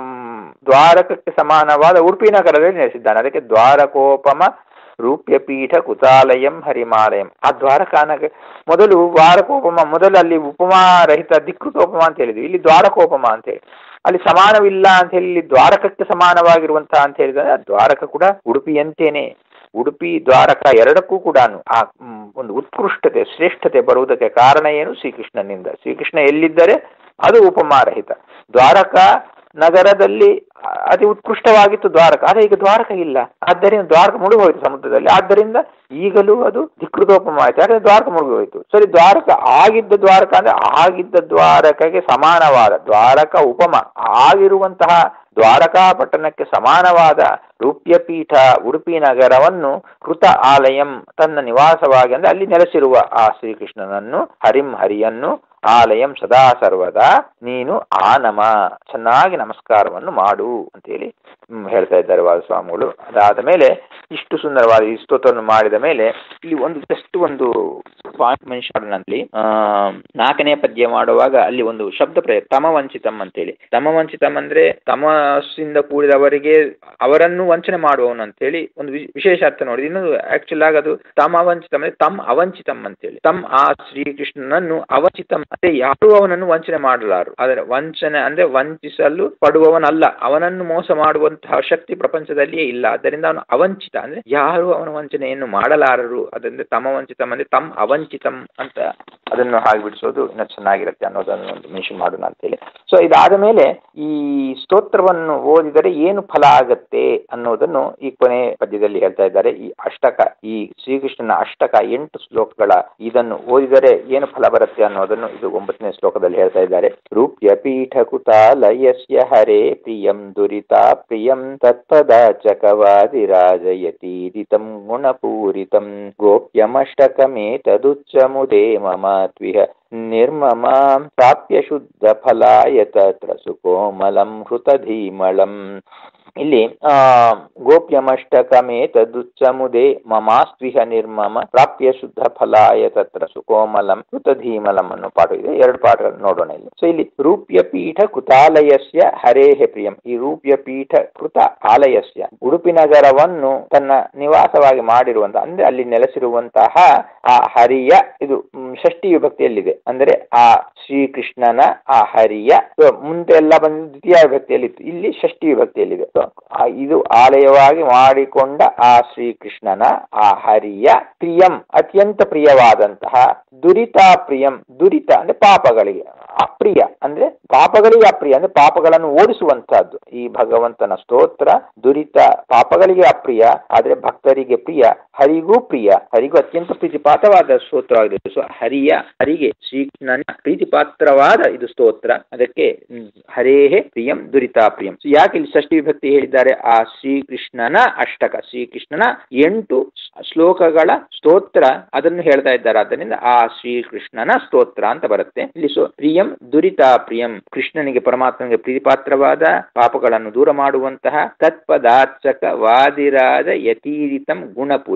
Speaker 2: ದ್ವಾರಕಕ್ಕೆ ಸಮಾನವಾದ ಉಡುಪಿ ನಗರದಲ್ಲಿ ನೆಲೆಸಿದ್ದಾನೆ ಅದಕ್ಕೆ ದ್ವಾರಕೋಪಮ ರೂಪ್ಯಪೀಠ ಕುತಾಲಯಂ ಹರಿಮಾಲಯಂ ಆ ದ್ವಾರಕಾನಗ ಮೊದಲು ದ್ವಾರಕೋಪಮ ಮೊದಲು ಅಲ್ಲಿ ಉಪಮಾ ರಹಿತ ಧಿಕೃತೋಪಮ ಅಂತ ಹೇಳಿದ್ವಿ ಇಲ್ಲಿ ದ್ವಾರಕೋಪಮ ಅಂತ ಹೇಳಿ ಅಲ್ಲಿ ಸಮಾನವಿಲ್ಲ ಅಂತ ಹೇಳಿ ಇಲ್ಲಿ ದ್ವಾರಕಕ್ಕೆ ಸಮಾನವಾಗಿರುವಂತಹ ಅಂತ ಹೇಳಿದ್ರೆ ದ್ವಾರಕ ಕೂಡ ಉಡುಪಿಯಂತೇನೆ ಉಡುಪಿ ದ್ವಾರಕ ಎರಡಕ್ಕೂ ಕೂಡ ಆ ಒಂದು ಉತ್ಕೃಷ್ಟತೆ ಶ್ರೇಷ್ಠತೆ ಬರುವುದಕ್ಕೆ ಕಾರಣ ಏನು ಶ್ರೀಕೃಷ್ಣನಿಂದ ಶ್ರೀಕೃಷ್ಣ ಎಲ್ಲಿದ್ದರೆ ಅದು ಉಪಮಾರಹಿತ ದ್ವಾರಕ ನಗರದಲ್ಲಿ ಅತಿ ಉತ್ಕೃಷ್ಟವಾಗಿತ್ತು ದ್ವಾರಕ ಆದರೆ ಈಗ ದ್ವಾರಕ ಇಲ್ಲ ಆದ್ದರಿಂದ ದ್ವಾರಕ ಮುಳುಗೋಯ್ತು ಸಮುದ್ರದಲ್ಲಿ ಆದ್ದರಿಂದ ಈಗಲೂ ಅದು ಧಿಕೃತೋಪಮ ಆಯ್ತು ಯಾಕಂದ್ರೆ ದ್ವಾರಕ ಮುಳುಗೋಯ್ತು ಸರಿ ದ್ವಾರಕ ಆಗಿದ್ದ ದ್ವಾರಕ ಅಂದ್ರೆ ಆಗಿದ್ದ ದ್ವಾರಕಗೆ ಸಮಾನವಾದ ದ್ವಾರಕ ಉಪಮ ಆಗಿರುವಂತಹ ದ್ವಾರಕಾ ಪಟ್ಟಣಕ್ಕೆ ಸಮಾನವಾದ ರೂಪ್ಯಪೀಠ ಉಡುಪಿ ನಗರವನ್ನು ಕೃತ ಆಲಯಂ ತನ್ನ ನಿವಾಸವಾಗಿ ಅಂದ್ರೆ ಅಲ್ಲಿ ನೆಲೆಸಿರುವ ಆ ಶ್ರೀಕೃಷ್ಣನನ್ನು ಹರಿಂ ಹರಿಯನ್ನು ಆಲಯಂ ಸದಾ ಸರ್ವದಾ ನೀನು ಆ ನಮ ಚೆನ್ನಾಗಿ ನಮಸ್ಕಾರವನ್ನು ಮಾಡು ಅಂತೇಳಿ ಹೇಳ್ತಾ ಇದ್ದಾರೆ ವಾದಸ್ವಾಮಿಗಳು ಅದಾದ ಮೇಲೆ ಇಷ್ಟು ಸುಂದರವಾದ ಈ ಸ್ತೋತ್ರವನ್ನು ಮಾಡಿದ ಮೇಲೆ ಇಲ್ಲಿ ಒಂದು ಜಸ್ಟ್ ಒಂದು ಪಾಯಿಂಟ್ ಮನುಷ್ಯನಲ್ಲಿ ಆ ನಾಲ್ಕನೇ ಪದ್ಯ ಮಾಡುವಾಗ ಅಲ್ಲಿ ಒಂದು ಶಬ್ದ ಪ್ರಯೋಗ ತಮವಂಚಿತಂ ಅಂತೇಳಿ ತಮವಂಚಿತಂ ಅಂದ್ರೆ ತಮಸ್ಸಿಂದ ಕೂಡಿದವರಿಗೆ ಅವರನ್ನು ವಂಚನೆ ಮಾಡುವವನು ಅಂತೇಳಿ ಒಂದು ವಿಶೇಷ ಅರ್ಥ ನೋಡಿ ಇನ್ನು ಆಕ್ಚುಲ್ ಆಗಿ ಅದು ತಮ ಅವಂಚಿತಂ ಅಂದ್ರೆ ತಮ್ ಅವಂಚಿತಂ ಅಂತೇಳಿ ತಮ್ ಆ ಶ್ರೀಕೃಷ್ಣನನ್ನು ಅವಂಚಿತಂ ಅಂದ್ರೆ ಯಾರು ಅವನನ್ನು ವಂಚನೆ ಮಾಡಲಾರು ಆದರೆ ವಂಚನೆ ಅಂದ್ರೆ ವಂಚಿಸಲು ಪಡುವವನಲ್ಲ ಅವನನ್ನು ಮೋಸ ಮಾಡುವಂತಹ ಶಕ್ತಿ ಪ್ರಪಂಚದಲ್ಲಿಯೇ ಇಲ್ಲ ಆದ್ದರಿಂದ ಅವನು ಅವಂಚಿತ ಅಂದ್ರೆ ಯಾರು ಅವನ ವಂಚನೆಯನ್ನು ಮಾಡಲಾರರು ಅದರಿಂದ ತಮ ವಂಚಿತಂ ಅಂದ್ರೆ ತಮ್ ಅವಂಚಿತಂ ಅಂತ ಅದನ್ನು ಹಾಗೆ ಬಿಡಿಸೋದು ಇನ್ನೂ ಚೆನ್ನಾಗಿರುತ್ತೆ ಅನ್ನೋದನ್ನು ಒಂದು ಮೆನ್ಷನ್ ಮಾಡೋಣ ಅಂತೇಳಿ ಸೊ ಇದಾದ ಮೇಲೆ ಈ ಸ್ತೋತ್ರವನ್ನು ಓದಿದರೆ ಏನು ಫಲ ಆಗತ್ತೆ ಅನ್ನೋದನ್ನು ಈ ಕೊನೆ ಪದ್ಯದಲ್ಲಿ ಹೇಳ್ತಾ ಇದ್ದಾರೆ ಈ ಅಷ್ಟಕ ಈ ಶ್ರೀಕೃಷ್ಣನ ಅಷ್ಟಕ ಎಂಟು ಶ್ಲೋಕಗಳ ಇದನ್ನು ಓದಿದರೆ ಏನು ಫಲ ಬರುತ್ತೆ ಅನ್ನೋದನ್ನು ಇದು ಒಂಬತ್ತನೇ ಶ್ಲೋಕದಲ್ಲಿ ಹೇಳ್ತಾ ಇದ್ದಾರೆ ರೂಪ್ಯ ಪೀಠ ಕುತಾಲಯಸ್ಯ ಹರೇ ಪ್ರಿಯಂ ದುರಿತಾ ಪ್ರಿಯಂ ತತ್ಪದಾಚಕವಾದಿರಾಜಯತೀರಿತಂ ಗುಣಪೂರಿತಂ ಗೋಪ್ಯಮಷ್ಟಕಮೇತದುಚ್ಚಮುದೇ ಮಮ ತ್ವಿಹ ನಿರ್ಮಮಾಂ ಪ್ರಾಪ್ಯ ಶುದ್ಧ ಫಲಾಯ ತತ್ರ ಸುಕೋಮಲಂ ಹೃತಧೀಮಳಂ ಇಲ್ಲಿ ಆ ಗೋಪ್ಯಮಷ್ಟಕಮೇ ತದುಚ್ಚಮುದೇ ಮಮಾಸ್ತ್ವಿಹ ನಿರ್ಮಮ ಪ್ರಾಪ್ಯ ಶುದ್ಧ ಫಲಾಯ ತತ್ರ ಸುಕೋಮಲಂ ಕೃತಧೀಮಲಂ ಅನ್ನೋ ಪಾಠ ಇದೆ ಎರಡು ಪಾಠಗಳನ್ನು ನೋಡೋಣ ಇಲ್ಲಿ ಸೊ ಇಲ್ಲಿ ರೂಪ್ಯ ಪೀಠ ಕೃತಾಲಯಸ್ಯ ಹರೇಹ ಪ್ರಿಯಂ ಈ ರೂಪ್ಯ ಪೀಠ ಕೃತ ಆಲಯಸ್ಯ ಉಡುಪಿ ನಗರವನ್ನು ತನ್ನ ನಿವಾಸವಾಗಿ ಮಾಡಿರುವಂತ ಅಂದ್ರೆ ಅಲ್ಲಿ ನೆಲೆಸಿರುವಂತಹ ಆ ಹರಿಯ ಇದು ಷಷ್ಠಿ ವಿಭಕ್ತಿಯಲ್ಲಿದೆ ಅಂದ್ರೆ ಆ ಶ್ರೀಕೃಷ್ಣನ ಆ ಹರಿಯ ಮುಂದೆ ಎಲ್ಲ ಬಂದ ದ್ವಿತೀಯ ವಿಭಕ್ತಿಯಲ್ಲಿತ್ತು ಇಲ್ಲಿ ಷಷ್ಠಿ ವಿಭಕ್ತಿಯಲ್ಲಿದೆ ಇದು ಆಲಯವಾಗಿ ಮಾಡಿಕೊಂಡ ಆ ಶ್ರೀಕೃಷ್ಣನ ಆ ಹರಿಯ ಪ್ರಿಯಂ ಅತ್ಯಂತ ಪ್ರಿಯವಾದಂತಹ ದುರಿತ ಪ್ರಿಯಂ ದುರಿತ ಅಂದ್ರೆ ಪಾಪಗಳಿಗೆ ಅಪ್ರಿಯ ಅಂದ್ರೆ ಪಾಪಗಳಿಗೆ ಅಪ್ರಿಯ ಅಂದ್ರೆ ಪಾಪಗಳನ್ನು ಓಡಿಸುವಂತಹದ್ದು ಈ ಭಗವಂತನ ಸ್ತೋತ್ರ ದುರಿತ ಪಾಪಗಳಿಗೆ ಅಪ್ರಿಯ ಆದ್ರೆ ಭಕ್ತರಿಗೆ ಪ್ರಿಯ ಹರಿಗೂ ಪ್ರಿಯ ಹರಿಗೂ ಅತ್ಯಂತ ಪ್ರೀತಿಪಾತ್ರವಾದ ಸ್ತೋತ್ರವಾಗಿದೆ ಸೊ ಹರಿಯ ಹರಿಗೆ ಶ್ರೀಕೃಷ್ಣನ ಪ್ರೀತಿಪಾತ್ರವಾದ ಇದು ಸ್ತೋತ್ರ ಅದಕ್ಕೆ ಹರೇಹೇ ಪ್ರಿಯಂ ದುರಿತಾ ಪ್ರಿಯಂ ಸೊ ಯಾಕೆ ಇಲ್ಲಿ ಷಷ್ಠಿ ವಿಭಕ್ತಿ ಹೇಳಿದ್ದಾರೆ ಆ ಶ್ರೀಕೃಷ್ಣನ ಅಷ್ಟಕ ಶ್ರೀಕೃಷ್ಣನ ಎಂಟು ಶ್ಲೋಕಗಳ ಸ್ತೋತ್ರ ಅದನ್ನು ಹೇಳ್ತಾ ಇದ್ದಾರೆ ಆದ್ದರಿಂದ ಆ ಶ್ರೀಕೃಷ್ಣನ ಸ್ತೋತ್ರ ಅಂತ ಬರುತ್ತೆ ಇಲ್ಲಿ ಸೊ ಪ್ರಿಯಂ ದುರಿತಾ ಪ್ರಿಯಂ ಕೃಷ್ಣನಿಗೆ ಪರಮಾತ್ಮನಿಗೆ ಪ್ರೀತಿಪಾತ್ರವಾದ ಪಾಪಗಳನ್ನು ದೂರ ಮಾಡುವಂತಹ ತತ್ಪದಾರ್ಚಕ ವಾದಿರಾದ ಯತೀರಿತಂ ಗುಣಪೂರಿ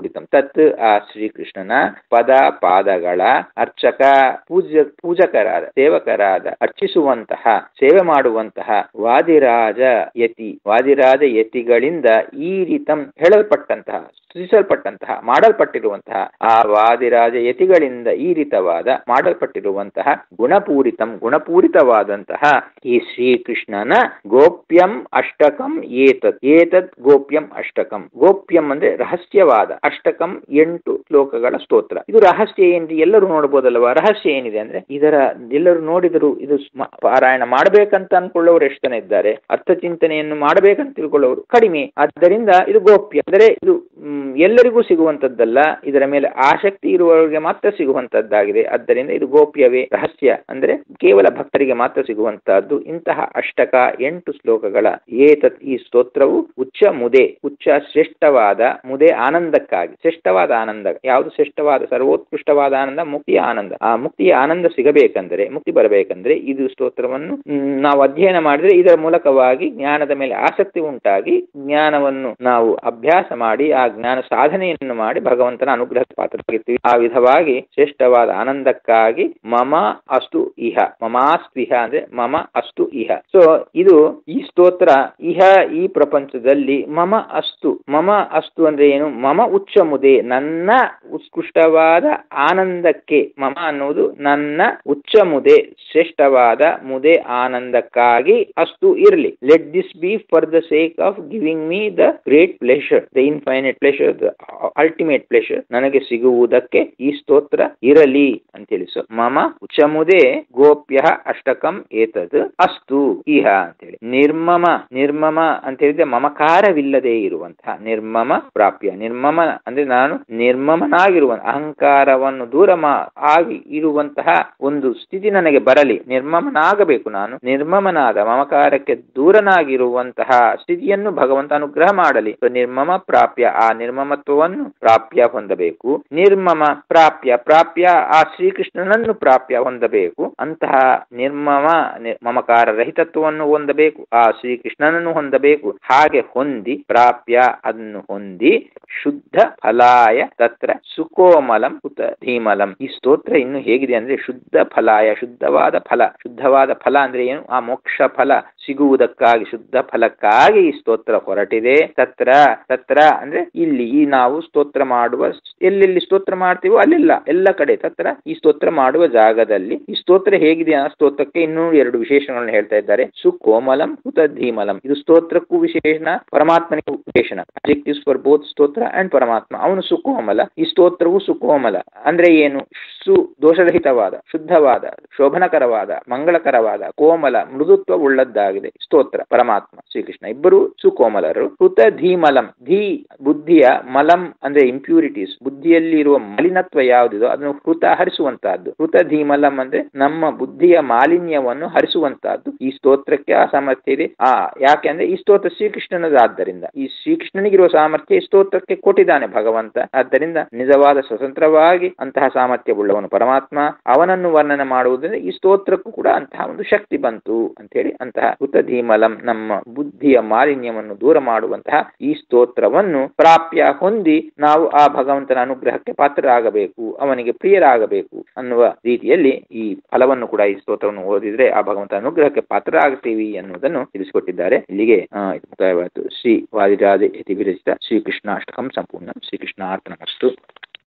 Speaker 2: ಗುಣಪೂರಿತಂ ತತ್ ಆ ಶ್ರೀಕೃಷ್ಣನ ಪದ ಪಾದಗಳ ಅರ್ಚಕ ಪೂಜ್ಯ ಪೂಜಕರಾದ ಸೇವಕರಾದ ಅರ್ಚಿಸುವಂತಹ ಸೇವೆ ಮಾಡುವಂತಹ ವಾದಿರಾಜ ಯತಿ ವಾದಿರಾಜ ಯತಿಗಳಿಂದ ಈ ರೀತಂ ಹೇಳಲ್ಪಟ್ಟಂತಹ ಸೃಜಿಸಲ್ಪಟ್ಟಂತಹ ಮಾಡಲ್ಪಟ್ಟಿರುವಂತಹ ಆ ವಾದಿರಾಜ ಯತಿಗಳಿಂದ ಈ ರೀತವಾದ ಮಾಡಲ್ಪಟ್ಟಿರುವಂತಹ ಗುಣಪೂರಿತಂ ಗುಣಪೂರಿತವಾದಂತಹ ಈ ಶ್ರೀಕೃಷ್ಣನ ಗೋಪ್ಯಂ ಅಷ್ಟಕಂ ಏತತ್ ಏತತ್ ಗೋಪ್ಯಂ ಅಷ್ಟಕಂ ಗೋಪ್ಯಂ ಅಂದ್ರೆ ರಹಸ್ಯವಾದ ಅಷ್ಟಕಂ ಎಂಟು ಶ್ಲೋಕಗಳ ಸ್ತೋತ್ರ ಇದು ರಹಸ್ಯ ಏನ್ರಿ ಎಲ್ಲರೂ ನೋಡ್ಬೋದಲ್ವಾ ರಹಸ್ಯ ಏನಿದೆ ಅಂದ್ರೆ ಇದರ ಎಲ್ಲರೂ ನೋಡಿದರು ಇದು ಸ್ಮ- ಪಾರಾಯಣ ಮಾಡ್ಬೇಕಂತ ಅನ್ಕೊಳ್ಳೋರು ಎಷ್ಟು ಜನ ಇದ್ದಾರೆ ಅರ್ಥ ಚಿಂತನೆಯನ್ನು ಮಾಡಬೇಕಂತ ತಿಳ್ಕೊಳ್ಳೋರು ಕಡಿಮೆ ಆದ್ದರಿಂದ ಇದು ಗೋಪ್ಯ ಅಂದರೆ ಇದು ಮ್, ಎಲ್ಲರಿಗೂ ಸಿಗುವಂತದ್ದಲ್ಲ ಇದರ ಮೇಲೆ ಆಸಕ್ತಿ ಇರುವವರಿಗೆ ಮಾತ್ರ ಸಿಗುವಂತದ್ದಾಗಿದೆ ಆದ್ದರಿಂದ ಇದು ಗೋಪ್ಯವೇ ರಹಸ್ಯ ಅಂದ್ರೆ ಕೇವಲ ಭಕ್ತರಿಗೆ ಮಾತ್ರ ಸಿಗುವಂತಹದ್ದು ಇಂತಹ ಅಷ್ಟಕ ಎಂಟು ಶ್ಲೋಕಗಳ ಏತತ್ ಈ ಸ್ತೋತ್ರವು ಉಚ್ಚ ಮುದೆ ಉಚ್ಚ ಶ್ರೇಷ್ಠವಾದ ಮುದೆ ಆನಂದಕ್ಕಾಗಿ ಶ್ರೇಷ್ಠವಾದ ಆನಂದ ಯಾವುದು ಶ್ರೇಷ್ಠವಾದ ಸರ್ವೋತ್ಕೃಷ್ಟವಾದ ಆನಂದ ಮುಕ್ತಿಯ ಆನಂದ ಆ ಮುಕ್ತಿಯ ಆನಂದ ಸಿಗಬೇಕಂದ್ರೆ ಮುಕ್ತಿ ಬರಬೇಕಂದ್ರೆ ಇದು ಸ್ತೋತ್ರವನ್ನು ಮ್, ನಾವು ಅಧ್ಯಯನ ಮಾಡಿದ್ರೆ ಇದರ ಮೂಲಕವಾಗಿ ಜ್ಞಾನದ ಮೇಲೆ ಆಸಕ್ತಿ ಉಂಟಾಗಿ ಜ್ಞಾನವನ್ನು ನಾವು ಅಭ್ಯಾಸ ಮಾಡಿ ಆ ಜ್ಞಾನ ಸಾಧನೆಯನ್ನು ಮಾಡಿ ಭಗವಂತನ ಅನುಗ್ರಹ ಪಾತ್ರರಾಗಿರ್ತೀವಿ ಆ ವಿಧವಾಗಿ ಶ್ರೇಷ್ಠವಾದ ಆನಂದಕ್ಕಾಗಿ ಮಮ ಅಸ್ತು ಇಹ ಮಮಾಸ್ತಿಹ ಅಂದ್ರೆ ಮಮ ಅಸ್ತು ಇಹ ಸೊ ಇದು ಈ ಸ್ತೋತ್ರ ಇಹ ಈ ಪ್ರಪಂಚದಲ್ಲಿ ಮಮ ಅಸ್ತು ಮಮ ಅಸ್ತು ಅಂದ್ರೆ ಏನು ಮಮ ಉಚ್ಚ ಮುದೆ ನನ್ನ ಉತ್ಕೃಷ್ಟವಾದ ಆನಂದಕ್ಕೆ ಮಮ ಅನ್ನುವುದು ನನ್ನ ಉಚ್ಚ ಮುದೆ ಶ್ರೇಷ್ಠವಾದ ಮುದೆ ಆನಂದಕ್ಕಾಗಿ ಅಸ್ತು ಇರಲಿ let this be for the sake of giving me the great pleasure the infinite pleasure the ultimate pleasure ನನಗೆ ಸಿಗುವುದಕ್ಕೆ ಈ ಸ್ತೋತ್ರ ಇರಲಿ ಅಂತೇಳಿ ಸೊ ಮಮ ಉಚ್ಚಮುದೆ ಗೋಪ್ಯ ಅಷ್ಟಕಂ ಏತದ್ ಅಸ್ತು ಇಹ ಅಂತೇಳಿ ನಿರ್ಮಮ ನಿರ್ಮಮ ಅಂತ ಹೇಳಿದ್ರೆ ಮಮಕಾರವಿಲ್ಲದೆ ಇರುವಂತಹ ನಿರ್ಮಮ ಪ್ರಾಪ್ಯ ನಿರ್ಮಮ ಅಂದ್ರೆ ನಾನು ನಿರ್ಮಮನಾಗಿರುವ ಅಹಂಕಾರವನ್ನು ದೂರ ಮಾ ಆಗಿ ಇರುವಂತಹ ಒಂದು ಸ್ಥಿತಿ ನನಗೆ ಬರಲಿ ನಿರ್ಮಮನಾಗಬೇಕು ನಾನು ನಿರ್ಮಮನಾದ ಮಮಕಾರಕ್ಕೆ ದೂರನಾಗಿರುವಂತಹ ಸ್ಥಿತಿಯನ್ನು ಭಗವಂತ ಅನುಗ್ರಹ ಮಾಡಲಿ So, ನಿರ್ಮಮ ಪ್ರಾಪ್ಯ ಆ ನಿರ್ಮಮತ್ವವನ್ನು ಪ್ರಾಪ್ಯ ಹೊಂದಬೇಕು ನಿರ್ಮಮ ಪ್ರಾಪ್ಯ ಪ್ರಾಪ್ಯ ಆ ಶ್ರೀಕೃಷ್ಣನನ್ನು ಪ್ರಾಪ್ಯ ಹೊಂದಬೇಕು ಅಂತಹ ನಿರ್ಮಮ ನಿ- ಮಮಕಾರ ರಹಿತತ್ವವನ್ನು ಹೊಂದಬೇಕು ಆ ಶ್ರೀಕೃಷ್ಣನನ್ನು ಹೊಂದಬೇಕು ಹಾಗೆ ಹೊಂದಿ ಪ್ರಾಪ್ಯ ಅದನ್ನು ಹೊಂದಿ ಶುದ್ಧ ಫಲಾಯ ತತ್ರ ಸುಕೋಮಲಂ ಉತ ಧೀಮಲಂ ಈ ಸ್ತೋತ್ರ ಇನ್ನು ಹೇಗಿದೆ ಅಂದ್ರೆ ಶುದ್ಧ ಫಲಾಯ ಶುದ್ಧವಾದ ಫಲ ಶುದ್ಧವಾದ ಫಲ ಅಂದ್ರೆ ಏನು ಆ ಮೋಕ್ಷ ಫಲ ಸಿಗುವುದಕ್ಕಾಗಿ ಶುದ್ಧ ಫಲಕ್ಕಾಗಿ ಈ ಸ್ತೋತ್ರ ಹೊರಟಿದೆ ತತ್ರ ತತ್ರ ಅಂದ್ರೆ ಇಲ್ಲಿ ಈ ನಾವು ಸ್ತೋತ್ರ ಮಾಡುವ ಎಲ್ಲೆಲ್ಲಿ ಸ್ತೋತ್ರ ಮಾಡ್ತೀವೋ ಅಲ್ಲೆಲ್ಲ ಎಲ್ಲ ಕಡೆ ತತ್ರ ಈ ಸ್ತೋತ್ರ ಮಾಡುವ ಜಾಗದಲ್ಲಿ ಈ ಸ್ತೋತ್ರ ಹೇಗಿದೆ ಆ ಸ್ತೋತ್ರಕ್ಕೆ ಇನ್ನೂ ಎರಡು ವಿಶೇಷಣಗಳನ್ನು ಹೇಳ್ತಾ ಇದ್ದಾರೆ ಸುಕೋಮಲಂ ಹುತ ಧೀಮಲಂ ಇದು ಸ್ತೋತ್ರಕ್ಕೂ ವಿಶೇಷಣ ಪರಮಾತ್ಮನಿಗೂ ವಿಶೇಷಣ objectives for both stotra and Paramatma ಅವನು ಸುಕೋಮಲ ಈ ಸ್ತೋತ್ರವು ಸುಕೋಮಲ ಅಂದ್ರೆ ಏನು ಸು ದೋಷರಹಿತವಾದ ಶುದ್ಧವಾದ ಶೋಭನಕರವಾದ ಮಂಗಳಕರವಾದ ಕೋಮಲ ಮೃದುತ್ವ ಉಳ್ಳದ್ದಾಗಿದೆ ಸ್ತೋತ್ರ ಪರಮಾತ್ಮ ಶ್ರೀಕೃಷ್ಣ ಇಬ್ಬರು ಸುಕೋಮಲರು ಹುತ ಧೀಮಲಂ ಧೀ ಬುದ್ಧಿಯ ಮಲಂ ಅಂದ್ರೆ ಇಂಪ್ಯೂರಿಟೀಸ್ ಬುದ್ಧಿಯಲ್ಲಿ ಇರುವ ಮಲಿನತ್ವ ಯಾವುದಿದೋ ಅದನ್ನು ಹೃತ ಹರಿಸುವಂತಹದ್ದು ಹೃತ ಧೀಮಲಂ ಅಂದ್ರೆ ನಮ್ಮ ಬುದ್ಧಿಯ ಮಾಲಿನ್ಯವನ್ನು ಹರಿಸುವಂತಹದ್ದು ಈ ಸ್ತೋತ್ರಕ್ಕೆ ಆ ಸಾಮರ್ಥ್ಯ ಇದೆ ಆ ಯಾಕೆಂದ್ರೆ ಈ ಸ್ತೋತ್ರ ಶ್ರೀಕೃಷ್ಣನದಾದ್ದರಿಂದ ಈ ಶ್ರೀಕೃಷ್ಣನಿಗಿರುವ ಸಾಮರ್ಥ್ಯ ಈ ಸ್ತೋತ್ರಕ್ಕೆ ಕೊಟ್ಟಿದ್ದಾನೆ ಭಗವಂತ ಆದ್ದರಿಂದ ನಿಜವಾದ ಸ್ವತಂತ್ರವಾಗಿ ಅಂತಹ ಸಾಮರ್ಥ್ಯವುಳ್ಳವನು ಪರಮಾತ್ಮ ಅವನನ್ನು ವರ್ಣನೆ ಮಾಡುವುದರಿಂದ ಈ ಸ್ತೋತ್ರಕ್ಕೂ ಕೂಡ ಅಂತಹ ಒಂದು ಶಕ್ತಿ ಬಂತು ಅಂತ ಹೇಳಿ ಅಂತಹ ಹುತ ಧೀಮಲಂ ನಮ್ಮ ಬುದ್ಧಿಯ ಮಾಲಿನ್ಯವನ್ನು ದೂರ ಮಾಡುವಂತಹ ಈ ಸ್ತೋತ್ರವನ್ನು ಪ್ರಾಪ್ಯ ಹೊಂದಿ ನಾವು ಆ ಭಗವಂತನ ಅನುಗ್ರಹಕ್ಕೆ ಪಾತ್ರರಾಗಬೇಕು ಅವನಿಗೆ ಪ್ರಿಯರಾಗಬೇಕು ಅನ್ನುವ ರೀತಿಯಲ್ಲಿ ಈ ಫಲವನ್ನು ಕೂಡ ಈ ಸ್ತೋತ್ರವನ್ನು ಓದಿದ್ರೆ ಆ ಭಗವಂತನ ಅನುಗ್ರಹಕ್ಕೆ ಪಾತ್ರರಾಗ್ತೀವಿ ಅನ್ನುವುದನ್ನು ತಿಳಿಸಿಕೊಟ್ಟಿದ್ದಾರೆ ಇಲ್ಲಿಗೆ ಆ, ಇದು ಮುಕ್ತಾಯವಾಯಿತು ಶ್ರೀ ವಾದಿರಾಜ ಇತಿ ವಿರಚಿತ ಶ್ರೀಕೃಷ್ಣ ಅಷ್ಟಕಂ ಸಂಪೂರ್ಣ ಶ್ರೀಕೃಷ್ಣ ಅರ್ಪಣಮಸ್ತು